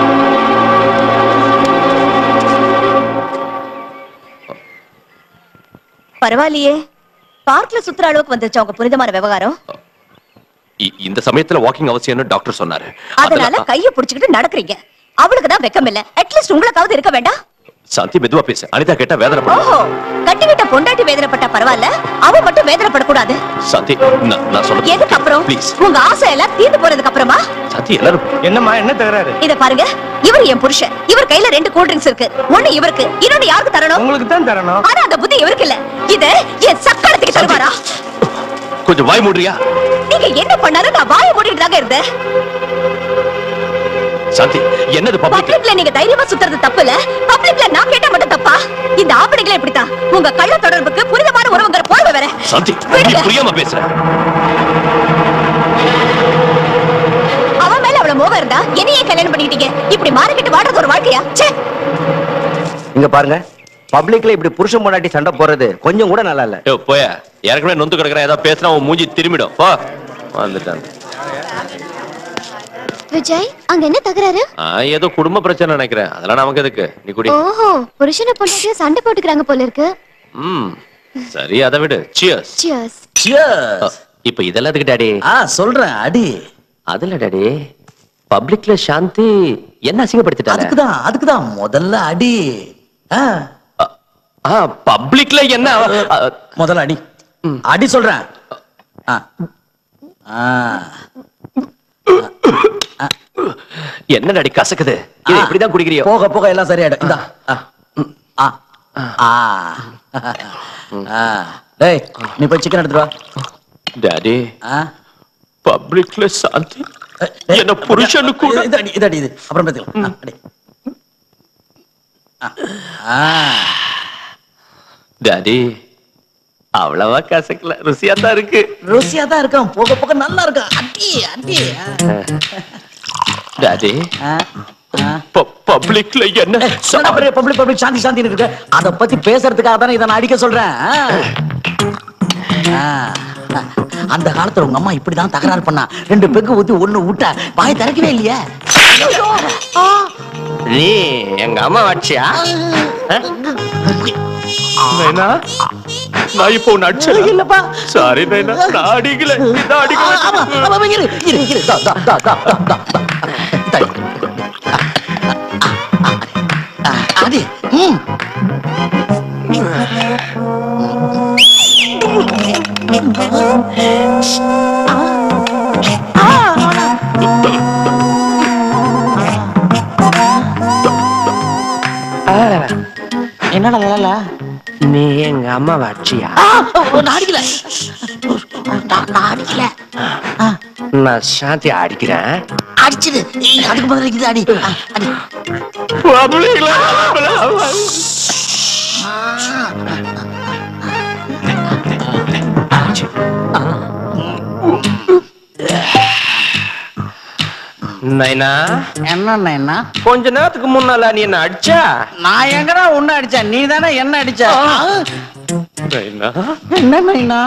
பரவாயில்லையே பார்க்ல சுத்துற அளவுக்கு வந்துருச்சு அவங்க புனிதமான விவகாரம் இ- இந்த சமயத்துல வாக்கிங் அவசியம்னு டாக்டர் சொன்னாரு அதனால அதனால- கைய புடிச்சுக்கிட்டு நடக்கிறீங்க அவளுக்கு தான் வெக்கம் இல்ல அட்லீஸ்ட் உங்களுக்காவது இருக்க வேண்டாம் சாந்தி மெதுவா பேசு அனிதா கேட்டா வேதனை ஓஹோ கட்டிவிட்ட பொண்டாட்டி வேதனைப்பட்டா பரவாயில்ல அவ மட்டும் வேதனைப்படக்கூடாது சாந்தி நான் நான் சொல்ல எதுக்கு அப்புறம் ப்ளீஸ் உங்க ஆசை எல்லாம் தீர்ந்து போனதுக்கு அப்புறமா சாந்தி எல்லாரும் என்னம்மா என்ன தகராறு இத பாருங்க இவர் என் புருஷன் இவர் கையில ரெண்டு கூல் ட்ரிங்க்ஸ் இருக்கு ஒண்ணு இவருக்கு இன்னொன்னு யாருக்கு தரணும் உங்களுக்கு தான் தரணும் ஆனா அந்த புத்தி இவருக்கு இல்ல இது என் சக்கரத்துக்கு தருவாரா கொஞ்சம் வாய் மூடுறியா நீங்க என்ன பண்ணாலும் நான் வாய மூடிட்டு தாங்க இருந்தேன் சாந்தி என்னது பப்ளிக் பப்ளிக்ல நீங்க தைரியமா சுத்துறது தப்பு இல்ல பப்ளிக்ல நான் கேட்டா மட்டும் தப்பா இந்த ஆம்பளைங்களே இப்படித்தான் உங்க கள்ள தொடர்புக்கு புனிதமான உறவுங்கிற போர்வை வேற சாந்தி நீ விடுங்க. புரியாம பேசுற அவன் மேல அவ்வளவு மோகம் இருந்தா என்னையே கல்யாணம் பண்ணிட்டீங்க இப்படி மாறிக்கிட்டு வாடுறது ஒரு வாழ்க்கையா ச்சே இங்க பாருங்க பப்ளிக்ல இப்படி புருஷன் பொண்டாட்டி சண்டை போடுறது கொஞ்சம் கூட நல்லா இல்ல ஏ போய ஏற்கனவே நொந்து கிடக்குறேன் ஏதாவது பேசினா உன் மூஞ்சி திரும்பிடும் போ வந்துட்டான் விஜய் அங்க என்ன தகராறு ஆ, ஏதோ குடும்ப பிரச்சனை நினைக்கிறேன் அதெல்லாம் நமக்கு எதுக்கு நீ குடி ஓஹோ புருஷனை பொண்டாட்டியும் சண்டை போட்டுக்கிறாங்க போல இருக்கு ம் சரி அதை விடு சியர்ஸ் சியர்ஸ் இப்ப இதெல்லாம் எதுக்கு டாடி ஆ சொல்றேன் அடி அதுல டாடி பப்ளிக்ல சாந்தி என்ன அசிங்கப்படுத்திட்டாங்க அதுக்குதான் அதுக்குதான் முதல்ல அடி ஆ. ஆ பப்ளிக்ல என்ன அ, முதல்ல அடி அடி சொல்றேன் ஆ. ஆ. என்ன டாடி கசக்குது இது இப்படிதான் குடிக்கிறியோ போக போக எல்லாம் சரியாயிடும் இந்தா ஆ. ம். ஆ. ஆ. ஆ. டேய் நீ போய் சிக்கன் எடுத்துட்டு வா டாடி ஆ. பப்ளிக்ல சாந்தி என்ன புருஷனு கூட இது அடி இது அடி இது அப்புறம் பார்த்துக்கலாம் ஆ, அடி ஆ. ஆ. டாடி அவ்வளவா கசக்கல ருசியா தான் இருக்கு ருசியா தான் இருக்கும் போக போக நல்லா இருக்கும் அடி அடி டாடி பப்ளிக்ல என்ன பப்ளிக் பப்ளிக் சாந்தி சாந்தி இருக்கு அத பத்தி பேசுறதுக்காக தானே இதை நான் அடிக்க சொல்றேன் ஆ. ஆ. அந்த காலத்துல உங்க அம்மா இப்படிதான் தகராறு பண்ணா ரெண்டு பெக்கு ஊத்தி ஒண்ணு விட்டா வாய் திறக்கவே இல்லையே நீ எங்க அம்மா வாட்சியா நைனா நான் இப்போ உன்னை அடிச்சல இல்லப்பா சாரி நைனா நான் அடிக்கல இதான் ஆமா, ஆமா, அடிக்கல ஆமா, இரு, இரு, இரு. தா, தா, தா, தா, தா, தா, தா. அது ம் என்னடா லலா நீ எங்க அம்மா வச்சியா நான் அடிக்கல நான் நான் அடிக்கல நான் சாந்தி அடிக்கிறேன் அடிச்சிடு ஏய், அதுக்கு பதிலா இது அடி ஆ, அடி நைனா என்ன என்ன கொஞ்ச நேரத்துக்கு முன்னால நீ என்ன அடிச்சா நான் எங்கடா உன்ன அடிச்சேன் நீ தானே என்ன அடிச்ச நைனா என்ன நைனா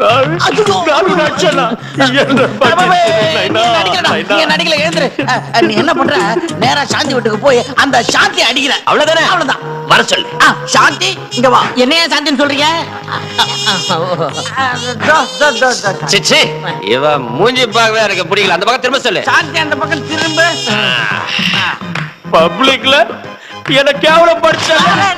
நடிக்கல எழுந்துரு அஹ், அஹ், நீ என்ன பண்ற நேரா சாந்தி வீட்டுக்கு போய் அந்த சாந்தி அடிக்கிற அவ்வளவுதானே அவ்வளவுதான் வர சொல்லு ஆ, சாந்தி இங்க வா என்னைய சாந்தின்னு சொல்றீங்க சிச்சி இவ மூஞ்சி பார்க்கவே எனக்கு பிடிக்கல அந்த பக்கம் திரும்ப சொல்லு சாந்தி அந்த பக்கம் திரும்ப பப்ளிக்ல என்ன கேவலப்படுத்த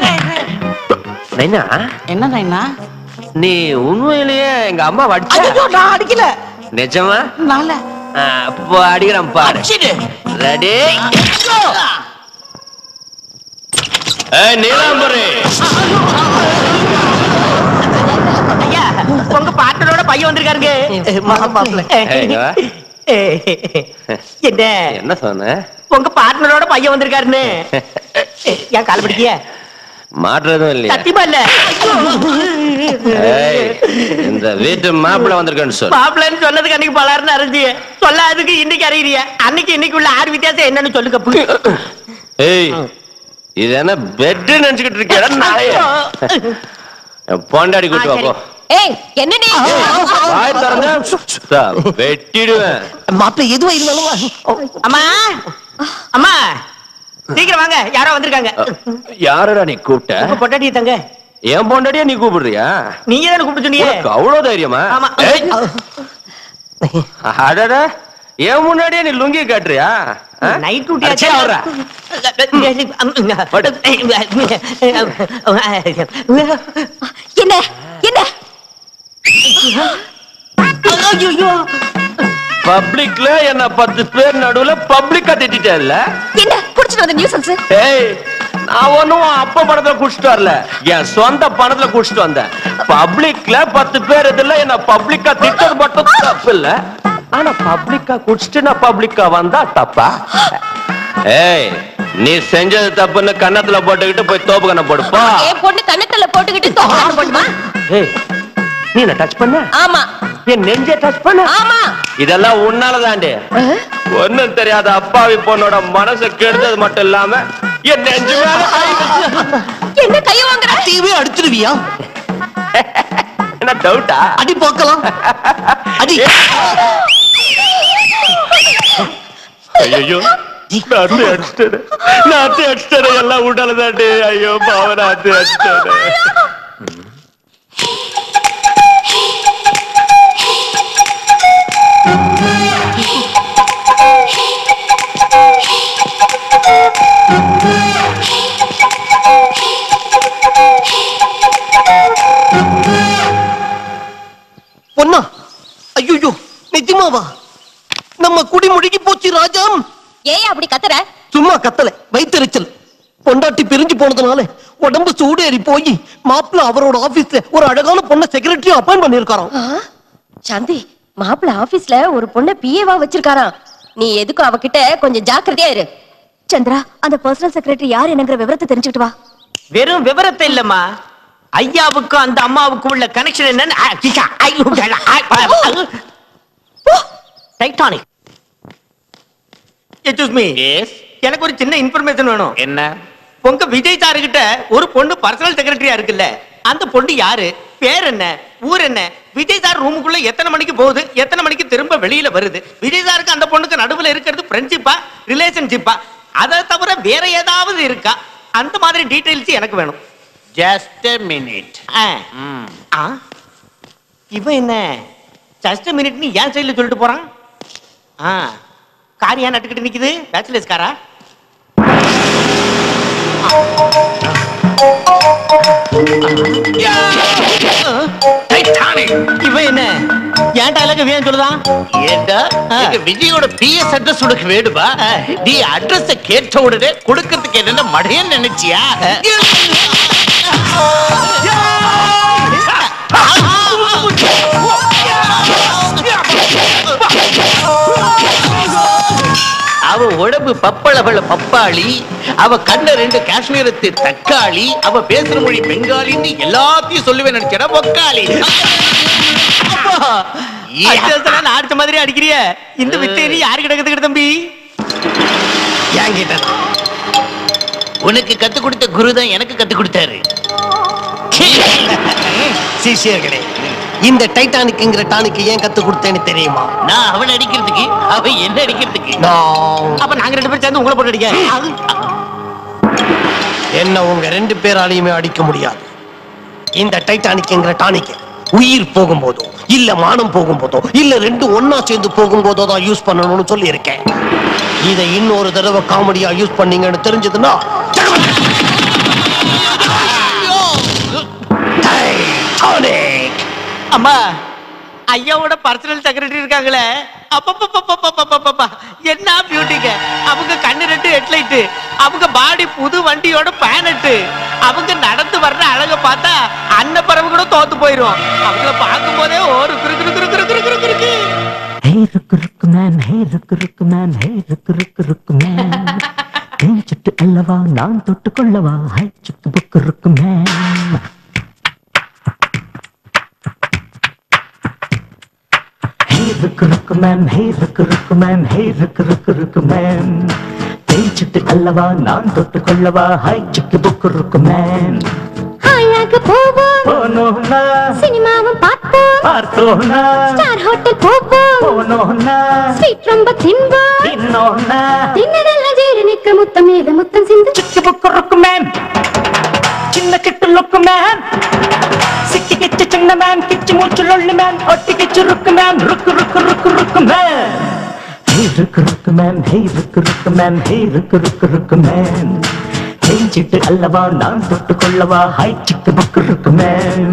நைனா என்ன நைனா நீ உண்மையிலேயே எங்க அம்மா ஐயோ அடிச்சா நான் அடிக்கல நிஜமா நால ஆ, அப்போ அடிக்கிறேன் பாரு அடிச்சிடு ரெடி ஏய் நீலாம்பரி ஐயா உங்க பார்ட்னரோட பையன் வந்திருக்காருங்க மாப்பிள்ள ஏய், இங்க வா. என்ன என்ன சொன்ன உங்க பார்ட்னரோட பையன் வந்திருக்காருன்னு ஏன் கால் பிடிக்கிய மாற்றுறதும் இல்லையா சத்தியமா இல்ல ஏய், இந்த வீட்டு மாப்பிள்ளை வந்திருக்கேன்னு சொல்லு மாப்பிள்ளைன்னு சொன்னதுக்கு அன்னைக்கு பலாருன்னு அறிஞ்சிய சொல்லாததுக்கு இன்னைக்கு அறியறிய அன்னைக்கு இன்னைக்கு உள்ள ஆறு வித்தியாசம் என்னன்னு சொல்லு கப்பு ஏய் இது என்ன பெட் நினைச்சுக்கிட்டு இருக்கியா நாயே என் பொண்டாடி கூட்டு வா போ ஏய் என்ன நீ வாய் திறந்த சுத்தா, வெட்டிடுவேன் மாப்பிள்ள எதுவா இருந்தாலும் அம்மா அம்மா சீக்கிரம் வாங்க யாரோ வந்திருக்காங்க யாரடா நீ கூப்பிட்ட உங்க பொட்டாட்டி தங்க என் பொண்டாடியா நீ கூப்பிடுறியா நீங்க தானே கூப்பிட்டு சொன்னீங்க உனக்கு அவ்வளவு தைரியமா ஆமா ஏய், அடடா என் முன்னாடியே நீ லுங்கி காட்டுறியா ஆ? நைட் டியூட்டி அடிச்சே ஆடுறா. என்ன என்ன பப்ளிக்ல என்ன பத்து பேர் நடுவுல பப்ளிக்கா திட்டிட்டேன்ல என்ன குடிச்சிட்டு வந்த நியூசன்ஸ் ஏய் நான் ஒண்ணும் அப்ப பணத்துல குடிச்சிட்டு வரல என் சொந்த பணத்துல குடிச்சிட்டு வந்தேன் பப்ளிக்ல பத்து பேர் இதுல என்ன பப்ளிக்கா திட்டது மட்டும் தப்பு இல்ல ஆனா பப்ளிக்கா குடிச்சிட்டு நான் பப்ளிக்கா வந்தா தப்பா ஏய் நீ செஞ்சது தப்புன்னு கன்னத்துல போட்டுக்கிட்டு போய் தோப்பு கண்ண போடுப்பா என் பொண்ணு கண்ணத்துல போட்டுக்கிட்டு தோக்கணும் போடுமா ஏய் நீ என்ன டச் பண்ண ஆமா என் நெஞ்சே டச் பண்ண ஆமா இதெல்லாம் உன்னாலதாண்டி ஒண்ணும் தெரியாத அப்பாவி பொண்ணோட மனசை கெடுத்தது மட்டும் இல்லாம என் நெஞ்சு மேல கை வச்சு- என்ன கை வாங்குற டிவி அடிச்சிருவியா என்ன டவுட்டா அடி பார்க்கலாம் அடி ஐயோ நாத்து அடிச்சிட்டேன் நாத்து அடிச்சிட்டேன் எல்லாம் உடலதாண்டி ஐயோ பாவ நாத்து அடிச்சிட்டேன் பொண்ணா ஐயோ நிஜமாவா நம்ம குடி முழுகி போச்சு ராஜாம் ஏன் அப்படி கத்துற சும்மா கத்தல வயித்தெரிச்சல் பொண்டாட்டி பிரிஞ்சு போனதுனால உடம்பு சூடு ஏறி போய் மாப்பிள்ள அவரோட ஆபீஸ்ல ஒரு அழகான பொண்ணை செக்ரட்டரி அப்பாயின் பண்ணிருக்காராம் சாந்தி மாப்பிள்ள ஆபீஸ்ல ஒரு பொண்ண பிஏவா வச்சிருக்காராம் நீ எதுக்கும் அவகிட்ட கொஞ்சம் ஜாக்கிரதையா இரு சந்திரா அந்த பர்சனல் செக்ரட்டரி யார் என்னங்கிற விவரத்தை தெரிஞ்சுக்கிட்டு வா வெறும் விவரத்தை இல்லம்மா ஐயாவுக்கும் அந்த அம்மாவுக்கும் உள்ள கனெக்ஷன் என்னன்னு ஆ, சீச்சா, ஐ, உ, டா, ஆ, ஆ, ஆ. ஓ, டைட்டானிக் எக்ஸ்கியூஸ் மீ எனக்கு ஒரு சின்ன இன்ஃபர்மேஷன் வேணும் என்ன உங்க விஜய் சாரு கிட்ட ஒரு பொண்ணு பர்சனல் செக்ரட்டரியா இருக்குல்ல அந்த பொண்ணு யாரு பேர் என்ன ஊர் என்ன விஜய் சார் ரூமுக்குள்ள எத்தனை மணிக்கு போகுது எத்தனை மணிக்கு திரும்ப வெளியில வருது விஜய் சாருக்கு அந்த பொண்ணுக்கு நடுவுல இருக்கிறது ஃப்ரெண்ட்ஷிப்பா ரிலேஷன்ஷிப்பா அதை தவிர வேற ஏதாவது இருக்கா அந்த மாதிரி டீடைல்ஸ் எனக்கு வேணும் ஜஸ்ட் மினிட் ஆ இவன் என்ன ஜஸ்ட் மினிட்னு ஏன் சைடுல சொல்லிட்டு போறான் ஆ கார் ஏன் நட்டுக்கிட்டு நிக்குது பேச்சுலர்ஸ் காரா இவன் என்ன ஏன் டைலாக் வேணும் சொல்லுதான் ஏண்டா எங்க விஜயோட பிஎஸ் அட்ரஸ் உனக்கு வேணுமா நீ அட்ரஸ் கேட்ட உடனே கொடுக்கறதுக்கு என்ன மடையன்னு நினைச்சியா அவ உடம்பு பப்பளவள பப்பாளி அவ கண்ண ரெண்டு காஷ்மீரத்து தக்காளி அவ பேசுற மொழி பெங்காலின்னு எல்லாத்தையும் சொல்லுவேன் நினைச்சா பொக்காளி அடிச்சதெல்லாம் அடிச்ச மாதிரி அடிக்கிறிய இந்த வித்தை நீ யாரு கிடக்குது தம்பி என்கிட்ட உனக்கு கத்து கொடுத்த குரு தான் எனக்கு கத்து கொடுத்தாரு சிஷியர்களே இந்த டைட்டானிக்ங்கிற டானிக் ஏன் கத்து கொடுத்தேன்னு தெரியுமா நான் அவன் அடிக்கிறதுக்கு அவன் என்ன அடிக்கிறதுக்கு அப்ப நாங்க ரெண்டு பேரும் சேர்ந்து உங்களை போட்டு அடிக்க என்ன உங்க ரெண்டு பேராலையுமே அடிக்க முடியாது இந்த டைட்டானிக்ங்கிற டானிக் உயிர் போகும்போதோ இல்ல மானம் போகும்போதோ இல்ல ரெண்டு ஒன்னா சேர்ந்து போகும்போதோ தான் யூஸ் பண்ணணும்னு சொல்லி இருக்கேன் இதை இன்னொரு தடவை காமெடியா யூஸ் பண்ணீங்கன்னு தெரிஞ்சதுன்னா டைட்டானிக் அம்மா ஐயாவோட பர்சனல் செக்ரட்டரி இருக்காங்களே அப்பப்பப்பப்பப்பப்பப்பப்பா என்ன பியூட்டிங்க அவங்க கண்ணு ரெண்டு ஹெட்லைட் அவங்க பாடி புது வண்டியோட பேனட்டு அவங்க நடந்து வர்ற அழக பார்த்தா அன்னப்பறவை கூட தோத்து போயிரும் அவங்கள பார்க்கும் போதே ஒரு குரு குரு குரு குரு குரு குரு குருக்கு Hey, ருக்கு ருக்கு man, hey, ருக்கு ருக்கு man, hey, ருக்கு ருக்கு ருக்கு man. தேன் சுட்டு அல்லவா நான் தொட்டு கொள்ளவா ஹை சுக்கு புக்கு ருக்கு man. Hey, ருக்கு ருக்கு man, hey, ருக்கு ருக்கு man, hey, ருக்கு ருக்கு ருக்கு man. தேன் சுட்டு அல்லவா நான் தொட்டு கொள்ளவா ஹை சுக்கு புக்கு ருக்கு man. ஹாயாக போவோம் போனோம்னா சினிமாவும் பார்ப்போம் பார்த்தோம்னா ஸ்டார் ஹோட்டல் போவோம் போனோம்னா ஸ்வீட் ரொம்ப தின்போம் தின்னோம்னா தின்னதெல்லாம் ஜீரணிக்க முத்தம் மேல முத்தம் சிந்து சுக்கு புக்கு ருக்கு man. சின்ன கிட்டு லுக்கு மேன் சிக்கி கிச்சு சின்ன மேன் கிச்சு மூச்சு லொள்ளு மேன் ஒட்டி கிச்சு ருக்கு மேன் ருக்கு ருக்கு ருக்கு ருக்கு மேன் ஹே ருக்கு ருக்கு மேன் ஹே ருக்கு ருக்கு மேன் ஹே ருக்கு ருக்கு ருக்கு மேன் செஞ்சிட்டு அல்லவா நான் தொட்டு கொள்ளவா ஹை சிக்கு புக்கு ருக்கு மேன்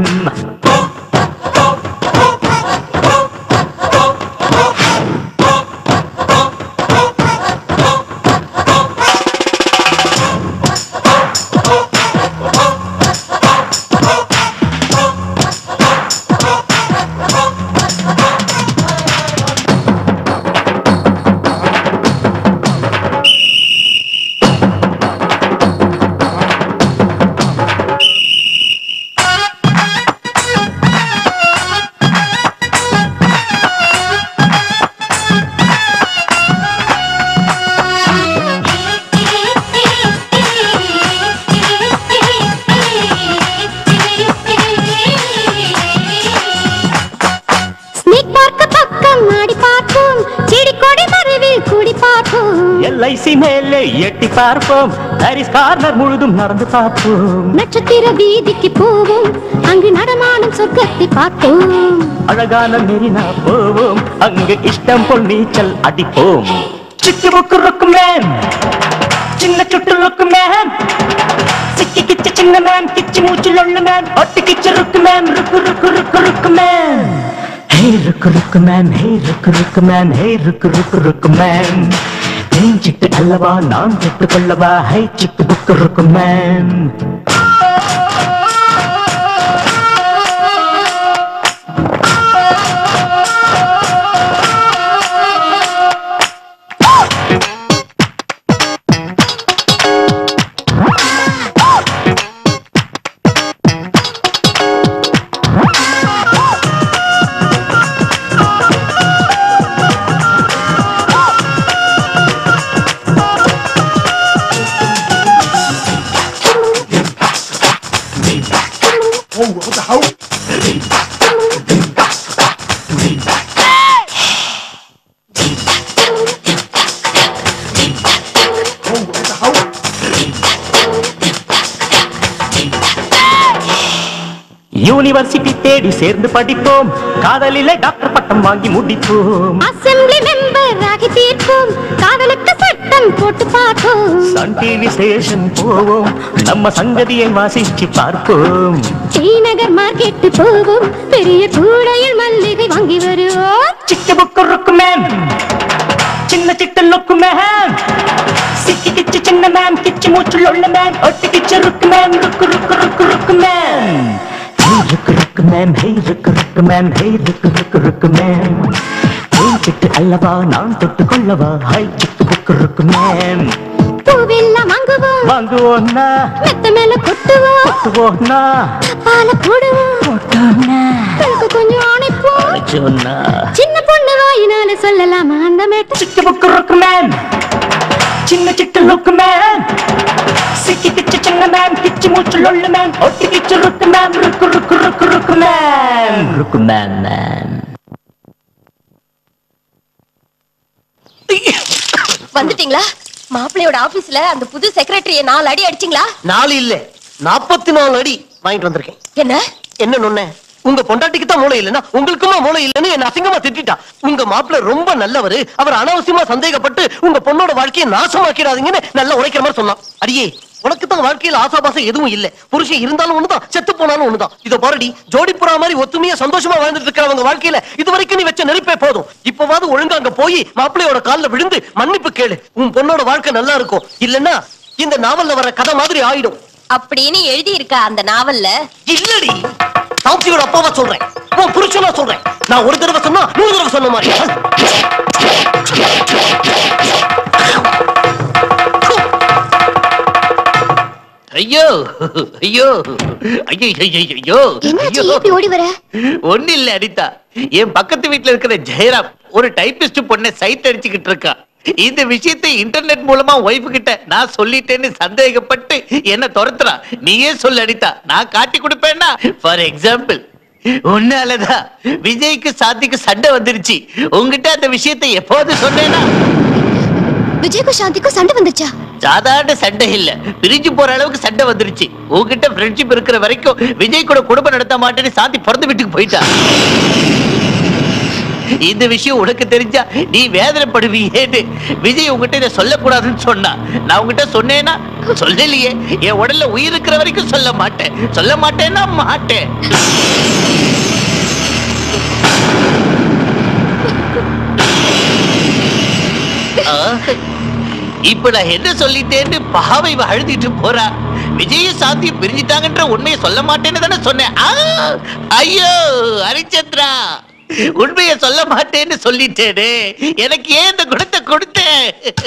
ஸ்னேக் பார்க்க பக்கம் ஆடி பார்ப்போம் செடி கொடி மறைவில் கூடி பார்ப்போம் எல்ஐசி மேலே எட்டி பார்ப்போம் ஹாரிஸ் கார்னர் முழுதும் நடந்து பார்ப்போம் நட்சத்திர வீதிக்கு போவோம் அங்கு நடமாடும் சொர்க்கத்தை பார்ப்போம் அழகான மெரினா போவோம் அங்கு இஷ்டம் போல் நீச்சல் அடிப்போம் சிக்கு புக்கு ருக்கு மேன் சின்ன சுட்டு ருக்கு மேன் சிக்கி கிச்சு சின்ன மேன் கிச்சு மூச்சு லொள்ளு மேன் ஒட்டி கிச்சு ருக்கு மேன் ருக்கு ருக்கு ருக்கு ருக்கு மேன் ஹே ருக்கு ருக்கு மேன் ஹே ருக்கு ருக்கு மேன் ஹே ருக்கு ருக்கு ருக்கு மேன் தேஞ்சிட்டு அல்லவா நான் தொட்டு கொள்ளவா ஹை சிக்கு புக்கு ருக்கு மேன் யூனிவர்சிட்டி தேடி சேர்ந்து படிப்போம் காதலிலே டாக்டர் பட்டம் வாங்கி முடிப்போம் அசெம்பிளி மெம்பர் ஆகி தீர்ப்போம் காதலுக்கு சட்டம் போட்டு பார்ப்போம் சன் டிவி ஸ்டேஷன் போவோம் நம்ம சங்கதியை வாசிச்சு பார்ப்போம் ஸ்ரீநகர் மார்க்கெட்டு போவோம் பெரிய கூடையில் மல்லிகை வாங்கி வருவோம் சிட்டு புக்கு ருக்கு மேம் சின்ன சிட்டு லுக்கு மேம் சிக்கி கிச்சு சின்ன மேம் கிச்சு மூச்சுள்ள உள்ள மேம் ஒட்டி கிச்சு ருக்கு மேம் ருக்கு ருக்கு ருக்கு ருக்கு மேம் ஹே ருக்கு ருக்கு மேம் ஹே ருக்கு ருக்கு மேம் ஹே ருக்கு ருக்கு ருக்கு மேம் ஹே சிட்டு அல்லவா நான் தொட்டு கொள்ளவா ஹை சிட்டு புக்கு ருக்கு மேம் பூவெல்லாம் வாங்குவோம் வாங்குவோம்னா மெத்த மேல கொட்டுவோம் கொட்டுவோம்னா பால போடுவோம் போட்டோம்னா கழுக்கு கொஞ்சம் அணைப்போம் சொன்னா சின்ன பொண்ணு வாயினால சொல்லலாமா அந்த மேட்டு சிட்டு புக்கு ருக்கு மேம் சின்ன சிட்டு லுக்கு மேம் சிக்கி கிச்சு சின்ன மேம் கிச்சு மூச்சுள்ள உள்ள மேம் ஒட்டி கிச்சு ருக்கு மேம் ருக்கு ருக்கு ருக்கு ருக்கு மேம் ருக்கு மேம் மேம் வந்துட்டீங்களா மாப்பிள்ளையோட ஆபீஸ்ல அந்த புது செக்ரட்டரிய நாலு அடி அடிச்சிங்களா நாலு இல்ல நாற்பத்தி நாலு அடி வாங்கிட்டு வந்திருக்கேன் என்ன என்ன நொண்ணே உங்க பொண்டாட்டிக்கு தான் மூளை இல்லைன்னா உங்களுக்குமா மூளை இல்லைன்னு என்ன அசிங்கமா திட்டா உங்க மாப்பிள்ள ரொம்ப நல்லவரு அவர் அனாவசியமா சந்தேகப்பட்டு உங்க பொண்ணோட வாழ்க்கையை நாசமாக்கிடாதீங்கன்னு நல்லா உழைக்கிற மாதிரி சொன்னான் அடியே உனக்கு தான் வாழ்க்கையில ஆசாபாசம் எதுவும் இல்ல புருஷன் இருந்தாலும் ஒண்ணுதான் செத்து போனாலும் ஒண்ணுதான் இதோ பாருடி ஜோடிப்புறா மாதிரி ஒத்துமையா சந்தோஷமா வாழ்ந்துட்டு இருக்கிறவங்க வாழ்க்கையில இது வரைக்கும் நீ வச்ச நெருப்பே போதும் இப்பவாவது ஒழுங்கா அங்க போய் மாப்பிள்ளையோட கால்ல விழுந்து மன்னிப்பு கேளு உன் பொண்ணோட வாழ்க்கை நல்லா இருக்கும் இல்லன்னா இந்த நாவல்ல வர கதை மாதிரி ஆயிடும் அப்படின்னு எழுதி இருக்கா அந்த நாவல்ல இல்லடி சாந்தியோட அப்பாவா சொல்றேன் உன் புருஷனா சொல்றேன் நான் ஒரு தடவை சொன்னா நூறு தடவை சொன்ன மாதிரி ஐயோ ஐயோ ஐயோ ஐயோ ஐயோ என்னாச்சு ஏன் இப்படி ஓடி வர ஒண்ணு இல்ல அனிதா என் பக்கத்து வீட்டுல இருக்கிற ஜெயராம் ஒரு டைபிஸ்ட் பொண்ணை சைட் அடிச்சுக்கிட்டு இருக்கா இந்த விஷயத்தை இன்டர்நெட் மூலமா ஒய்ஃபு கிட்ட நான் சொல்லிட்டேன்னு சந்தேகப்பட்டு என்ன துரத்துறா நீயே சொல்லு அனிதா நான் காட்டி கொடுப்பேன்னா ஃபார் எக்ஸாம்பிள் உன்னாலதான் விஜய்க்கு சாந்திக்கு சண்டை வந்துருச்சு உங்ககிட்ட அந்த விஷயத்தை எப்போது சொன்னேனா விஜய்க்கும் சாந்திக்கும் சண்டை வந்துச்சா சாதாரண சண்டை இல்ல பிரிஞ்சு போற அளவுக்கு சண்டை வந்துருச்சு உன்கிட்ட ஃப்ரெண்ட்ஷிப் இருக்கிற வரைக்கும் விஜய் கூட குடும்பம் நடத்த மாட்டேன்னு சாந்தி பிறந்த வீட்டுக்கு போயிட்டா இந்த விஷயம் உனக்கு தெரிஞ்சா நீ வேதனைப்படுவியேன்னு விஜய் உங்ககிட்ட இதை சொல்லக்கூடாதுன்னு சொன்னா நான் உங்ககிட்ட சொன்னேன்னா சொல்லலையே என் உடல்ல உயிர் இருக்கிற வரைக்கும் சொல்ல மாட்டேன் சொல்ல மாட்டேன்னா மாட்டேன் ஆ, இப்ப நான் என்ன சொல்லிட்டேன்னு பாவை இவ அழுதிட்டு போறா விஜய சாந்தி பிரிஞ்சிட்டாங்கன்ற உண்மையை சொல்ல மாட்டேன்னு தானே சொன்னேன் ஆ, ஐயோ ஹரிச்சந்திரா உண்மையை சொல்ல மாட்டேன்னு சொல்லிட்டேனே எனக்கு ஏன் இந்த குணத்தை கொடுத்தேன்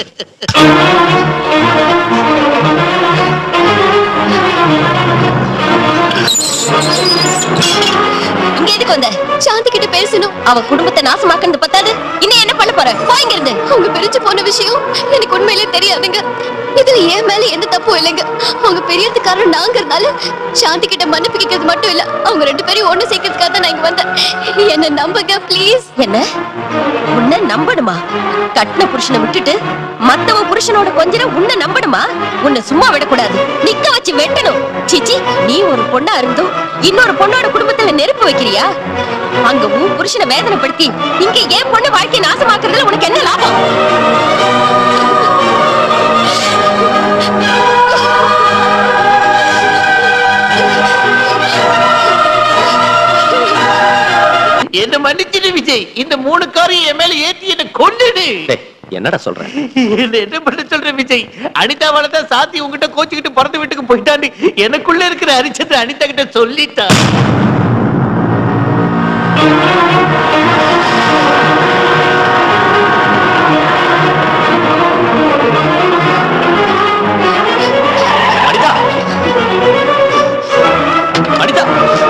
இங்க எதுக்கு வந்த சாந்தி கிட்ட பேசணும் அவ குடும்பத்தை நாசமாக்குறது பத்தாது இன்னும் என்ன பண்ண போற போய்ங்க இருந்து அவங்க பிரிஞ்சு போன விஷயம் எனக்கு உண்மையிலே தெரியாதுங்க இதுல என் மேல எந்த தப்பும் இல்லைங்க அவங்க பெரியதுக்காரன் நாங்கிறதுனால சாந்தி கிட்ட மன்னிப்பு கேட்கறது மட்டும் இல்ல அவங்க ரெண்டு பேரையும் ஒண்ணு சேர்க்கறதுக்காக தான் நான் இங்க வந்தேன் என்ன நம்புங்க ப்ளீஸ் என்ன உன்னை நம்பணுமா கட்டின புருஷனை விட்டுட்டு மத்தவ புருஷனோட கொஞ்சர உன்னை நம்பணுமா உன்னை சும்மா விடக்கூடாது நிக்க வச்சு வெட்டணும் சிச்சி நீ ஒரு பொண்ணா இருந்தும் இன்னொரு பொண்ணோட குடும்பத்துல நெருப்பு வைக்கிறியா அங்க உன் புருஷனை வேதனைப்படுத்தி இங்க ஏன் பொண்ணு வாழ்க்கை நாசமாக்குறதுல உனக்கு என்ன லாபம் என்ன மன்னிச்சிடு விஜய் இந்த மூணு காரையும் என் மேல ஏத்தி என்ன கொண்டுடு என்னடா சொல்ற என்ன என்ன பண்ண சொல்ற விஜய் அனிதாவால தான் சாத்தி உங்ககிட்ட கோச்சுக்கிட்டு பிறந்த வீட்டுக்கு போயிட்டான்னு எனக்குள்ள இருக்கிற அரிச்சத்தை அனிதா கிட்ட சொல்லிட்டா அனிதா அனிதா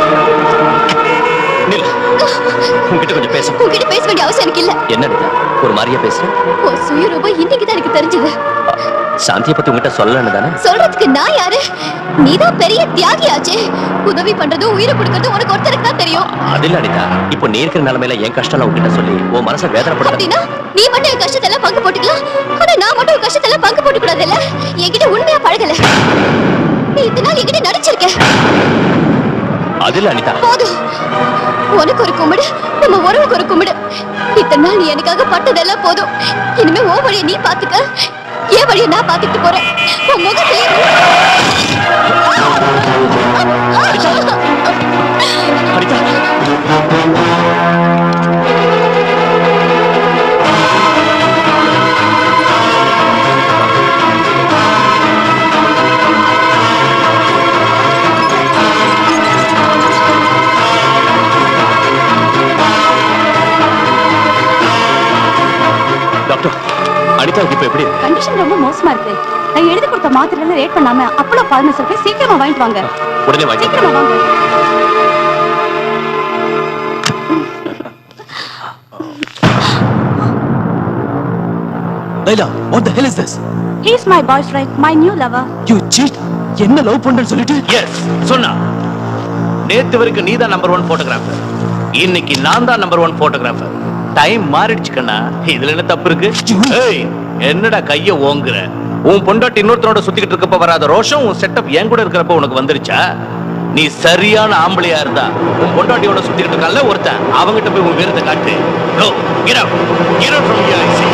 நில் உன்கிட்ட கொஞ்சம் பேச உங்ககிட்ட பேச வேண்டிய அவசியம் எனக்கு இல்ல என்ன அனிதா ஒரு மாதிரியா பேசுற உன் சுயரூபம் இன்னைக்கு தான் எனக்கு தெரிஞ்சது சாந்தியை பத்தி உங்ககிட்ட சொல்லலன்னு தானே சொல்றதுக்கு நான் யாரு நீதான் பெரிய தியாகியாச்சே உதவி பண்றது உயிரை கொடுக்கறது உனக்கு ஒருத்தருக்கு தான் தெரியும் அது இல்ல அனிதா இப்போ நீ இருக்கிற நிலைமையில என் கஷ்டம் உன்கிட்ட சொல்லி உன் மனசை வேதனைப்படுத்த அப்படின்னா நீ மட்டும் என் கஷ்டத்தை எல்லாம் பங்கு போட்டுக்கலாம் ஆனா நான் மட்டும் உன் கஷ்டத்தை எல்லாம் பங்கு போட்டுக்க கூடாது இல்ல என்கிட்ட உண்மையா பழகல நீ இத்தனை நாள் என்கிட்ட நடிச்சிருக்க அது இல்ல அனிதா போதும் உனக்கு ஒரு கும்பிடு நம்ம உறவுக்கு ஒரு கும்பிடு இத்தனை நாள் நீ எனக்காக பட்டதெல்லாம் போதும் இனிமே ஓ வழியை நீ பாத்துக்க என் வழியை நான் பாத்துட்டு போறேன் உன் முகத்திலே டாக்டர் அனிதாவுக்கு இப்ப எப்படி இருக்கு? கண்டிஷன் ரொம்ப மோசமா இருக்கு நான் எழுதி கொடுத்த மாத்திரையில ரேட் பண்ணாம அப்பளோ பார்மசி போய் சீக்கிரமா வாங்கிட்டு வாங்க உடனே வாங்கி சீக்கிரமா வாங்க Laila what the hell is this he is my boyfriend my new lover you cheat என்ன லவ் பண்றேன்னு சொல்லிட்டு எஸ் சொன்னா நேத்து வரைக்கும் நீ தான் நம்பர் ஒன் போட்டோகிராஃபர் இன்னைக்கு நான் தான் நம்பர் ஒன் போட்டோகிராஃபர் டைம் மாறிடுச்சு கண்ணா இதுல என்ன தப்பு இருக்கு ஏய் என்னடா கைய ஓங்குற உன் பொண்டாட்டி இன்னொருத்தனோட சுத்திக்கிட்டு இருக்கப்ப வராத ரோஷம் உன் செட்டப் என் கூட இருக்கிறப்ப உனக்கு வந்துருச்சா நீ சரியான ஆம்பளையா இருந்தா உன் பொண்டாட்டியோட சுத்திக்கிட்டு இருக்கான்ல ஒருத்தன் அவங்கிட்ட போய் உன் வீரத்தை காட்டு go get out get out from here I say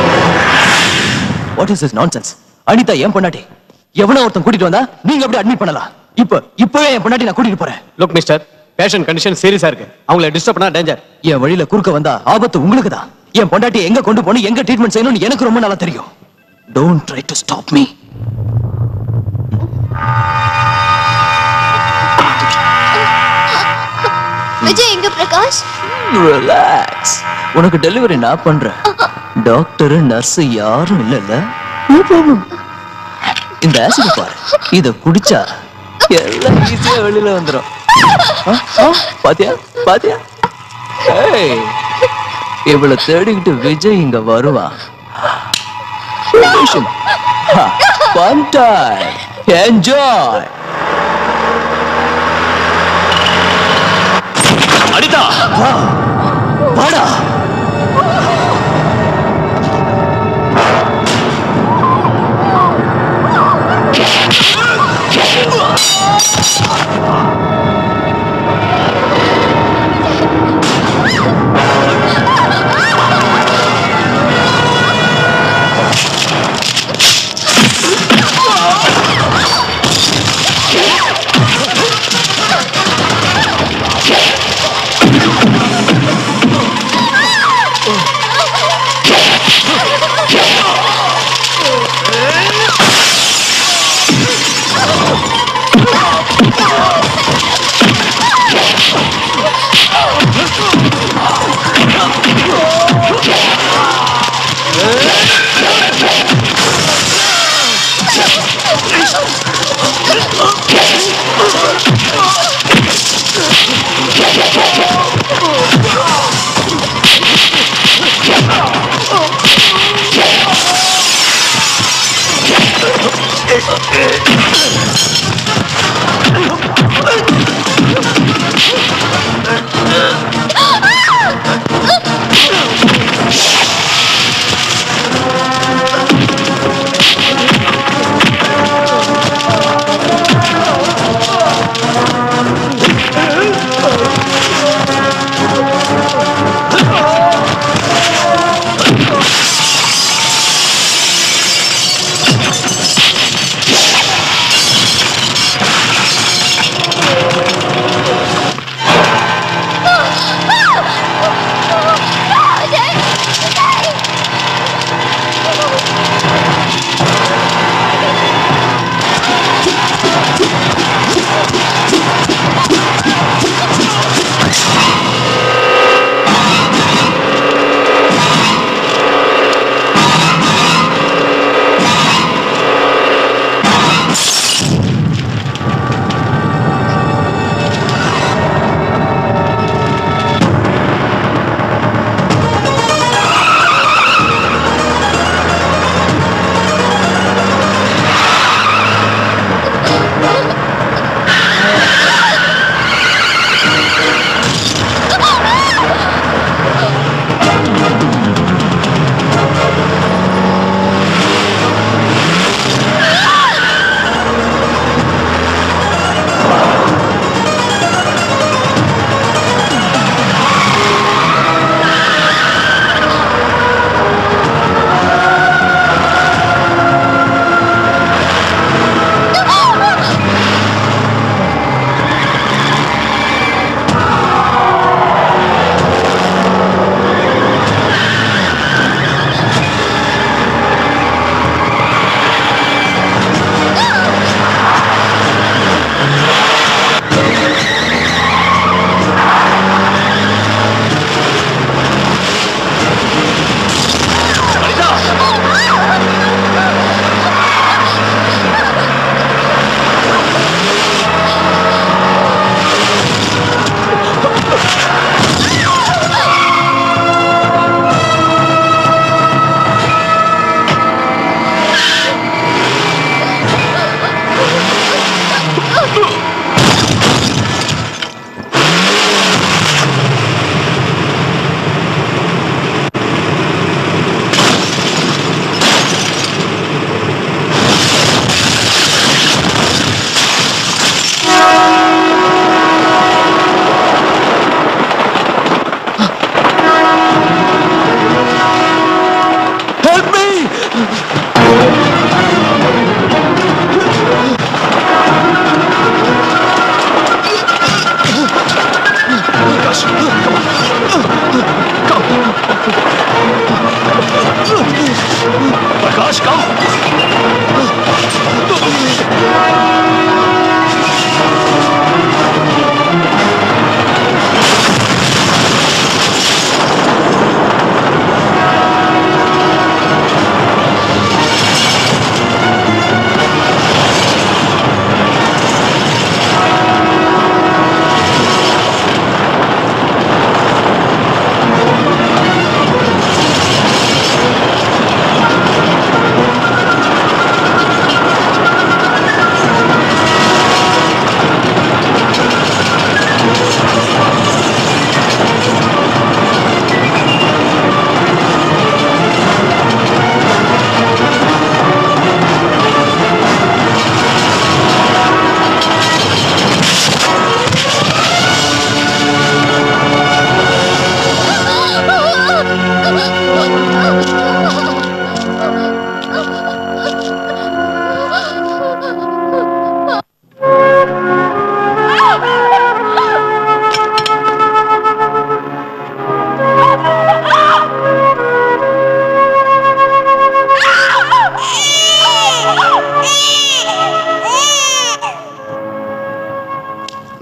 what is this nonsense Anitha என் பொண்டாட்டி எவனோ ஒருத்தன் கூட்டிட்டு வந்தா நீங்க அப்படியே அட்மிட் பண்ணலாம் இப்போ இப்பவே என் பொண்டாட்டி நான் கூட்டிட்டு போறேன் லுக் மிஸ்டர் பேஷண்ட் கண்டிஷன் சீரியஸா இருக்கு அவங்கள டிஸ்டர்ப் பண்ணா டேஞ்சர் என் வழியில குறுக்க வந்தா ஆபத்து உங்களுக்கு தான் என் பொண்டாட்டி எங்க கொண்டு போகணும் எங்க ட்ரீட்மெண்ட் செய்யணும்னு எனக்கு ரொம்ப நல்லா தெரியும் don't try to stop me Vijay எங்க பிரகாஷ் ரிலாக்ஸ் உனக்கு டெலிவரி நான் பண்றேன் டாக்டர் நர்ஸ் யாரும் இல்லல்ல No problem. இந்த ஆசிட் பாரு இத குடிச்சா எல்லாம் ஈஸியா வெளியில வந்துரும் ஆ, ஆ, பாத்தியா பாத்தியா ஏய் இவள தேடிக்கிட்டு விஜய் இங்க வருவான் ஃபன் டைம் என்ஜாய் அனிதா வா வாடா ஆ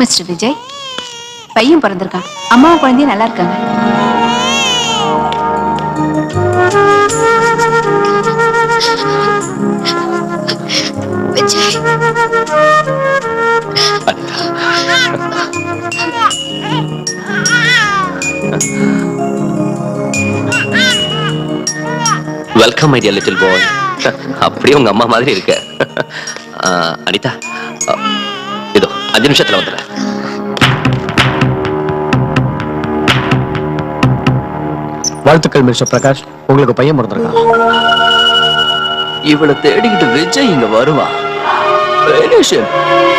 மிஸ்டர் விஜய் பையன் பிறந்திருக்கான் அம்மாவும் குழந்தையும் நல்லா இருக்காங்க Vijay welcome my dear little boy அப்படியே உங்க அம்மா மாதிரி இருக்க ஆ, அனிதா ஆ, இதோ அஞ்சு நிமிஷத்துல வந்துடுறேன் வாழ்த்துக்கள் மிஸ்டர் பிரகாஷ் உங்களுக்கு பையன் பிறந்திருக்கான் இவளை தேடிக்கிட்டு விஜய் இங்க வருவான் Finish him.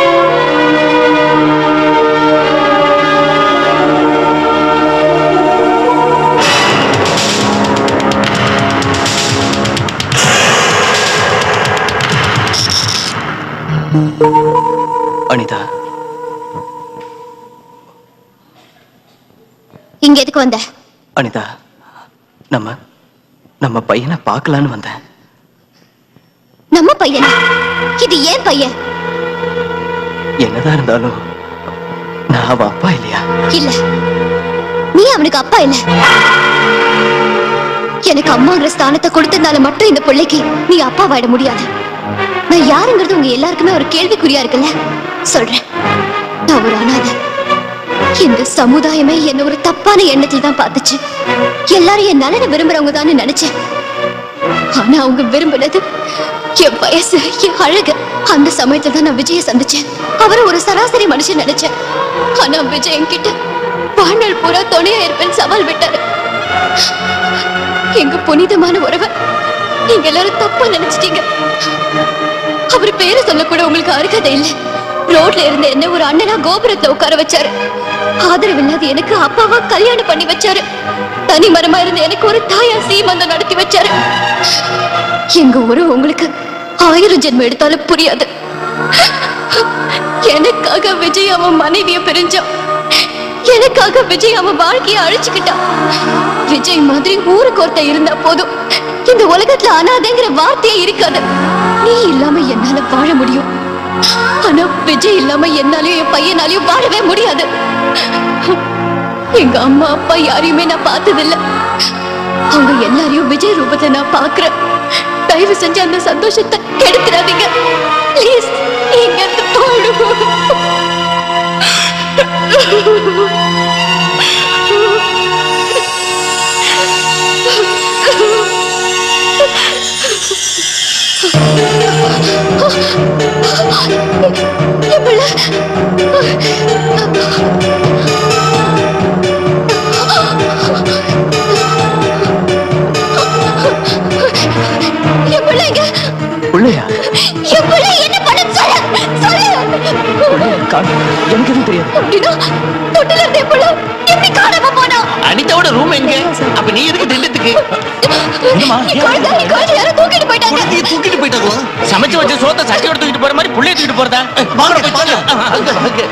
அனிதா இங்க எதுக்கு வந்த அனிதா நம்ம நம்ம பையனை பார்க்கலான்னு வந்தேன் நம்ம பையனா இது ஏன் பையன் என்னதான் இருந்தாலும் நான் அவ அப்பா இல்லையா இல்ல நீ அவனுக்கு அப்பா இல்ல எனக்கு அம்மாங்கிற ஸ்தானத்தை கொடுத்ததுனால மட்டும் இந்த பிள்ளைக்கு நீ அப்பாவாயிட முடியாது நான் யாருங்கிறது உங்க எல்லாருக்குமே ஒரு கேள்விக்குறியா இருக்குல்ல சொல்றேன் நான் ஒரு அனாதை இந்த சமுதாயமே என்ன ஒரு தப்பான எண்ணத்தில் தான் பார்த்துச்சு எல்லாரும் என் நலனை விரும்புறவங்க தான் நினைச்சேன் ஆனா அவங்க விரும்பினது என் வயசு என் அழகு அந்த சமயத்துல தான் நான் விஜய சந்திச்சேன் அவரை ஒரு சராசரி மனுஷன் நினைச்சேன் ஆனா விஜய் என்கிட்ட வாழ்நாள் பூரா துணையா இருப்பேன் சவால் விட்டாரு எங்க புனிதமான உறவை நீங்க எல்லாரும் தப்பா நினைச்சிட்டீங்க அவர் பேரை சொல்ல கூட உங்களுக்கு அருகதை இல்ல ரோட்ல இருந்த என்ன ஒரு அண்ணனா கோபுரத்துல உட்கார வச்சாரு ஆதரவு இல்லாத எனக்கு அப்பாவா கல்யாணம் பண்ணி வச்சாரு தனி மரமா இருந்த எனக்கு ஒரு தாயா சீமந்தம் நடத்தி வச்சாரு எங்க உறவு உங்களுக்கு ஆயிரம் ஜென்மம் எடுத்தாலும் புரியாது எனக்காக விஜய் அவன் மனைவிய பிரிஞ்சான் எனக்காக விஜய் அவன் வாழ்க்கைய அழிச்சுக்கிட்டான் விஜய் மாதிரி ஊருக்கு ஒருத்தன் இருந்தா போதும் இந்த உலகத்துல அனாதைங்கிற வார்த்தையே இருக்காது நீ இல்லாம என்னால வாழ முடியும் ஆனா விஜய் இல்லாம என்னாலயும் என் பையனாலையும் வாழவே முடியாது எங்க அம்மா அப்பா யாரையுமே நான் பார்த்ததில்ல அவங்க எல்லாரையும் விஜய் ரூபத்தை நான் பாக்குறேன் தயவு செஞ்சு அந்த சந்தோஷத்தை கெடுத்துறாதீங்க ப்ளீஸ் நீங்க இருந்து என் பிள்ளைங்க பிள்ளையா என் பிள்ளை என்ன பண்ண சொல்ல சொல்ல எனக்கு எதுவும் தெரியாது அப்படின்னா தொட்டில இருந்த என் பிள்ளை எப்படி காணாம போனா அனிதாவோட ரூம் எங்க அப்ப நீ எதுக்கு திண்டத்துக்கு என் குழந்தை என் குழந்தை யாரோ தூக்கிட்டு போயிட்டாங்க தூக்கிட்டு போயிட்டாங்களா சமைச்சு வச்ச சோத்த சட்டியோட தூக்கிட்டு போற மாதிரி புள்ளைய தூக்கிட்டு போறதா வாங்க போய் வாங்க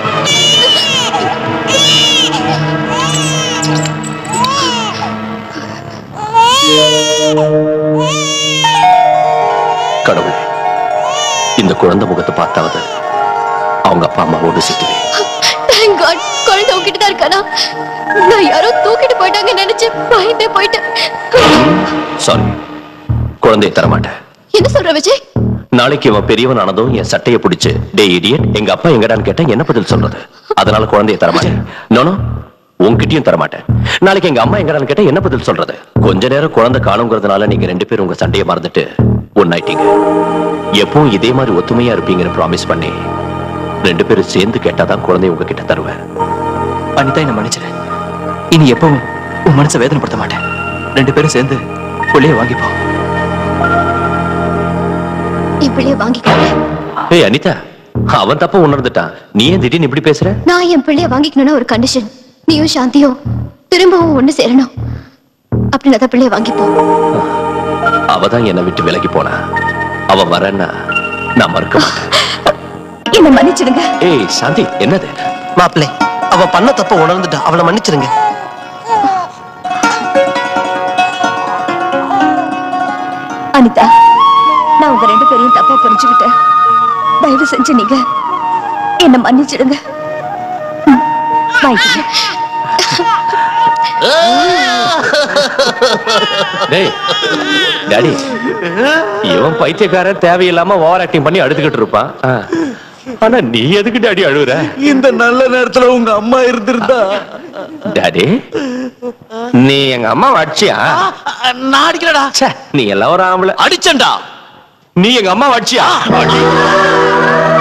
கடவுளே இந்த குழந்தை முகத்தை பார்த்தாவது அவங்க அப்பா அம்மாவோடு சேர்த்துவே தேங்க் காட் குழந்தை உங்ககிட்ட தான் இருக்கானா நான் யாரோ தூக்கிட்டு போயிட்டாங்க நினைச்சு பயந்தே போயிட்டேன் சாரி குழந்தையை தரமாட்டேன் என்ன சொல்ற விஜய் நாளைக்கு இவன் பெரியவன் ஆனதும் என் சட்டையை பிடிச்சு டே இடியட் எங்க அப்பா எங்கடான்னு கேட்டா என்ன பதில் சொல்றது அதனால குழந்தையை தரமாட்டேன் நானோ உன்கிட்டயும் தரமாட்டேன் நாளைக்கு எங்க அம்மா எங்கடான்னு கேட்டா என்ன பதில் சொல்றது கொஞ்ச நேரம் குழந்தை காணுங்கிறதுனால நீங்க ரெண்டு பேரும் உங்க சண்டையை மறந்துட்டு ஒன்னாயிட்டீங்க எப்பவும் இதே மாதிரி ஒத்துமையா இருப்பீங்கன்னு ப்ராமிஸ் பண்ணி ரெண்டு பேரும் சேர்ந்து கேட்டாதான் குழந்தைய உங்ககிட்ட தருவேன் அனிதா என்ன மன்னிச்சிடு இனி எப்பவும் உன் மனசை வேதனைப்படுத்த மாட்டேன் ரெண்டு பேரும் சேர்ந்து புள்ளைய வாங்கிப்போம் என் பிள்ளைய வாங்கிக்கோங்க ஏய் அனிதா அவன் தப்ப உணர்ந்துட்டான் நீ ஏன் திடீர்னு இப்படி பேசுற நான் என் பிள்ளைய வாங்கிக்கணும்னா ஒரு கண்டிஷன் நீயும் சாந்தியும் திரும்பவும் ஒண்ணு சேரணும் அப்படின்னு தான் பிள்ளைய வாங்கிப்போம் அவதான் என்னை விட்டு விலகி போனா அவ வரேன்னா நான் மறுக்க மாட்டேன் என்ன மன்னிச்சிடுங்க ஏய் சாந்தி என்னது மாப்பிள்ளை அவ பண்ண தப்ப உணர்ந்துட்டா அவளை மன்னிச்சிருங்க அனிதா நான் உங்க ரெண்டு பேரையும் தப்பா புரிஞ்சுக்கிட்டேன் தயவு செஞ்சு நீங்க என்ன மன்னிச்சிடுங்க வாங்கிக்கங்க டேய் டாடி இவன் பைத்தியக்காரன் தேவையில்லாம ஓவர் ஆக்டிங் பண்ணி அழுதுகிட்டு இருப்பான் ஆ. ஆனா நீ எதுக்கு டாடி அழுகுற இந்த நல்ல நேரத்துல உங்க அம்மா இருந்திருந்தா டாடி நீ எங்க அம்மா அடிச்சியா நான் அடிக்கலடா நீ எல்லாம் ஒரு ஆம்பளை அடிச்சண்டா நீ எங்க அம்மா அடிச்சியா